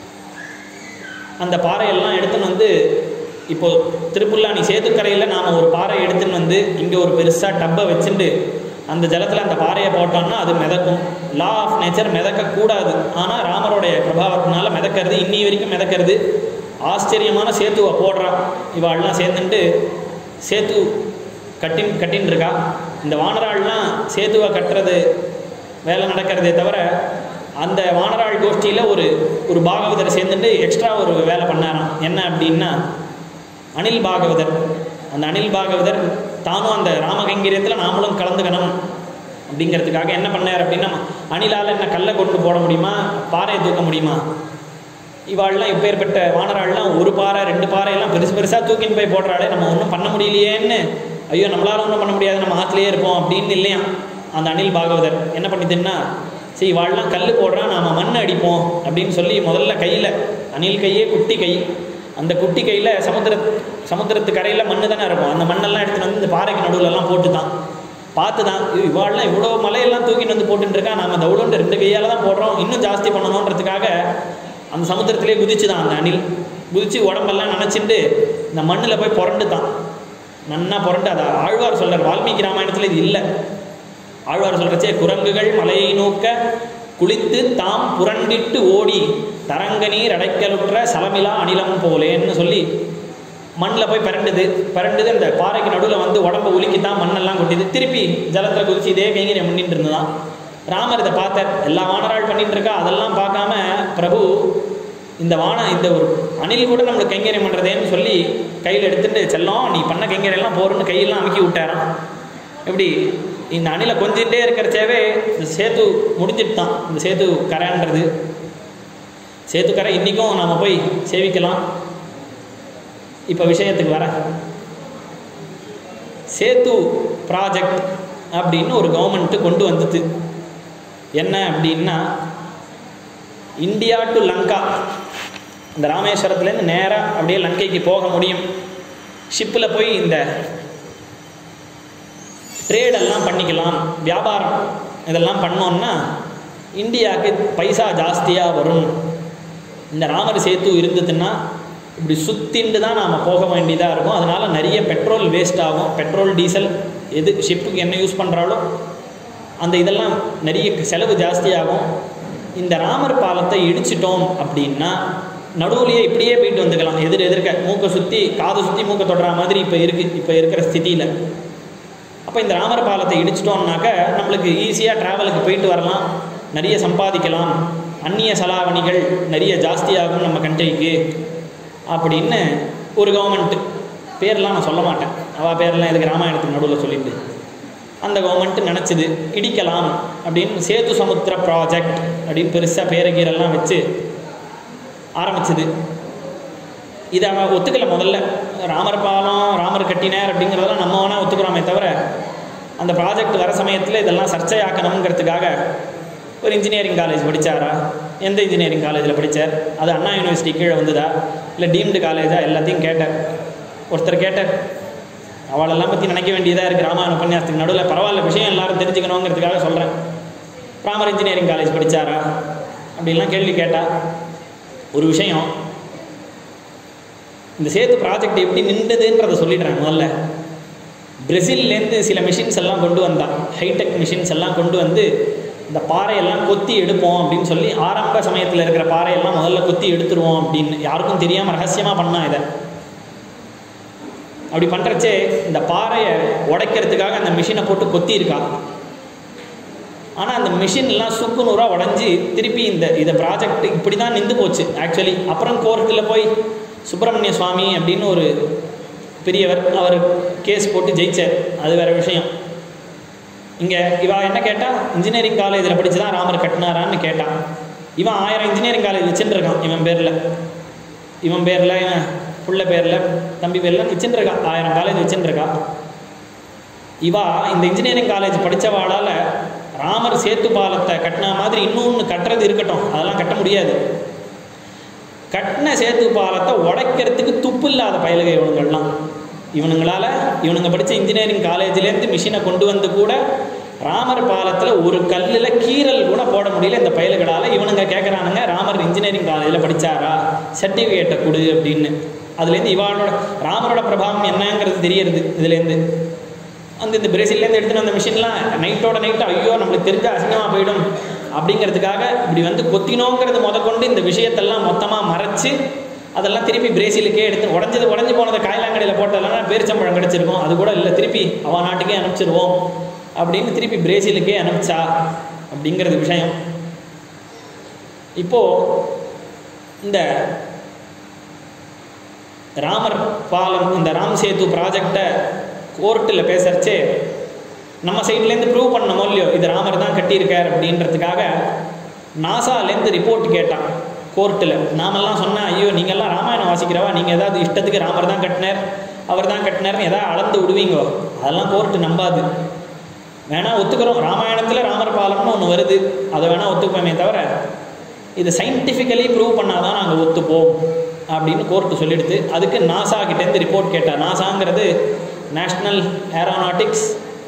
அந்த பாறையெல்லாம் எடுத்துன்னு வந்து இப்போ திருப்புல்லானி சேத்துக்கரையில் நாம் ஒரு பாறை எடுத்துன்னு வந்து இங்கே ஒரு பெருசாக டப்பை வச்சுட்டு அந்த ஜலத்தில் அந்த பாறையை போட்டோம்னா அது மிதக்கும் லா ஆஃப் நேச்சர் மிதக்கக்கூடாது ஆனால் ராமருடைய பிரபாவத்தினால மிதக்கிறது இன்னி வரைக்கும் மிதக்கிறது ஆச்சரியமான சேத்துவை போடுறான் இவாள்லாம் சேர்ந்துட்டு சேத்து கட்டின் கட்டின்னு இருக்கா இந்த வானராள்லாம் சேத்துவை கட்டுறது வேலை நடக்கிறதே தவிர அந்த வானராள் கோஷ்டியில் ஒரு ஒரு பாகவதரை சேர்ந்துட்டு எக்ஸ்ட்ரா ஒரு வேலை பண்ணாராம் என்ன அப்படின்னா அனில் பாகவதர் அந்த அனில் பாகவதர் தானும் அந்த ராமகைங்கரியத்தில் நாமளும் கலந்துக்கணும் அப்படிங்கிறதுக்காக என்ன பண்ணார் அப்படின்னா அணிலால் என்ன கல்லை கொண்டு போட முடியுமா பாறையை தூக்க முடியுமா இவாள்லாம் இப்பேற்பட்ட வானராள்லாம் ஒரு பாறை ரெண்டு பாறையெல்லாம் பெருசு பெருசாக தூக்கின்னு போய் போடுறாளே நம்ம ஒன்றும் பண்ண முடியலையேன்னு ஐயோ நம்மளால ஒன்றும் பண்ண முடியாது நம்ம ஆற்றுலேயே இருப்போம் அப்படின்னு இல்லையா அந்த அனில் பாகவதர் என்ன பண்ணிதுன்னா சரி இவாள்லாம் கல் போடுறான் நாம் மண் அடிப்போம் அப்படின்னு சொல்லி முதல்ல கையில் அணில் கையே குட்டி கை அந்த குட்டி கையில் சமுத்திர சமுத்திரத்து கரையில் மண்ணு தானே இருக்கும் அந்த மண்ணெல்லாம் எடுத்துகிட்டு வந்து இந்த பாறைக்கு நடுவுலலாம் போட்டு தான் பார்த்து தான் ஐயோ, இவாள்லாம் இவ்வளோ மலையெல்லாம் தூக்கிட்டு வந்து போட்டுட்டு இருக்கா நம்ம அந்த உடம்பு ரெண்டு கையால் தான் போடுறோம் இன்னும் ஜாஸ்தி பண்ணணுன்றதுக்காக அந்த சமுத்திரத்திலே குதிச்சு தான் அந்த அணில் குதிச்சு உடம்பெல்லாம் நினச்சிட்டு இந்த மண்ணில் போய் புரண்டு தான் நன்னா புரண்டு அதை ஆழ்வார் சொல்றார் வால்மீகி ராமாயணத்தில் இது இல்லை ஆழ்வார் சொல்றச்சே குரங்குகள் மலையை நோக்க குளித்து தாம் புரண்டிட்டு ஓடி தரங்க நீர் அடைக்கலுற்ற சலமிலா அணிலம் போலேன்னு சொல்லி மண்ணில் போய் பரண்டுது பரண்டுது அந்த பாறைக்கு நடுவில் வந்து உடம்ப உலுக்கித்தான் மண்ணெல்லாம் கொட்டிது திருப்பி ஜலத்தில் குதிச்சு இதே கைங்கரியம் முன்னிட்டு இருந்ததான் ராமர் இதை பார்த்தார் எல்லா வானராள் பண்ணிட்டு இருக்கா அதெல்லாம் பார்க்காம பிரபு இந்த வான இந்த ஒரு அணில் கூட நம்மளுக்கு கைங்கரியம் பண்ணுறதேன்னு சொல்லி கையில் எடுத்துட்டு செல்லம் நீ பண்ண கைங்கரியெல்லாம் போறன்னு கையெல்லாம் அமுக்கி விட்டாராம் எப்படி இந்த அணிலை கொஞ்சிட்டே இருக்கிறச்சேவே இந்த சேத்து முடிஞ்சிட்டு தான் இந்த சேத்து கரைன்றது சேத்து கரை இன்றைக்கும் நாம் போய் சேவிக்கலாம் இப்போ விஷயத்துக்கு வரேன் சேத்து ப்ராஜெக்ட் அப்படின்னு ஒரு கவர்மெண்ட்டு கொண்டு வந்தது என்ன அப்படின்னா இந்தியா டு லங்கா இந்த ராமேஸ்வரத்துலேருந்து நேராக அப்படியே லங்கைக்கு போக முடியும் ஷிப்பில் போய் இந்த ட்ரேடெல்லாம் பண்ணிக்கலாம் வியாபாரம் இதெல்லாம் பண்ணோம்னா இந்தியாவுக்கு பைசா ஜாஸ்தியாக வரும் இந்த ராமர் சேத்து இருந்ததுன்னா இப்படி சுத்திண்டு தான் நாம் போக வேண்டியதாக இருக்கும் அதனால் நிறைய பெட்ரோல் வேஸ்ட் ஆகும் பெட்ரோல் டீசல் எது ஷிப்புக்கு என்ன யூஸ் பண்ணுறாலோ அந்த இதெல்லாம் நிறைய செலவு ஜாஸ்தியாகும் இந்த ராமர் பாலத்தை இடிச்சிட்டோம் அப்படின்னா நடுவுலையே இப்படியே போயிட்டு வந்துக்கலாம் எதிர் எதிர்க்க மூக்கை சுற்றி காதை சுற்றி மூக்கை தொடுற மாதிரி இப்போ இருக்குது இப்போ இருக்கிற ஸ்திதியில் அப்போ இந்த ராமர் பாலத்தை இடிச்சிட்டோம்னாக்க நம்மளுக்கு ஈஸியாக ட்ராவலுக்கு போயிட்டு வரலாம் நிறைய சம்பாதிக்கலாம் அந்நிய செலாவணிகள் நிறைய ஜாஸ்தியாகும் நம்ம கண்ட்ரிக்கு அப்படின்னு ஒரு கவர்மெண்ட்டு பேர்லாம் நான் சொல்ல மாட்டேன் அவள் பேர்லாம் இதுக்கு ராமாயணத்துக்கு நடுவில் சொல்லிட்டு அந்த கவர்மெண்ட் நினச்சிது இடிக்கலாம் அப்படின்னு சேது சமுத்திர ப்ராஜெக்ட் அப்படின்னு பெருசாக பேரகீரெல்லாம் வச்சு ஆரம்பிச்சது இதை அவன் ஒத்துக்கல முதல்ல ராமர் பாலம் ராமர் கட்டினார் அப்படிங்கிறதெல்லாம் நம்ம வேணால் ஒத்துக்கிறோமே தவிர அந்த ப்ராஜெக்ட் வர சமயத்தில் இதெல்லாம் சர்ச்சையாக்கணுங்கிறதுக்காக ஒரு இன்ஜினியரிங் காலேஜ் படித்தாரா எந்த இன்ஜினியரிங் காலேஜில் படித்தார் அது அண்ணா யூனிவர்சிட்டி கீழே வந்ததா இல்லை டீம்டு காலேஜா எல்லாத்தையும் கேட்டார் ஒருத்தர் கேட்டார் அவளெல்லாம் பற்றி நினைக்க வேண்டியதாக இருக்குது ராமாயண உபன்யாசத்துக்கு நடுவில் பரவாயில்ல விஷயம் எல்லாரும் தெரிஞ்சுக்கணுங்கிறதுக்காக சொல்கிறேன் ராமர் இன்ஜினியரிங் காலேஜ் படித்தாரா அப்படின்லாம் கேள்வி கேட்டா ஒரு விஷயம் இந்த சேத்து ப்ராஜெக்ட் எப்படி நின்றுதுன்றதை சொல்லிடுறேன் முதல்ல பிரேசில்லேருந்து சில மிஷின்ஸ் எல்லாம் கொண்டு வந்தான் ஹைடெக் மிஷின்ஸ் எல்லாம் கொண்டு வந்து இந்த பாறையெல்லாம் கொத்தி எடுப்போம் அப்படின்னு சொல்லி ஆரம்ப சமயத்தில் இருக்கிற பாறையெல்லாம் முதல்ல கொத்தி எடுத்துருவோம் அப்படின்னு யாருக்கும் தெரியாமல் ரகசியமாக பண்ணான் இதை அப்படி பண்ணுறச்சே இந்த பாறையை உடைக்கிறதுக்காக அந்த மிஷினை போட்டு கொத்தி இருக்கா ஆனால் அந்த மிஷின்லாம் சுக்கு நூறாக உடஞ்சி திருப்பி இந்த இதை ப்ராஜெக்ட் இப்படி தான் நின்று போச்சு ஆக்சுவலி அப்புறம் கோர்ட்டில் போய் சுப்பிரமணிய சுவாமி அப்படின்னு ஒரு பெரியவர் அவர் கேஸ் போட்டு ஜெயிச்சார் அது வேற விஷயம் இங்கே இவா என்ன கேட்டா இன்ஜினியரிங் காலேஜில் படித்து தான் ராமர் கட்டினாரான்னு கேட்டான் இவன் ஆயிரம் இன்ஜினியரிங் காலேஜ் வச்சுட்டு இருக்கான் இவன் பேரில் இவன் பேரில் இவன் புள்ள பேரில் தம்பி பேரில் வச்சுட்டு இருக்கான் ஆயிரம் காலேஜ் வச்சுட்டு இருக்கான் இவா இந்த இன்ஜினியரிங் காலேஜ் படித்தவாளால் ராமர் சேத்து பாலத்தை கட்டின மாதிரி இன்னொன்று கட்டுறது இருக்கட்டும் அதெல்லாம் கட்ட முடியாது கட்டின சேத்து பாலத்தை உடைக்கிறதுக்கு துப்பு இல்லாத பயலுகை இவனுங்கள்லாம் இவனுங்களால் இவனுங்க படித்த இன்ஜினியரிங் காலேஜ்லேருந்து மிஷினை கொண்டு வந்து கூட ராமர் பாலத்தில் ஒரு கல்லில் கீறல் கூட போட முடியல இந்த பயல்களால் இவனுங்க கேட்குறானுங்க ராமர் இன்ஜினியரிங் காலேஜில் படித்தாரா சர்டிஃபிகேட்டை கொடு அப்படின்னு அதுலேருந்து இவாளோட ராமரோட பிரபாவம் என்னங்கிறது தெரியறது இதுலேருந்து அந்த இந்த பிரேசில்லேருந்து எடுத்துகிட்டு வந்த மிஷின்லாம் நைட்டோட நைட்டு ஐயோ நம்மளுக்கு தெரிஞ்ச அசிங்கமாக போயிடும் அப்படிங்கிறதுக்காக இப்படி வந்து கொத்தினோங்கிறது முதற்கொண்டு இந்த விஷயத்தெல்லாம் மொத்தமாக மறைச்சு அதெல்லாம் திருப்பி பிரேசிலுக்கே எடுத்து உடஞ்சது உடஞ்சி போனதை காயலாங்கடையில் போட்டதெல்லாம் பேரிச்சம்பழம் கிடச்சிருக்கும் அது கூட இல்லை திருப்பி அவன் நாட்டுக்கே அனுப்பிச்சிருவோம் அப்படின்னு திருப்பி பிரேசிலுக்கே அனுப்பிச்சா அப்படிங்கிறது விஷயம் இப்போது இந்த ராமர் பாலம் இந்த ராம் சேது ப்ராஜெக்டை கோர்ட்டில் பேசறச்சே நம்ம சைட்லேருந்து ப்ரூவ் பண்ணணுமோ இல்லையோ இது ராமர் தான் கட்டியிருக்கார் அப்படின்றதுக்காக நாசாலேருந்து ரிப்போர்ட் கேட்டான் கோர்ட்டில் நாமெல்லாம் சொன்னால் ஐயோ நீங்கள்லாம் ராமாயணம் வாசிக்கிறவா நீங்கள் ஏதாவது இஷ்டத்துக்கு ராமர் தான் கட்டினார் அவர் தான் கட்டினார்னு எதாவது அளந்து விடுவீங்கோ அதெல்லாம் கோர்ட்டு நம்பாது வேணால் ஒத்துக்கிறோம் ராமாயணத்தில் ராமர் பாலம்னு ஒன்று வருது அதை வேணால் ஒத்துப்போமே தவிர இது சயின்டிஃபிக்கலி ப்ரூவ் பண்ணாதான் நாங்கள் ஒத்துப்போம் அப்படின்னு கோர்ட்டு சொல்லிடுது அதுக்கு நாசா கிட்டேருந்து ரிப்போர்ட் கேட்டார் நாசாங்கிறது நேஷ்னல் ஏரோநாட்டிக்ஸ்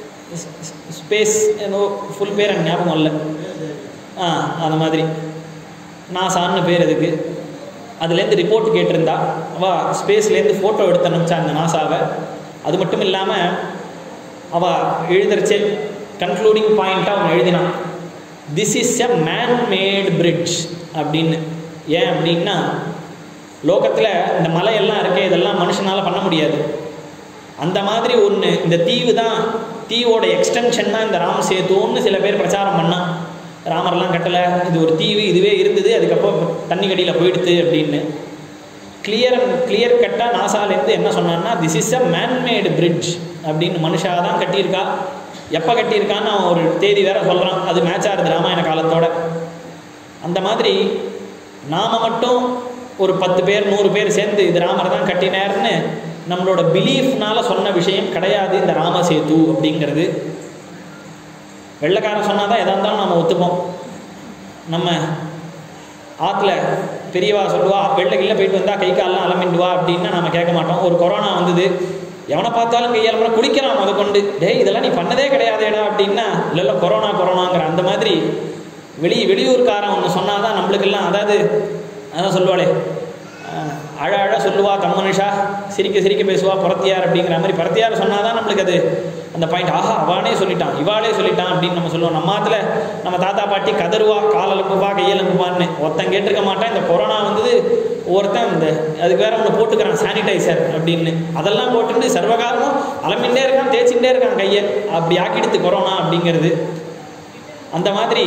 ஸ்பேஸ் ஏதோ ஃபுல் பேர் எனக்கு ஞாபகம் இல்லை ஆ அந்த மாதிரி நாசான்னு பேர் அதுக்கு அதுலேருந்து ரிப்போர்ட் கேட்டிருந்தா அவள் ஸ்பேஸ்லேருந்து ஃபோட்டோ எடுத்து அனுப்பிச்சா அந்த நாசாவை அது மட்டும் இல்லாமல் அவள் எழுதுறச்சே கன்க்ளூடிங் பாயிண்ட்டாக அவன் எழுதினான் this is a man made bridge அப்படின்னு ஏன் அப்படின்னா லோகத்தில் இந்த மலையெல்லாம் இருக்கே இதெல்லாம் மனுஷனால் பண்ண முடியாது அந்த மாதிரி ஒன்று இந்த தீவு தான் தீவோட எக்ஸ்டென்ஷன் தான் இந்த ராம சேத்துன்னு சில பேர் பிரச்சாரம் பண்ணான் ராமர்லாம் கட்டலை இது ஒரு தீவு இதுவே இருந்தது அதுக்கப்புறம் தண்ணி கடியில் போயிடுது அப்படின்னு கிளியர் கிளியர் கட்டாக நாசாலேருந்து என்ன சொன்னான்னா this is a man made bridge அப்படின்னு மனுஷா தான் கட்டியிருக்கா எப்போ கட்டியிருக்கான்னு அவன் ஒரு தேதி வேற சொல்கிறான் அது மேட்ச் ஆகுது ராமாயண காலத்தோட அந்த மாதிரி நாம் மட்டும் ஒரு பத்து பேர் நூறு பேர் சேர்ந்து இது ராமர் தான் கட்டினார்னு நம்மளோட பிலீஃப்னால சொன்ன விஷயம் கிடையாது இந்த ராமசேது அப்படிங்கிறது வெள்ளைக்காரன் சொன்னால் தான் எதா இருந்தாலும் நம்ம ஒத்துப்போம் நம்ம ஆற்றுல பெரியவா சொல்லுவா வெள்ளைக்கில்ல போயிட்டு வந்தால் கை காலெலாம் அலம்பிண்டுவா அப்படின்னா நம்ம கேட்க மாட்டோம் ஒரு கொரோனா வந்தது எவனை பார்த்தாலும் கையால் குடிக்கிறான் முத கொண்டு டேய் இதெல்லாம் நீ பண்ணதே கிடையாதேடா அப்படின்னா இல்லை இல்லை கொரோனா கொரோனாங்கிற அந்த மாதிரி வெளி வெளியூர்காரன் ஒன்று சொன்னால் தான் நம்மளுக்கெல்லாம் அதாவது அதான் சொல்லுவாளே அழ அழ சொல்லுவா தம்மனுஷா சிரிக்க சிரிக்க பேசுவா புறத்தியார் அப்படிங்கிற மாதிரி பரத்தியார் சொன்னால் தான் நம்மளுக்கு அது அந்த பாயிண்ட் ஆஹா அவானே சொல்லிட்டான் இவாளே சொல்லிட்டான் அப்படின்னு நம்ம சொல்லுவோம் நம்ம மாத்துல நம்ம தாத்தா பாட்டி கதருவா காலெலும்புப்பா கையெலும்புப்பான்னு ஒருத்தன் கேட்டிருக்க மாட்டான் இந்த கொரோனா வந்தது ஒருத்தன் இந்த அதுக்கு வேற ஒன்று போட்டுக்கிறான் சானிடைசர் அப்படின்னு அதெல்லாம் போட்டுட்டு சர்வகாலமும் அலம்பிண்டே இருக்கான் தேய்ச்சிட்டே இருக்கான் கையை அப்படி ஆக்கிடுத்து கொரோனா அப்படிங்கிறது அந்த மாதிரி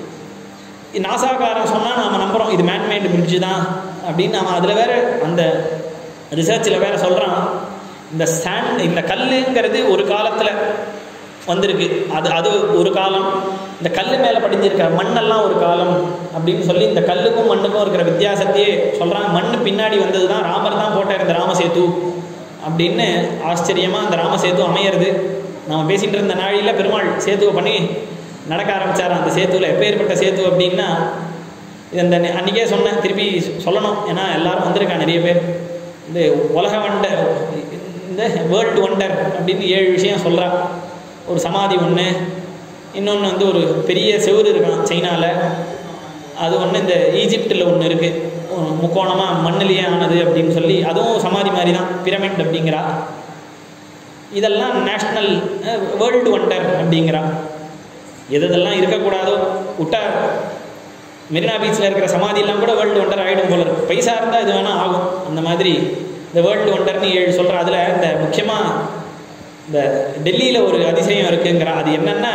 நாசாக்காரன் சொன்னால் நாம் நம்புகிறோம் இது மேன்மேடு பிரிட்ஜு தான் அப்படின்னு அவன் அதில் வேற அந்த ரிசர்ச்சில் வேற சொல்கிறான் இந்த சாண்ட் இந்த கல்லுங்கிறது ஒரு காலத்தில் வந்திருக்கு அது அது ஒரு காலம் இந்த கல் மேலே படிஞ்சிருக்க மண்ணெல்லாம் ஒரு காலம் அப்படின்னு சொல்லி இந்த கல்லுக்கும் மண்ணுக்கும் இருக்கிற வித்தியாசத்தையே சொல்கிறாங்க மண் பின்னாடி வந்தது தான் ராமர் தான் போட்டார் இந்த ராமசேது அப்படின்னு ஆச்சரியமாக அந்த ராமசேது அமையிறது நம்ம பேசிகிட்டு இருந்த நாழியில் பெருமாள் சேத்துவை பண்ணி நடக்க ஆரம்பித்தார் அந்த சேத்துவில் எப்பேற்பட்ட சேத்து அப்படின்னா இது அந்த அன்றைக்கே சொன்னேன் திருப்பி சொல்லணும் ஏன்னா எல்லாரும் வந்திருக்கா நிறைய பேர் இந்த உலக வண்டர் இந்த வேர்ல்டு ஒண்டர் அப்படின்னு ஏழு விஷயம் சொல்கிறா ஒரு சமாதி ஒன்று இன்னொன்று வந்து ஒரு பெரிய செவுரு இருக்கான் சைனாவில் அது ஒன்று இந்த ஈஜிப்டில் ஒன்று இருக்குது முக்கோணமாக மண்ணிலேயே ஆனது அப்படின்னு சொல்லி அதுவும் சமாதி மாதிரி தான் பிரமிட் அப்படிங்கிறா இதெல்லாம் நேஷ்னல் வேர்ல்டு ஒண்டர் அப்படிங்கிறா எது எதெல்லாம் இருக்கக்கூடாதோ விட்டா மெரினா பீச்சில் இருக்கிற சமாதியெல்லாம் கூட வேர்ல்டு ஒண்டர் ஆகிடும் போல இருக்கு பைசா இருந்தால் இது வேணால் ஆகும் அந்த மாதிரி இந்த வேர்ல்டு ஒண்டர்னு ஏழு சொல்கிற அதில் இந்த முக்கியமாக இந்த டெல்லியில் ஒரு அதிசயம் இருக்குங்கிறா அது என்னென்னா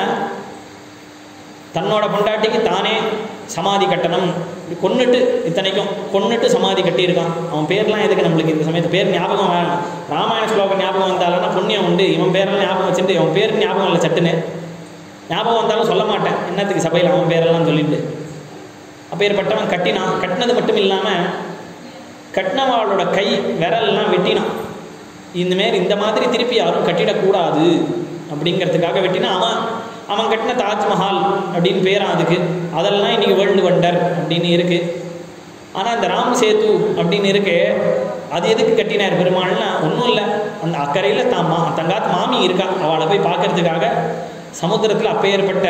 தன்னோட பொண்டாட்டிக்கு தானே சமாதி கட்டணம் கொன்னுட்டு இத்தனைக்கும் கொன்னுட்டு சமாதி கட்டியிருக்கான் அவன் பேர்லாம் எதுக்கு நம்மளுக்கு இந்த சமயத்து பேர் ஞாபகம் வேணும் ராமாயண ஸ்லோகம் ஞாபகம் வந்தாலும் புண்ணியம் உண்டு இவன் பேரெல்லாம் ஞாபகம் வச்சுட்டு இவன் பேர் ஞாபகம் இல்லை சட்டுன்னு ஞாபகம் வந்தாலும் சொல்ல மாட்டேன் என்னத்துக்கு சபையில் அவன் பேரெல்லாம் சொல்லிட்டு அப்பேற்பட்டவன் கட்டினான் கட்டினது மட்டும் இல்லாமல் கட்டினவாளோட கை விரல்லாம் வெட்டினான் இந்தமாரி இந்த மாதிரி திருப்பி யாரும் கட்டிடக்கூடாது அப்படிங்கிறதுக்காக வெட்டினா அவன் அவன் கட்டின தாஜ்மஹால் அப்படின்னு பேரான் அதுக்கு அதெல்லாம் இன்னைக்கு வேர்ல்டு வண்டர் அப்படின்னு இருக்குது ஆனால் இந்த ராம் சேது அப்படின்னு இருக்கு அது எதுக்கு கட்டினார் பெருமாள்னா ஒன்றும் இல்லை அந்த அக்கறையில் தான் மா தங்காத்து மாமி இருக்கா அவளை போய் பார்க்கறதுக்காக சமுத்திரத்தில் அப்பேற்பட்ட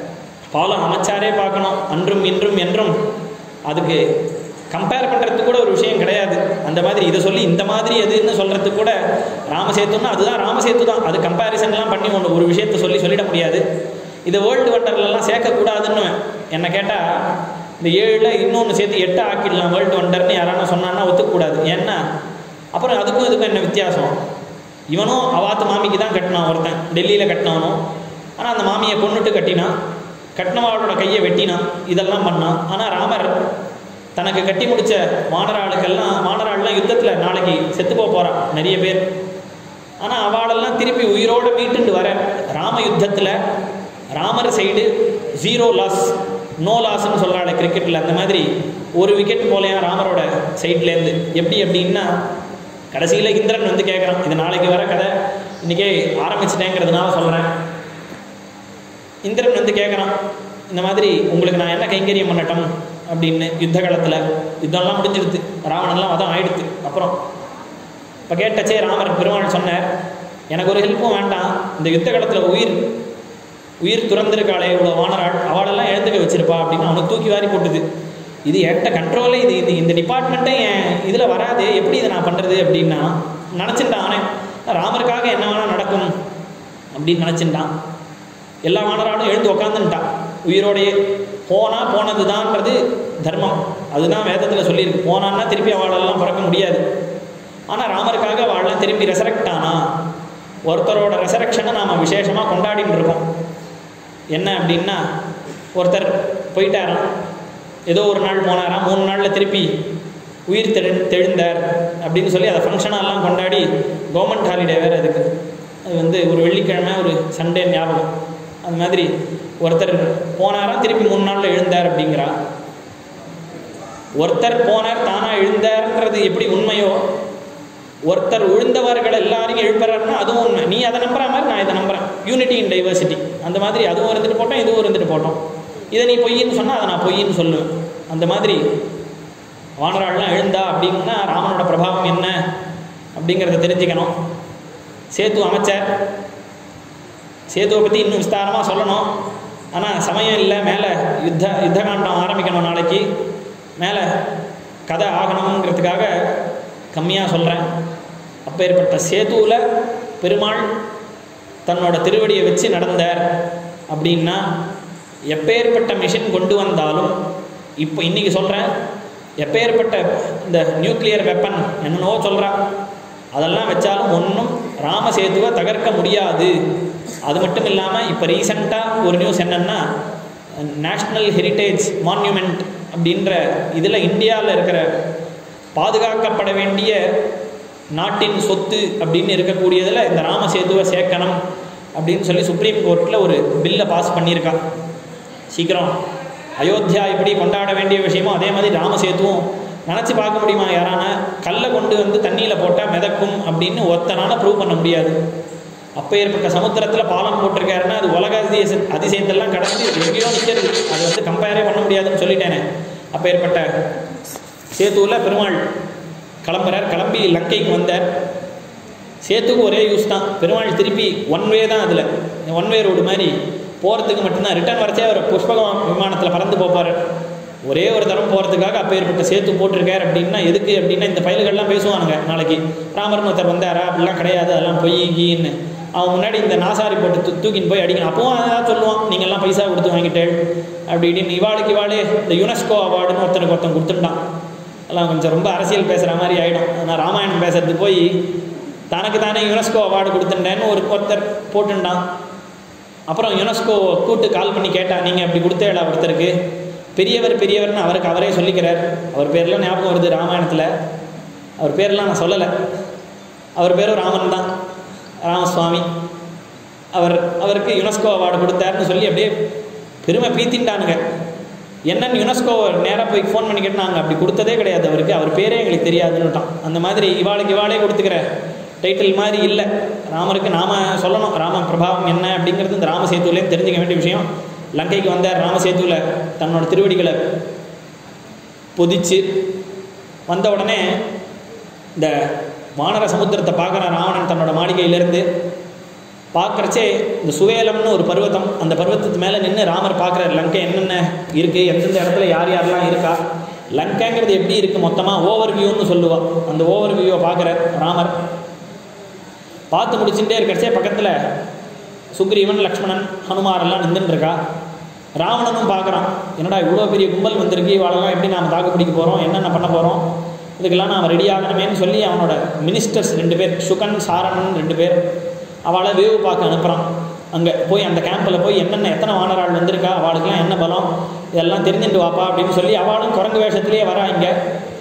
பாலம் அமைச்சாரே பார்க்கணும் அன்றும் இன்றும் என்றும் அதுக்கு கம்பேர் பண்ணுறதுக்கு கூட ஒரு விஷயம் கிடையாது அந்த மாதிரி இதை சொல்லி இந்த மாதிரி எதுன்னு சொல்கிறதுக்கு கூட ராமசேத்துன்னா அதுதான் ராமசேத்து தான் அது கம்பேரிசன்லாம் பண்ணி ஒன்று ஒரு விஷயத்த சொல்லி சொல்லிட முடியாது இதை வேர்ல்டு வண்டர்லலாம் சேர்க்கக்கூடாதுன்னு என்னை கேட்டால் இந்த ஏழில் இன்னொன்று சேர்த்து எட்டு ஆக்கிடலாம் வேர்ல்டு வண்டர்னு யாரான சொன்னான்னா ஒத்துக்கக்கூடாது ஏன்னா அப்புறம் அதுக்கும் இதுக்கும் என்ன வித்தியாசம் இவனும் அவாத்து மாமிக்கு தான் கட்டினான் ஒருத்தன் டெல்லியில் கட்டினவனும் ஆனால் அந்த மாமியை கொண்டுட்டு கட்டினான் கட்டினவாளோட கையை வெட்டினான் இதெல்லாம் பண்ணான் ஆனால் ராமர் தனக்கு கட்டி முடிச்ச வானராளுக்கெல்லாம் வானராள்லாம் யுத்தத்தில் நாளைக்கு செத்து போக போகிறான் நிறைய பேர் ஆனால் அவளெல்லாம் திருப்பி உயிரோடு மீட்டுண்டு வர ராம யுத்தத்தில் Ramar side zero loss no லாஸ்ன்னு சொல்கிறாள் கிரிக்கெட்டில் அந்த மாதிரி ஒரு விக்கெட் போலையா ராமரோட சைட்லேருந்து எப்படி அப்படின்னா கடைசியில் இந்திரன் வந்து கேட்குறான் இது நாளைக்கு வர கதை இன்றைக்கே ஆரம்பிச்சிட்டேங்கிறதுனால சொல்கிறேன் இந்திரன் வந்து கேட்குறான் இந்த மாதிரி உங்களுக்கு நான் என்ன கைங்கரியம் பண்ணட்டும் அப்படின்னு யுத்த காலத்தில் யுத்தம்லாம் முடிஞ்சிடுது ராவணெல்லாம் அதான் ஆயிடுது அப்புறம் இப்போ கேட்டச்சே ராமர் பெருமாள் சொன்னார் எனக்கு ஒரு ஹெல்ப்பும் வேண்டாம் இந்த யுத்த காலத்தில் உயிர் உயிர் துறந்திருக்காளே இவ்வளோ வானராள் அவளெல்லாம் எழுந்துக்க வச்சிருப்பா அப்படின்னு அவனுக்கு தூக்கி வாரி போட்டுது இது என்கிட்ட கண்ட்ரோலே இது இது இந்த டிபார்ட்மெண்ட்டே என் இதில் வராது எப்படி இதை நான் பண்ணுறது அப்படின்னா நினச்சிட்டான் அவனே ராமருக்காக என்ன வேணால் நடக்கும் அப்படின்னு நினச்சிட்டான் எல்லா வானராலும் எழுந்து உக்காந்துட்டான் உயிரோடையே போனா போனது தான்ன்றது தர்மம் அதுதான் வேதத்தில் சொல்லியிருக்கு போனான்னா திருப்பி அவளெல்லாம் பிறக்க முடியாது ஆனால் ராமருக்காக அவள்லாம் திரும்பி ரெசரக்ட் ஆனா ஒருத்தரோட ரெசரக்ஷனை நாம் விசேஷமாக கொண்டாடிட்டு இருக்கோம் என்ன அப்படின்னா ஒருத்தர் போயிட்டாராம் ஏதோ ஒரு நாள் போனாராம் மூணு நாளில் திருப்பி உயிர் தெழு தெழுந்தார் அப்படின்னு சொல்லி அதை ஃபங்க்ஷனெல்லாம் கொண்டாடி கவர்மெண்ட் ஹாலிடே வேறு அதுக்கு அது வந்து ஒரு வெள்ளிக்கிழமை ஒரு சண்டே ஞாபகம் அந்த மாதிரி ஒருத்தர் போனாராம் திருப்பி மூணு நாளில் எழுந்தார் அப்படிங்கிறா ஒருத்தர் போனார் தானாக எழுந்தார்ன்றது எப்படி உண்மையோ ஒருத்தர் விழுந்தவர்கள் எல்லாரையும் எழுப்புறாருன்னா அதுவும் உண்மை நீ அதை நம்புற மாதிரி நான் இதை நம்புறேன் யூனிட்டி இன் டைவர்சிட்டி அந்த மாதிரி அதுவும் இருந்துட்டு போட்டோம் இதுவும் இருந்துட்டு போட்டோம் இதை நீ பொய்ன்னு சொன்னால் அதை நான் பொய்ன்னு சொல்லுவேன் அந்த மாதிரி வானராள்லாம் எழுந்தா அப்படின்னா ராமனோட பிரபாவம் என்ன அப்படிங்கிறத தெரிஞ்சுக்கணும் சேத்து அமைச்சர் சேத்துவை பற்றி இன்னும் விஸ்தாரமாக சொல்லணும் ஆனால் சமயம் இல்லை மேலே யுத்த யுத்த காண்டம் ஆரம்பிக்கணும் நாளைக்கு மேலே கதை ஆகணுங்கிறதுக்காக கம்மியாக சொல்கிறேன் அப்பேற்பட்ட சேத்துவில் பெருமாள் தன்னோட திருவடியை வச்சு நடந்தார் அப்படின்னா எப்பேற்பட்ட மிஷின் கொண்டு வந்தாலும் இப்போ இன்றைக்கி சொல்கிறேன் எப்பேற்பட்ட இந்த நியூக்ளியர் வெப்பன் என்னென்னவோ சொல்கிறா அதெல்லாம் வச்சாலும் ஒன்றும் ராமசேதுவை தகர்க்க முடியாது அது மட்டும் இல்லாமல் இப்போ ரீசண்டாக ஒரு நியூஸ் என்னென்னா நேஷ்னல் ஹெரிட்டேஜ் மான்யூமெண்ட் அப்படின்ற இதில் இந்தியாவில் இருக்கிற பாதுகாக்கப்பட வேண்டிய நாட்டின் சொத்து அப்படின்னு இருக்கக்கூடியதில் இந்த ராமசேதுவை சேர்க்கணும் அப்படின்னு சொல்லி சுப்ரீம் கோர்ட்டில் ஒரு பில்லை பாஸ் பண்ணியிருக்கா சீக்கிரம் அயோத்தியா எப்படி கொண்டாட வேண்டிய விஷயமோ அதே மாதிரி ராமசேதுவும் நினச்சி பார்க்க முடியுமா யாரான கல்லை கொண்டு வந்து தண்ணியில் போட்டால் மிதக்கும் அப்படின்னு ஒருத்தனால ப்ரூவ் பண்ண முடியாது அப்போ ஏற்பட்ட சமுத்திரத்தில் பாலம் போட்டிருக்காருன்னா அது உலக அதிசய அதிசயத்தெல்லாம் கடந்து எங்கேயோ நிற்கிறது அது வந்து கம்பேரே பண்ண முடியாதுன்னு சொல்லிட்டேனே அப்போ ஏற்பட்ட சேத்துவில் பெருமாள் கிளம்புறார் கிளம்பி லங்கைக்கு வந்தார் சேத்துக்கு ஒரே யூஸ் தான் பெருமாள் திருப்பி ஒன் வே தான் அதில் ஒன் வே ரோடு மாதிரி போகிறதுக்கு மட்டும்தான் ரிட்டர்ன் வரச்சே அவர் புஷ்பக விமானத்தில் பறந்து போப்பார் ஒரே ஒரு தரம் போகிறதுக்காக அப்பேற்பட்ட சேத்து போட்டிருக்கார் அப்படின்னா எதுக்கு அப்படின்னா இந்த பயல்கள்லாம் பேசுவானுங்க நாளைக்கு ராமர்னு ஒருத்தர் வந்தாரா அப்படிலாம் கிடையாது அதெல்லாம் பொய் கீன்னு அவன் முன்னாடி இந்த நாசாரி போட்டு தூ தூக்கின்னு போய் அடிக்கணும் அப்பவும் அதான் சொல்லுவான் நீங்கள்லாம் பைசா கொடுத்து வாங்கிட்டேள் அப்படி இப்படின்னு இவாளுக்கு இவாளே இந்த யுனெஸ்கோ அவார்டுன்னு ஒருத்தனுக்கு ஒருத்தன் கொடுத்துட்டான் எல்லாம் கொஞ்சம் ரொம்ப அரசியல் பேசுகிற மாதிரி ஆகிடும் ஆனால் ராமாயணம் பேசுறதுக்கு போய் தனக்கு தானே யுனெஸ்கோ அவார்டு கொடுத்துட்டேன்னு ஒரு ஒருத்தர் போட்டுண்டான் அப்புறம் யுனெஸ்கோ கூட்டு கால் பண்ணி கேட்டா நீங்கள் அப்படி கொடுத்தேடா ஒருத்தருக்கு பெரியவர் பெரியவர்னு அவருக்கு அவரே சொல்லிக்கிறார் அவர் பேர்லாம் ஞாபகம் வருது ராமாயணத்தில் அவர் பேர்லாம் நான் சொல்லலை அவர் பேரும் ராமன் தான் ராமசுவாமி அவர் அவருக்கு யுனெஸ்கோ அவார்டு கொடுத்தாருன்னு சொல்லி அப்படியே பெருமை பீத்தின்ட்டானுங்க என்னன்னு யுனெஸ்கோ நேராக போய் ஃபோன் பண்ணி கேட்டு நாங்கள் அப்படி கொடுத்ததே கிடையாது அவருக்கு அவர் பேரே எங்களுக்கு தெரியாதுன்னுட்டான் அந்த மாதிரி இவாளுக்கு இவாளே கொடுத்துக்கிற டைட்டில் மாதிரி இல்லை ராமருக்கு நாம சொல்லணும் ராம பிரபாவம் என்ன அப்படிங்கிறது இந்த ராமசேத்துலேருந்து தெரிஞ்சுக்க வேண்டிய விஷயம் லங்கைக்கு வந்தார் ராமசேத்துவில் தன்னோட திருவடிகளை பொதிச்சு வந்த உடனே இந்த வானர சமுத்திரத்தை பார்க்குற ராவணன் தன்னோட மாளிகையிலேருந்து பார்க்குறச்சே இந்த சுவேலம்னு ஒரு பர்வதம் அந்த பர்வத்தத்து மேலே நின்று ராமர் பார்க்குறாரு லங்கை என்னென்ன இருக்குது எந்தெந்த இடத்துல யார் யாரெல்லாம் இருக்கா லங்கைங்கிறது எப்படி இருக்குது மொத்தமாக ஓவர் வியூன்னு சொல்லுவாள் அந்த ஓவர் வியூவை பார்க்குறார் ராமர் பார்த்து முடிச்சுட்டே இருக்கிறச்சே பக்கத்தில் சுக்ரீவன் லக்ஷ்மணன் ஹனுமார் எல்லாம் நின்றுட்டு இருக்கா ராவணனும் பார்க்குறான் என்னடா இவ்வளோ பெரிய கும்பல் வந்திருக்கு இவாளெல்லாம் எப்படி நாம் தாக்கு பிடிக்க போகிறோம் என்னென்ன பண்ண போகிறோம் இதுக்கெல்லாம் நாம் ரெடி ஆகணுமேன்னு சொல்லி அவனோட மினிஸ்டர்ஸ் ரெண்டு பேர் சுகன் சாரணன் ரெண்டு பேர் அவளை வேவு பார்க்க அனுப்புகிறான் அங்கே போய் அந்த கேம்பில் போய் என்னென்ன எத்தனை வானராள் வந்திருக்கா அவளுக்கெல்லாம் என்ன பலம் இதெல்லாம் தெரிஞ்சுட்டு வாப்பா அப்படின்னு சொல்லி அவளும் குரங்கு வேஷத்துலேயே வரா இங்கே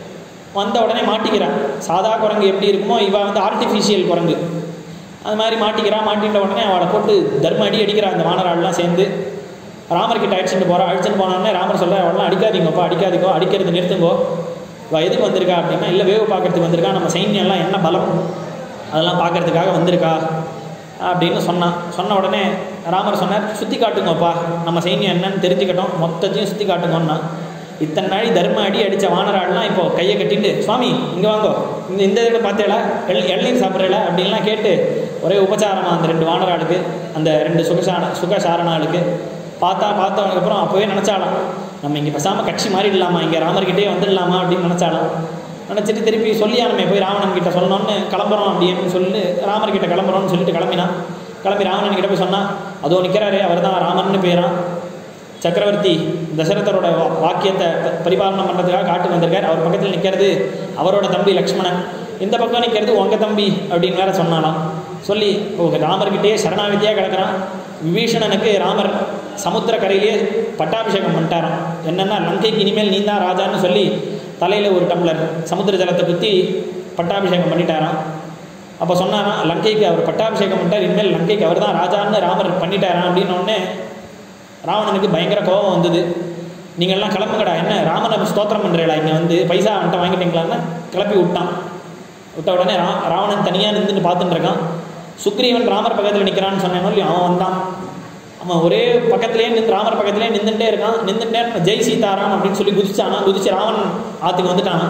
வந்த உடனே மாட்டிக்கிறான் சாதா குரங்கு எப்படி இருக்குமோ இவ வந்து ஆர்டிஃபிஷியல் குரங்கு அது மாதிரி மாட்டிக்கிறா மாட்டின்ற உடனே அவளை போட்டு தர்ம அடி அடிக்கிறா அந்த வானராள்லாம் சேர்ந்து ராமர்கிட்ட அடிச்சுட்டு போகிறா அடிச்சுட்டு போனோடனே ராமர் சொல்ல அவளெல்லாம் அடிக்காதீங்கப்பா அடிக்காதீங்கோ அடிக்கிறது நிறுத்துங்கோ இவள் எதுக்கு வந்திருக்கா அப்படின்னா இல்லை வேவு பார்க்கறதுக்கு வந்திருக்கா நம்ம சைன்யம்லாம் என்ன பலம் அதெல்லாம் பார்க்கறதுக்காக வந்திருக்கா அப்படின்னு சொன்னான் சொன்ன உடனே ராமர் சொன்னார் சுற்றி காட்டுங்கப்பா நம்ம சைன்யம் என்னன்னு தெரிஞ்சுக்கிட்டோம் மொத்தத்தையும் சுற்றி காட்டுங்கன்னா இத்தனை நாள் தர்ம அடி அடித்த வானராள்லாம் இப்போ கையை கட்டிட்டு சுவாமி இங்கே வாங்கோ இந்த இந்த இதில் பார்த்தேடா எள் இளநீர் சாப்பிட்றல அப்படின்லாம் கேட்டு ஒரே உபச்சாரமா அந்த ரெண்டு வானராளுக்கு அந்த ரெண்டு சுகசார சுகசாரணாளுக்கு பார்த்தா பார்த்தவனுக்கப்புறம் அப்போவே நினச்சாலாம் நம்ம இங்கே பேசாமல் கட்சி மாறிடலாமா இங்கே ராமர்கிட்டே வந்துடலாமா அப்படின்னு நினச்சாலாம் நினச்சிட்டு திருப்பி சொல்லியானமே போய் ராவணன் கிட்ட சொல்லணும்னு கிளம்புறோம் அப்படின்னு சொல்லி ராமர் கிட்ட கிளம்புறோம்னு சொல்லிட்டு கிளம்பினான் கிளம்பி ராவணன் கிட்ட போய் சொன்னான் அதோ நிற்கிறாரே அவர் தான் ராமன்னு பேரான் சக்கரவர்த்தி தசரதரோட வா- வாக்கியத்தை ப- பரிபாலனம் பண்ணுறதுக்காக காட்டுக்கு வந்திருக்கார் அவர் பக்கத்தில் நிற்கிறது அவரோட தம்பி லக்ஷ்மணன் இந்த பக்கம் நிற்கிறது உங்கள் தம்பி அப்படின்னு வேற சொன்னாலாம் சொல்லி ஓ ராமர்கிட்டயே சரணாகதியாக கிடக்கிறான் விபீஷணனுக்கு ராமர் சமுத்திர கரையிலேயே பட்டாபிஷேகம் பண்ணிட்டாராம் என்னென்னா லங்கைக்கு இனிமேல் நீ தான் ராஜான்னு சொல்லி தலையில் ஒரு டம்ளர் சமுத்திர ஜலத்தை குத்தி பட்டாபிஷேகம் பண்ணிட்டாராம் அப்போ சொன்னாராம் லங்கைக்கு அவர் பட்டாபிஷேகம் பண்ணிட்டார் இனிமேல் லங்கைக்கு அவர் தான் ராஜான்னு ராமர் பண்ணிட்டாராம் அப்படின்னு உடனே ராவணனுக்கு பயங்கர கோபம் வந்தது நீங்கள்லாம் கிளம்புங்கடா என்ன ராமனை ஸ்தோத்திரம் பண்ணுறீங்களா இங்கே வந்து பைசா அவன்கிட்ட வாங்கிட்டீங்களான்னு கிளப்பி விட்டான் விட்ட உடனே ரா ராவணன் தனியாக நின்றுட்டு பார்த்துட்டு இருக்கான் சுக்ரீவன் ராமர் பக்கத்தில் நிற்கிறான்னு சொன்னேனோ இல்லையோ அவன் வந்தான் அவன் ஒரே பக்கத்துலேயே நின்று ராமர் பக்கத்துலேயே நின்றுட்டே இருக்கான் நின்றுட்டே ஜெய் சீதாராம் அப்படின்னு சொல்லி குதிச்சானா குதிச்சு ராவணன் ஆற்றுக்கு வந்துட்டானான்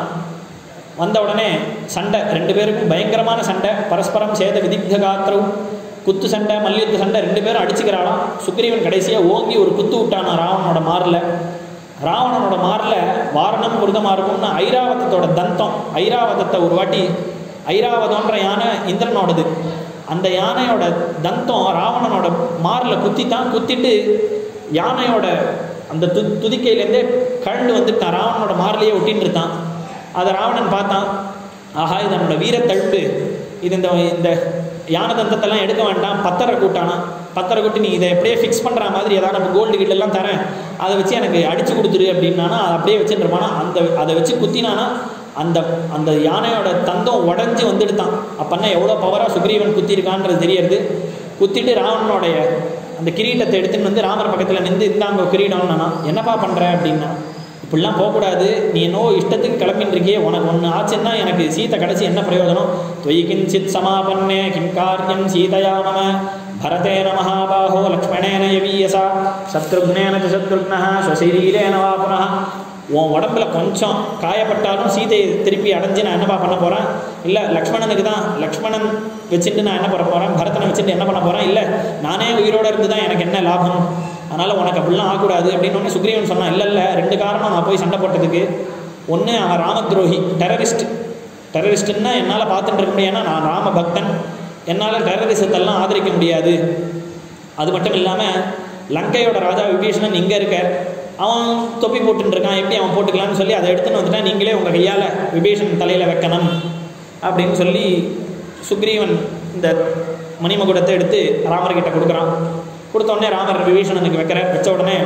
வந்த உடனே சண்டை ரெண்டு பேருக்கும் பயங்கரமான சண்டை பரஸ்பரம் சேத விதிக்த காத்திரம் குத்து சண்டை மல்யுத்த சண்டை ரெண்டு பேரும் அடிச்சுக்கிறாளாம் சுக்ரீவன் கடைசியாக ஓங்கி ஒரு குத்து விட்டானா ராவணனோட மாரில் ராவணனோட மாரில் வாரணம் குருதமாக இருக்கும்னு ஐராவதத்தோட தந்தம் ஐராவதத்தை ஒரு வாட்டி ஐராவதம்ன்ற யானை இந்திரனோடது அந்த யானையோட தந்தம் ராவணனோட மாரில் குத்தித்தான் குத்திட்டு யானையோட அந்த து துதிக்கையிலேருந்தே கழண்டு வந்துட்டான் ராவணனோட மாரிலேயே ஒட்டின்னு இருந்தான் அதை ராவணன் பார்த்தான் ஆஹா இது நம்மளோட வீரத்தழுப்பு இது இந்த இந்த யானை தந்தத்தெல்லாம் எடுக்க வேண்டாம் பத்தரை கூட்டானா பத்தரை கூட்டி நீ இதை எப்படியே ஃபிக்ஸ் பண்ணுற மாதிரி ஏதாவது நம்ம கோல்டு கிட்டெல்லாம் தரேன் அதை வச்சு எனக்கு அடிச்சு கொடுத்துரு அப்படின்னானா அதை அப்படியே வச்சுருப்பானா அந்த அதை வச்சு குத்தினானா அந்த அந்த யானையோட தந்தம் உடஞ்சி வந்துடுதான் அப்போன்னா எவ்வளோ பவராக சுக்ரீவன் குத்திருக்கான்றது தெரியறது குத்திட்டு ராவணனுடைய அந்த கிரீட்டத்தை எடுத்துன்னு வந்து ராமர் பக்கத்தில் நின்று இந்தாங்க கிரீடம்னா என்னப்பா பண்ணுற அப்படின்னா இப்படிலாம் போகக்கூடாது நீ என்னோ இஷ்டத்துக்கு கிளம்பின்னு இருக்கியே உனக்கு ஒன்று ஆச்சுன்னா எனக்கு சீத்தை கிடச்சி என்ன பிரயோஜனம் தொய் கிஞ்சித் சமாபன்னே கிம் காரியம் சீதையா மம பரதேன மகாபாஹோ லக்ஷ்மணேன யவீயசா சத்ருக்னேன ச சத்ருக்னः ஸ்வசரீரேன வா புனः உன் உடம்புல கொஞ்சம் காயப்பட்டாலும் சீதையை திருப்பி அடைஞ்சு நான் என்னப்பா பண்ண போகிறேன் இல்லை லக்ஷ்மணனுக்கு தான் லக்ஷ்மணன் வச்சுட்டு நான் என்ன பண்ண போகிறேன் பரதனை வச்சுட்டு என்ன பண்ண போகிறேன் இல்லை நானே உயிரோடு இருந்து தான் எனக்கு என்ன லாபம் அதனால் உனக்கு அப்படிலாம் ஆகக்கூடாது அப்படின்னு ஒன்று சுக்ரீவன் சொன்னான் இல்லை இல்லை ரெண்டு காரணம் நான் போய் சண்டை போட்டதுக்கு ஒன்று அவன் ராமத்ரோஹி டெரரிஸ்ட் டெரரிஸ்ட்டுன்னா என்னால் பார்த்துட்டு இருக்க முடியாது ஏன்னா நான் ராம பக்தன் என்னால் டெரரிசத்தெல்லாம் ஆதரிக்க முடியாது அது மட்டும் இல்லாமல் லங்கையோட ராஜா விபீஷணன் இங்கே இருக்கார் அவன் தொப்பி போட்டுன்னு இருக்கான் எப்படி அவன் போட்டுக்கலாம்னு சொல்லி அதை எடுத்துன்னு வந்துட்டா நீங்களே உங்கள் கையால் விபீஷணன் தலையில் வைக்கணும் அப்படின்னு சொல்லி சுக்ரீவன் இந்த மணிமகுடத்தை எடுத்து ராமர்கிட்ட கொடுக்குறான் கொடுத்த உடனே ராமர் விபீஷணனுக்கு வைக்கிற வச்ச உடனே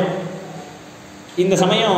இந்த சமயம்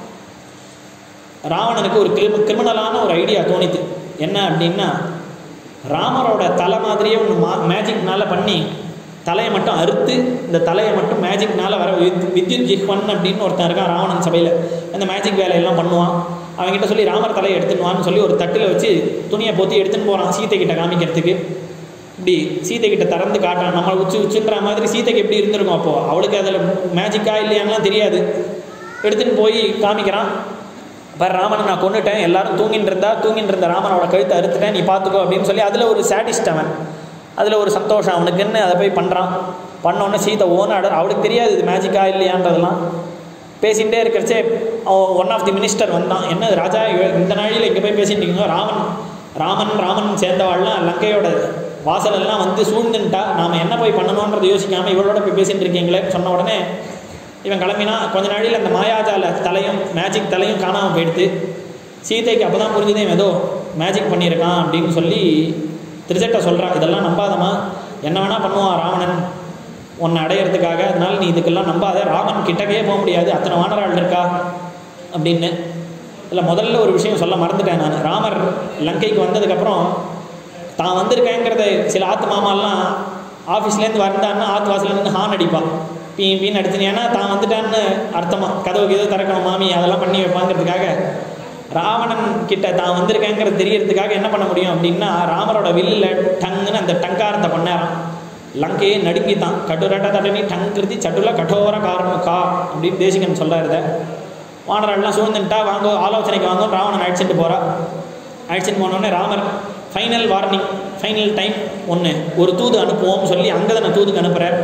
ராவணனுக்கு ஒரு கிரிம கிரிமினலான ஒரு ஐடியா தோணித்து என்ன அப்படின்னா ராமரோட தலை மாதிரியே ஒன்று மா மேஜிக்னால பண்ணி தலையை மட்டும் அறுத்து இந்த தலையை மட்டும் மேஜிக்னால வர வித் வித்யுத் ஜிஹ்வன் அப்படின்னு ஒருத்தன் இருக்கான் ராவணன் சபையில் அந்த மேஜிக் வேலையெல்லாம் பண்ணுவான் அவன்கிட்ட சொல்லி ராமர் தலையை எடுத்துன்னு வான்னு சொல்லி ஒரு தட்டில் வச்சு துணியை போத்தி எடுத்துன்னு போகிறான் சீத்தை கிட்ட காமிக்கிறதுக்கு இப்படி சீத்தை கிட்ட திறந்து காட்டான் நம்ம உச்சி உச்சுன்ற மாதிரி சீதைக்கு எப்படி இருந்திருக்கும் அப்போது அவளுக்கு அதில் மேஜிக்கா இல்லையான்லாம் தெரியாது எடுத்துன்னு போய் காமிக்கிறான் பாரு ராமனை நான் கொண்டுட்டேன் எல்லாரும் தூங்கின்னு இருந்தா தூங்கின்னு இருந்த ராமனோட கழுத்தை அறுத்துட்டேன் நீ பார்த்துக்கோ அப்படின்னு சொல்லி அதில் ஒரு சாட்டிஸ்ட் அவன் அதில் ஒரு சந்தோஷம் அவனுக்குன்னு அதை போய் பண்ணுறான் பண்ணோன்னே சீதை ஓனாட அவளுக்கு தெரியாது இது மேஜிக்கா இல்லையான்றதெல்லாம் பேசிகிட்டே இருக்கிறச்சே ஒன் ஆஃப் தி மினிஸ்டர் வந்தான் என்ன ராஜா இவ- இந்த நாளில் இங்கே போய் பேசிட்டு இருக்கீங்க ராமன் ராமன் ராமன் சேர்ந்தவாள்லாம் லங்கையோட வாசலெல்லாம் வந்து சூழ்ந்துட்டா நாம் என்ன போய் பண்ணணுன்றதை யோசிக்காமல் இவளோட போய் பேசிட்டு இருக்கீங்களே சொன்ன உடனே இவன் கிளம்பினா கொஞ்ச நாளில் அந்த மாயாஜால தலையும் மேஜிக் தலையும் காணாமல் போயிடுது சீதைக்கு அப்போ தான் புரிஞ்சுது இவன் ஏதோ மேஜிக் பண்ணியிருக்கான் அப்படின்னு சொல்லி திருச்சட்டை சொல்கிறான் இதெல்லாம் நம்பாதம்மா என்ன வேணால் பண்ணுவான் ராவணன் உன்னை அடையிறதுக்காக அதனால நீ இதுக்கெல்லாம் நம்பாத ராமன் கிட்டக்கே போக முடியாது அத்தனை வானராள் இருக்கா அப்படின்னு இல்லை முதல்ல ஒரு விஷயம் சொல்ல மறந்துட்டேன் நான் ராமர் லங்கைக்கு வந்ததுக்கப்புறம் தான் வந்திருக்கேங்கிறத சில ஆத்து மாமாலாம் ஆஃபீஸ்லேருந்து வந்தான்னா ஆத்து வாசலேருந்து ஹார்ன் அடிப்பான் பீ பீன்னு அடிச்சுன்னு ஏன்னா தான் வந்துட்டான்னு அர்த்தமா கதவுக்கு ஏதோ திறக்கணும் மாமி அதெல்லாம் பண்ணி வைப்பாங்கிறதுக்காக ராவணன் கிட்ட தான் வந்திருக்கேங்கிறது தெரியறதுக்காக என்ன பண்ண முடியும் அப்படின்னா ராமரோட வில்லில் டங்குன்னு அந்த டங்காரத்தை பண்ணாராம் லங்கையே நடுங்கித்தான் கட்டுரட்ட தடனி டங்கிருதி சட்டுல கடோர காரணம் கா அப்படின்னு தேசிகன் சொல்கிறாருத வானரெல்லாம் சூழ்ந்துட்டா வாங்கோ ஆலோசனைக்கு வாங்கோ ராவணன் அழைச்சிட்டு போகிறா அழைச்சிட்டு போனோடனே Ramar final warning final time ஒன்று ஒரு தூது அனுப்புவோம்னு சொல்லி அங்கதனை தூதுக்கு அனுப்புகிறார்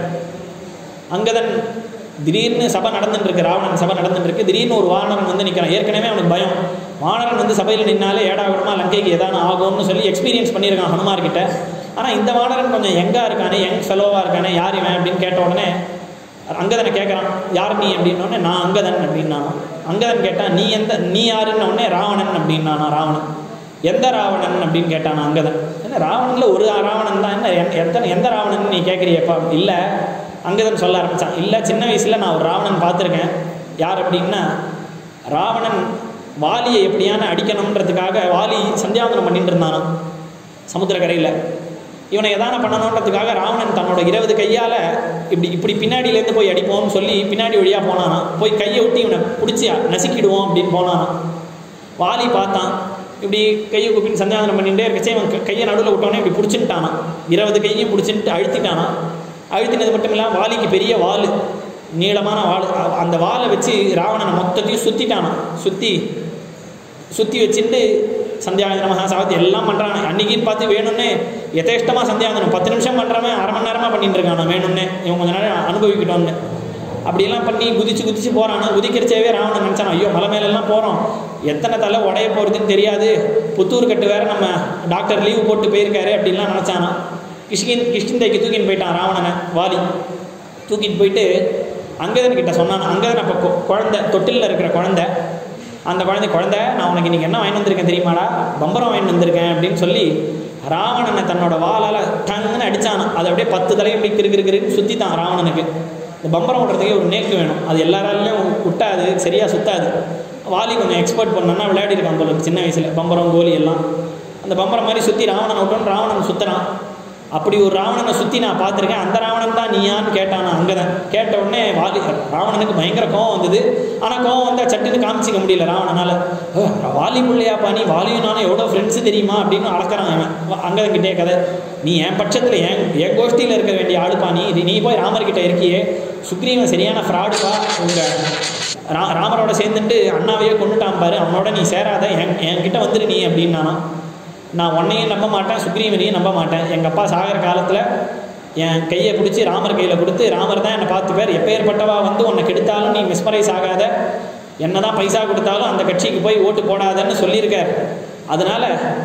அங்கதன் திடீர்னு சபை நடந்துட்டு இருக்கு ராவணன் சபை நடந்துட்டு இருக்கு திடீர்னு ஒரு வானரன் வந்து நிற்கிறான் ஏற்கனவே அவனுக்கு பயம் வானரன் வந்து சபையில் நின்னாலே ஏடாகூடமா லங்கைக்கு எதான ஆகும்னு சொல்லி எக்ஸ்பீரியன்ஸ் பண்ணியிருக்கான் ஹனுமார் கிட்ட ஆனால் இந்த வானரன் கொஞ்சம் யங்கா இருக்கானே யங் ஃபெலோவாக இருக்கானே யார் இவன் அப்படின்னு கேட்ட உடனே அங்கதனை கேட்குறான் யார் நீ அப்படின்னோடனே நான் அங்கதன் அப்படின்னானா அங்கதன் கேட்டான் நீ எந்த நீ யாருன்ன உடனே ராவணன் அப்படின்னானா ராவணன் எந்த ராவணன் அப்படின்னு கேட்டான் அங்கதன் என்ன ராவணனில் ஒரு ராவணன் தான் என்ன என்- எத்தனை எந்த ராவணன் நீ கேட்குறியப்பா இல்லை அங்கதன் சொல்ல ஆரம்பிச்சான் இல்லை சின்ன வயசில் நான் ஒரு ராவணன் பார்த்துருக்கேன் யார் அப்படின்னா ராவணன் வாலியை எப்படியான அடிக்கணுன்றதுக்காக வாலி சந்தியாவந்தனம் பண்ணிட்டு இருந்தானாம் சமுத்திரக்கரையில் இவனை எதான பண்ணணுன்றதுக்காக ராவணன் தன்னோட இருபது கையால் இப்படி இப்படி பின்னாடியிலேருந்து போய் அடிப்போம்னு சொல்லி பின்னாடி வழியாக போனானாம் போய் கையை விட்டு இவனை பிடிச்சி நசுக்கிடுவோம் அப்படின்னு போனானாம் வாலி பார்த்தான் இப்படி கையை குப்பின்னு சந்தியாவந்தனம் பண்ணிகிட்டே இருக்கச்சே இவன் க- கையை நடுவில் விட்டோன்னே இப்படி பிடிச்சிட்டானான் இருபது கையும் பிடிச்சிட்டு அழுத்திட்டானான் அழுத்தினது மட்டும் இல்லாமல் வாலிக்கு பெரிய வாள் நீளமான வாள் அ- அந்த வாளை வச்சு ராவணனை மொத்தத்தையும் சுற்றிட்டானான் சுற்றி சுற்றி வச்சுட்டு சந்தியாவந்தனம் மகாசாவத்தி எல்லாம் பண்ணுறான் அன்னைக்குன்னு பார்த்து வேணும்னே யதேஷ்டமாக சந்தியாவந்தனம் பத்து நிமிஷம் பண்ணுறவன் அரை மணி நேரமாக பண்ணிட்டு இருக்கான் வேணும்னே இவன் கொஞ்ச நேரம் அனுபவிக்கிட்டோன்னு அப்படியெல்லாம் பண்ணி குதிச்சு குதிச்சு போகிறான் குதிக்கிறச்சேவே ராவணன் நினச்சான் ஐயோ மலை மேலெல்லாம் போகிறோம் எத்தனை தலை உடைய போகிறதுன்னு தெரியாது புத்தூர் கட்டு வேற நம்ம டாக்டர் லீவ் போட்டு போயிருக்காரு அப்படின்லாம் நினச்சானா கிஷ்கின் கிஷ்கிந்தைக்கு தூக்கின்னு போயிட்டான் ராவணனை வாலி தூக்கிட்டு போயிட்டு அங்கதன் கிட்ட சொன்னான் அங்கதன் அப்போ கொ- குழந்தை தொட்டிலில் இருக்கிற குழந்தை அந்த குழந்தை குழந்தை நான் உனக்கு இன்னைக்கு என்ன வாங்கிட்டு வந்திருக்கேன் தெரியுமாடா பம்பரம் வாங்கிட்டு வந்திருக்கேன் அப்படின்னு சொல்லி ராவணனை தன்னோட வாளால் டங்குன்னு அடிச்சான் அது அப்படியே பத்து தலையும் இப்படி கிரு கிரு கிருன்னு சுற்றித்தான் ராவணனுக்கு இந்த பம்பரம் விடுறதுக்கே ஒரு நேக்கு வேணும் அது எல்லாராலையும் விட்டாது சரியாக சுத்தாது வாலி கொஞ்சம் எக்ஸ்பர்ட் பண்ணனா விளையாடி இருக்கான் போல இருக்கு சின்ன வயசில் பம்பரம் கோலி எல்லாம் அந்த பம்பரம் மாதிரி சுற்றி ராவணனை விட்டோன்னு ராவணன் சுற்றுறான் அப்படி ஒரு ராவணனை சுற்றி நான் பார்த்துருக்கேன் அந்த ராவணன் தான் நீயான்னு கேட்டான் நான் அங்கே தான் கேட்ட உடனே வாலி ராவணனுக்கு பயங்கர கோவம் வந்தது ஆனால் கோவம் வந்தால் சட்டுன்னு காமிச்சிக்க முடியல ராவணனால் வாலி பிள்ளையாப்பா நீ வாலியும் நானும் எவ்வளோ ஃப்ரெண்ட்ஸு தெரியுமா அப்படின்னு அளக்கிறான் அவன் அங்கே கிட்டே கதை நீ என் பட்சத்தில் என் என் கோஷ்டியில் இருக்க வேண்டிய ஆளுப்பா நீ இது நீ போய் ராமர்கிட்ட இருக்கியே சுக்ரீவன் சரியான ஃப்ராடுப்பா உங்கள் ரா ராமரோட சேர்ந்துட்டு அண்ணாவையே கொண்டுட்டான் பாரு அவனோட நீ சேராத என் என்கிட்ட வந்துரு நீ அப்படின்னானா நான் உன்னையும் நம்ப மாட்டேன் சுக்ரீவனையும் நம்ப மாட்டேன் எங்கள் அப்பா சாகிற காலத்தில் என் கையை பிடிச்சி ராமர் கையில் கொடுத்து ராமர் தான் என்னை பார்த்துப்பார் எப்பேற்பட்டவா வந்து உன்னை கெடுத்தாலும் நீ மிஸ்மரைஸ் ஆகாத என்ன தான் பைசா கொடுத்தாலும் அந்த கட்சிக்கு போய் ஓட்டு போடாதன்னு சொல்லியிருக்கார் அதனால்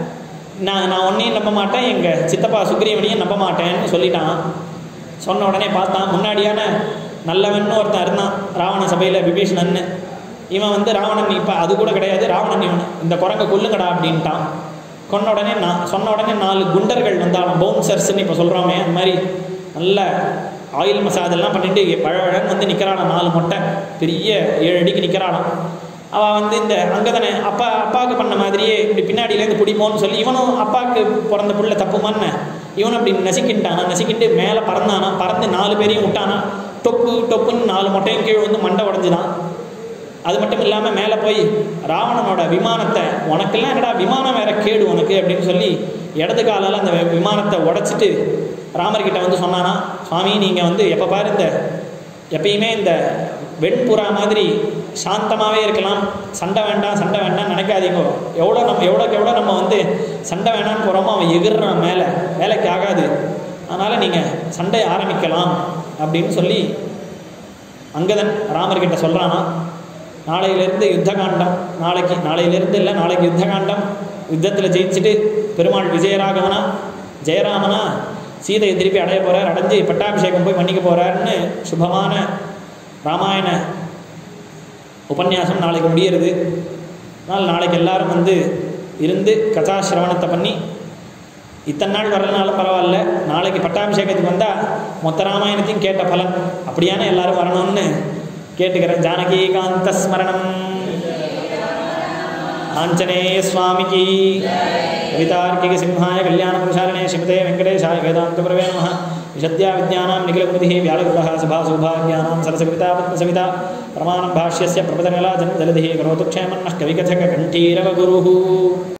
நான் நான் உன்னையும் நம்ப மாட்டேன் எங்கள் சித்தப்பா சுக்ரீவனையும் நம்ப மாட்டேன்னு சொல்லிட்டான் சொன்ன உடனே பார்த்தான் முன்னாடியான நல்லவன்னு ஒருத்தன் இருந்தான் ராவண சபையில் விபீஷணன்னு இவன் வந்து ராவணன் இப்போ அது கூட கிடையாது ராவணன் இவன் இந்த குரங்கை கொல்லுங்கடா அப்படின்ட்டான் கொன்ன உடனே நான் சொன்ன உடனே நாலு குண்டர்கள் வந்தாலும் பவுன்சர்ஸ்ன்னு இப்போ சொல்கிறோமே அந்த மாதிரி நல்ல ஆயில் மசாஜ் எல்லாம் பண்ணிட்டு பழவழன்னு வந்து நிற்கிறாளாம் நாலு மொட்டை பெரிய ஏழு அடிக்கு நிற்கிறாளாம் அவள் வந்து இந்த அங்கதானே அப்பா அப்பாவுக்கு பண்ண மாதிரியே இப்படி பின்னாடியிலேருந்து பிடிப்போம்னு சொல்லி இவனும் அப்பாவுக்கு பிறந்த புள்ள தப்புமான்னு இவனும் அப்படி நசுக்கிட்டானா நசுக்கிட்டு மேலே பறந்தானா பறந்து நாலு பேரையும் விட்டானா டொப்பு டொப்புன்னு நாலு மொட்டையும் கீழே வந்து மண்டை உடஞ்சுதான் அது மட்டும் இல்லாமல் மேலே போய் ராவணனோட விமானத்தை உனக்கெல்லாம் என்னடா விமானம் வேற கேடு உனக்கு அப்படின்னு சொல்லி இடது காலால் அந்த விமானத்தை உடைச்சிட்டு ராமர்கிட்ட வந்து சொன்னானா சுவாமி நீங்கள் வந்து எப்போ பாரு இந்த எப்பயுமே இந்த வெண்புறா மாதிரி சாந்தமாகவே இருக்கலாம் சண்டை வேண்டாம் சண்டை வேண்டாம் நினைக்காதீங்க எவ்வளோ நம்ம எவ்வளோக்கு எவ்வளோ நம்ம வந்து சண்டை வேணாம்னு போகிறோமோ அவன் எகிர்றான் மேலே வேலைக்கு ஆகாது அதனால் நீங்கள் சண்டை ஆரம்பிக்கலாம் அப்படின்னு சொல்லி அங்கதன் ராமர்கிட்ட சொல்கிறானா நாளையிலேருந்து யுத்த காண்டம் நாளைக்கு நாளையிலேருந்து இல்லை நாளைக்கு யுத்த காண்டம் யுத்தத்தில் ஜெயிச்சுட்டு பெருமாள் விஜயராகவனா ஜெயராமனா சீதையை திருப்பி அடைய போகிறார் அடைஞ்சு பட்டாபிஷேகம் போய் பண்ணிக்க போகிறாருன்னு சுபமான ராமாயண உபன்யாசம் நாளைக்கு முடியறது அதனால் நாளைக்கு எல்லாரும் வந்து இருந்து கதா சிரவணத்தை பண்ணி இத்தனை நாள் வரலனாலும் பரவாயில்ல நாளைக்கு பட்டாபிஷேகத்துக்கு வந்தால் மொத்த ராமாயணத்தையும் கேட்ட பலன் அப்படியான எல்லாரும் வரணும்னு கேட்டுக்கிறேன் ஜானகீகாந்த ஸ்மரணம் ஆஞ்சநேய சுவாமிக்கு கவிதார்க்கிக சிம்ஹாய கல்யாண புருஷாரணே ஸ்ரீமதே வெங்கடேஷாய வேதாந்த பிரவே நம விசத்யா விஜயானாம் நிகிலகுருதிः व्यालगुरुः सभासौभाग्यानां सरसकविता पद्मसविता प्रमाणं भाष्यस्य प्रपदकला जन्मदलधिः करोतु क्षेमन्नः कविकथककण्ठीरवगुरुः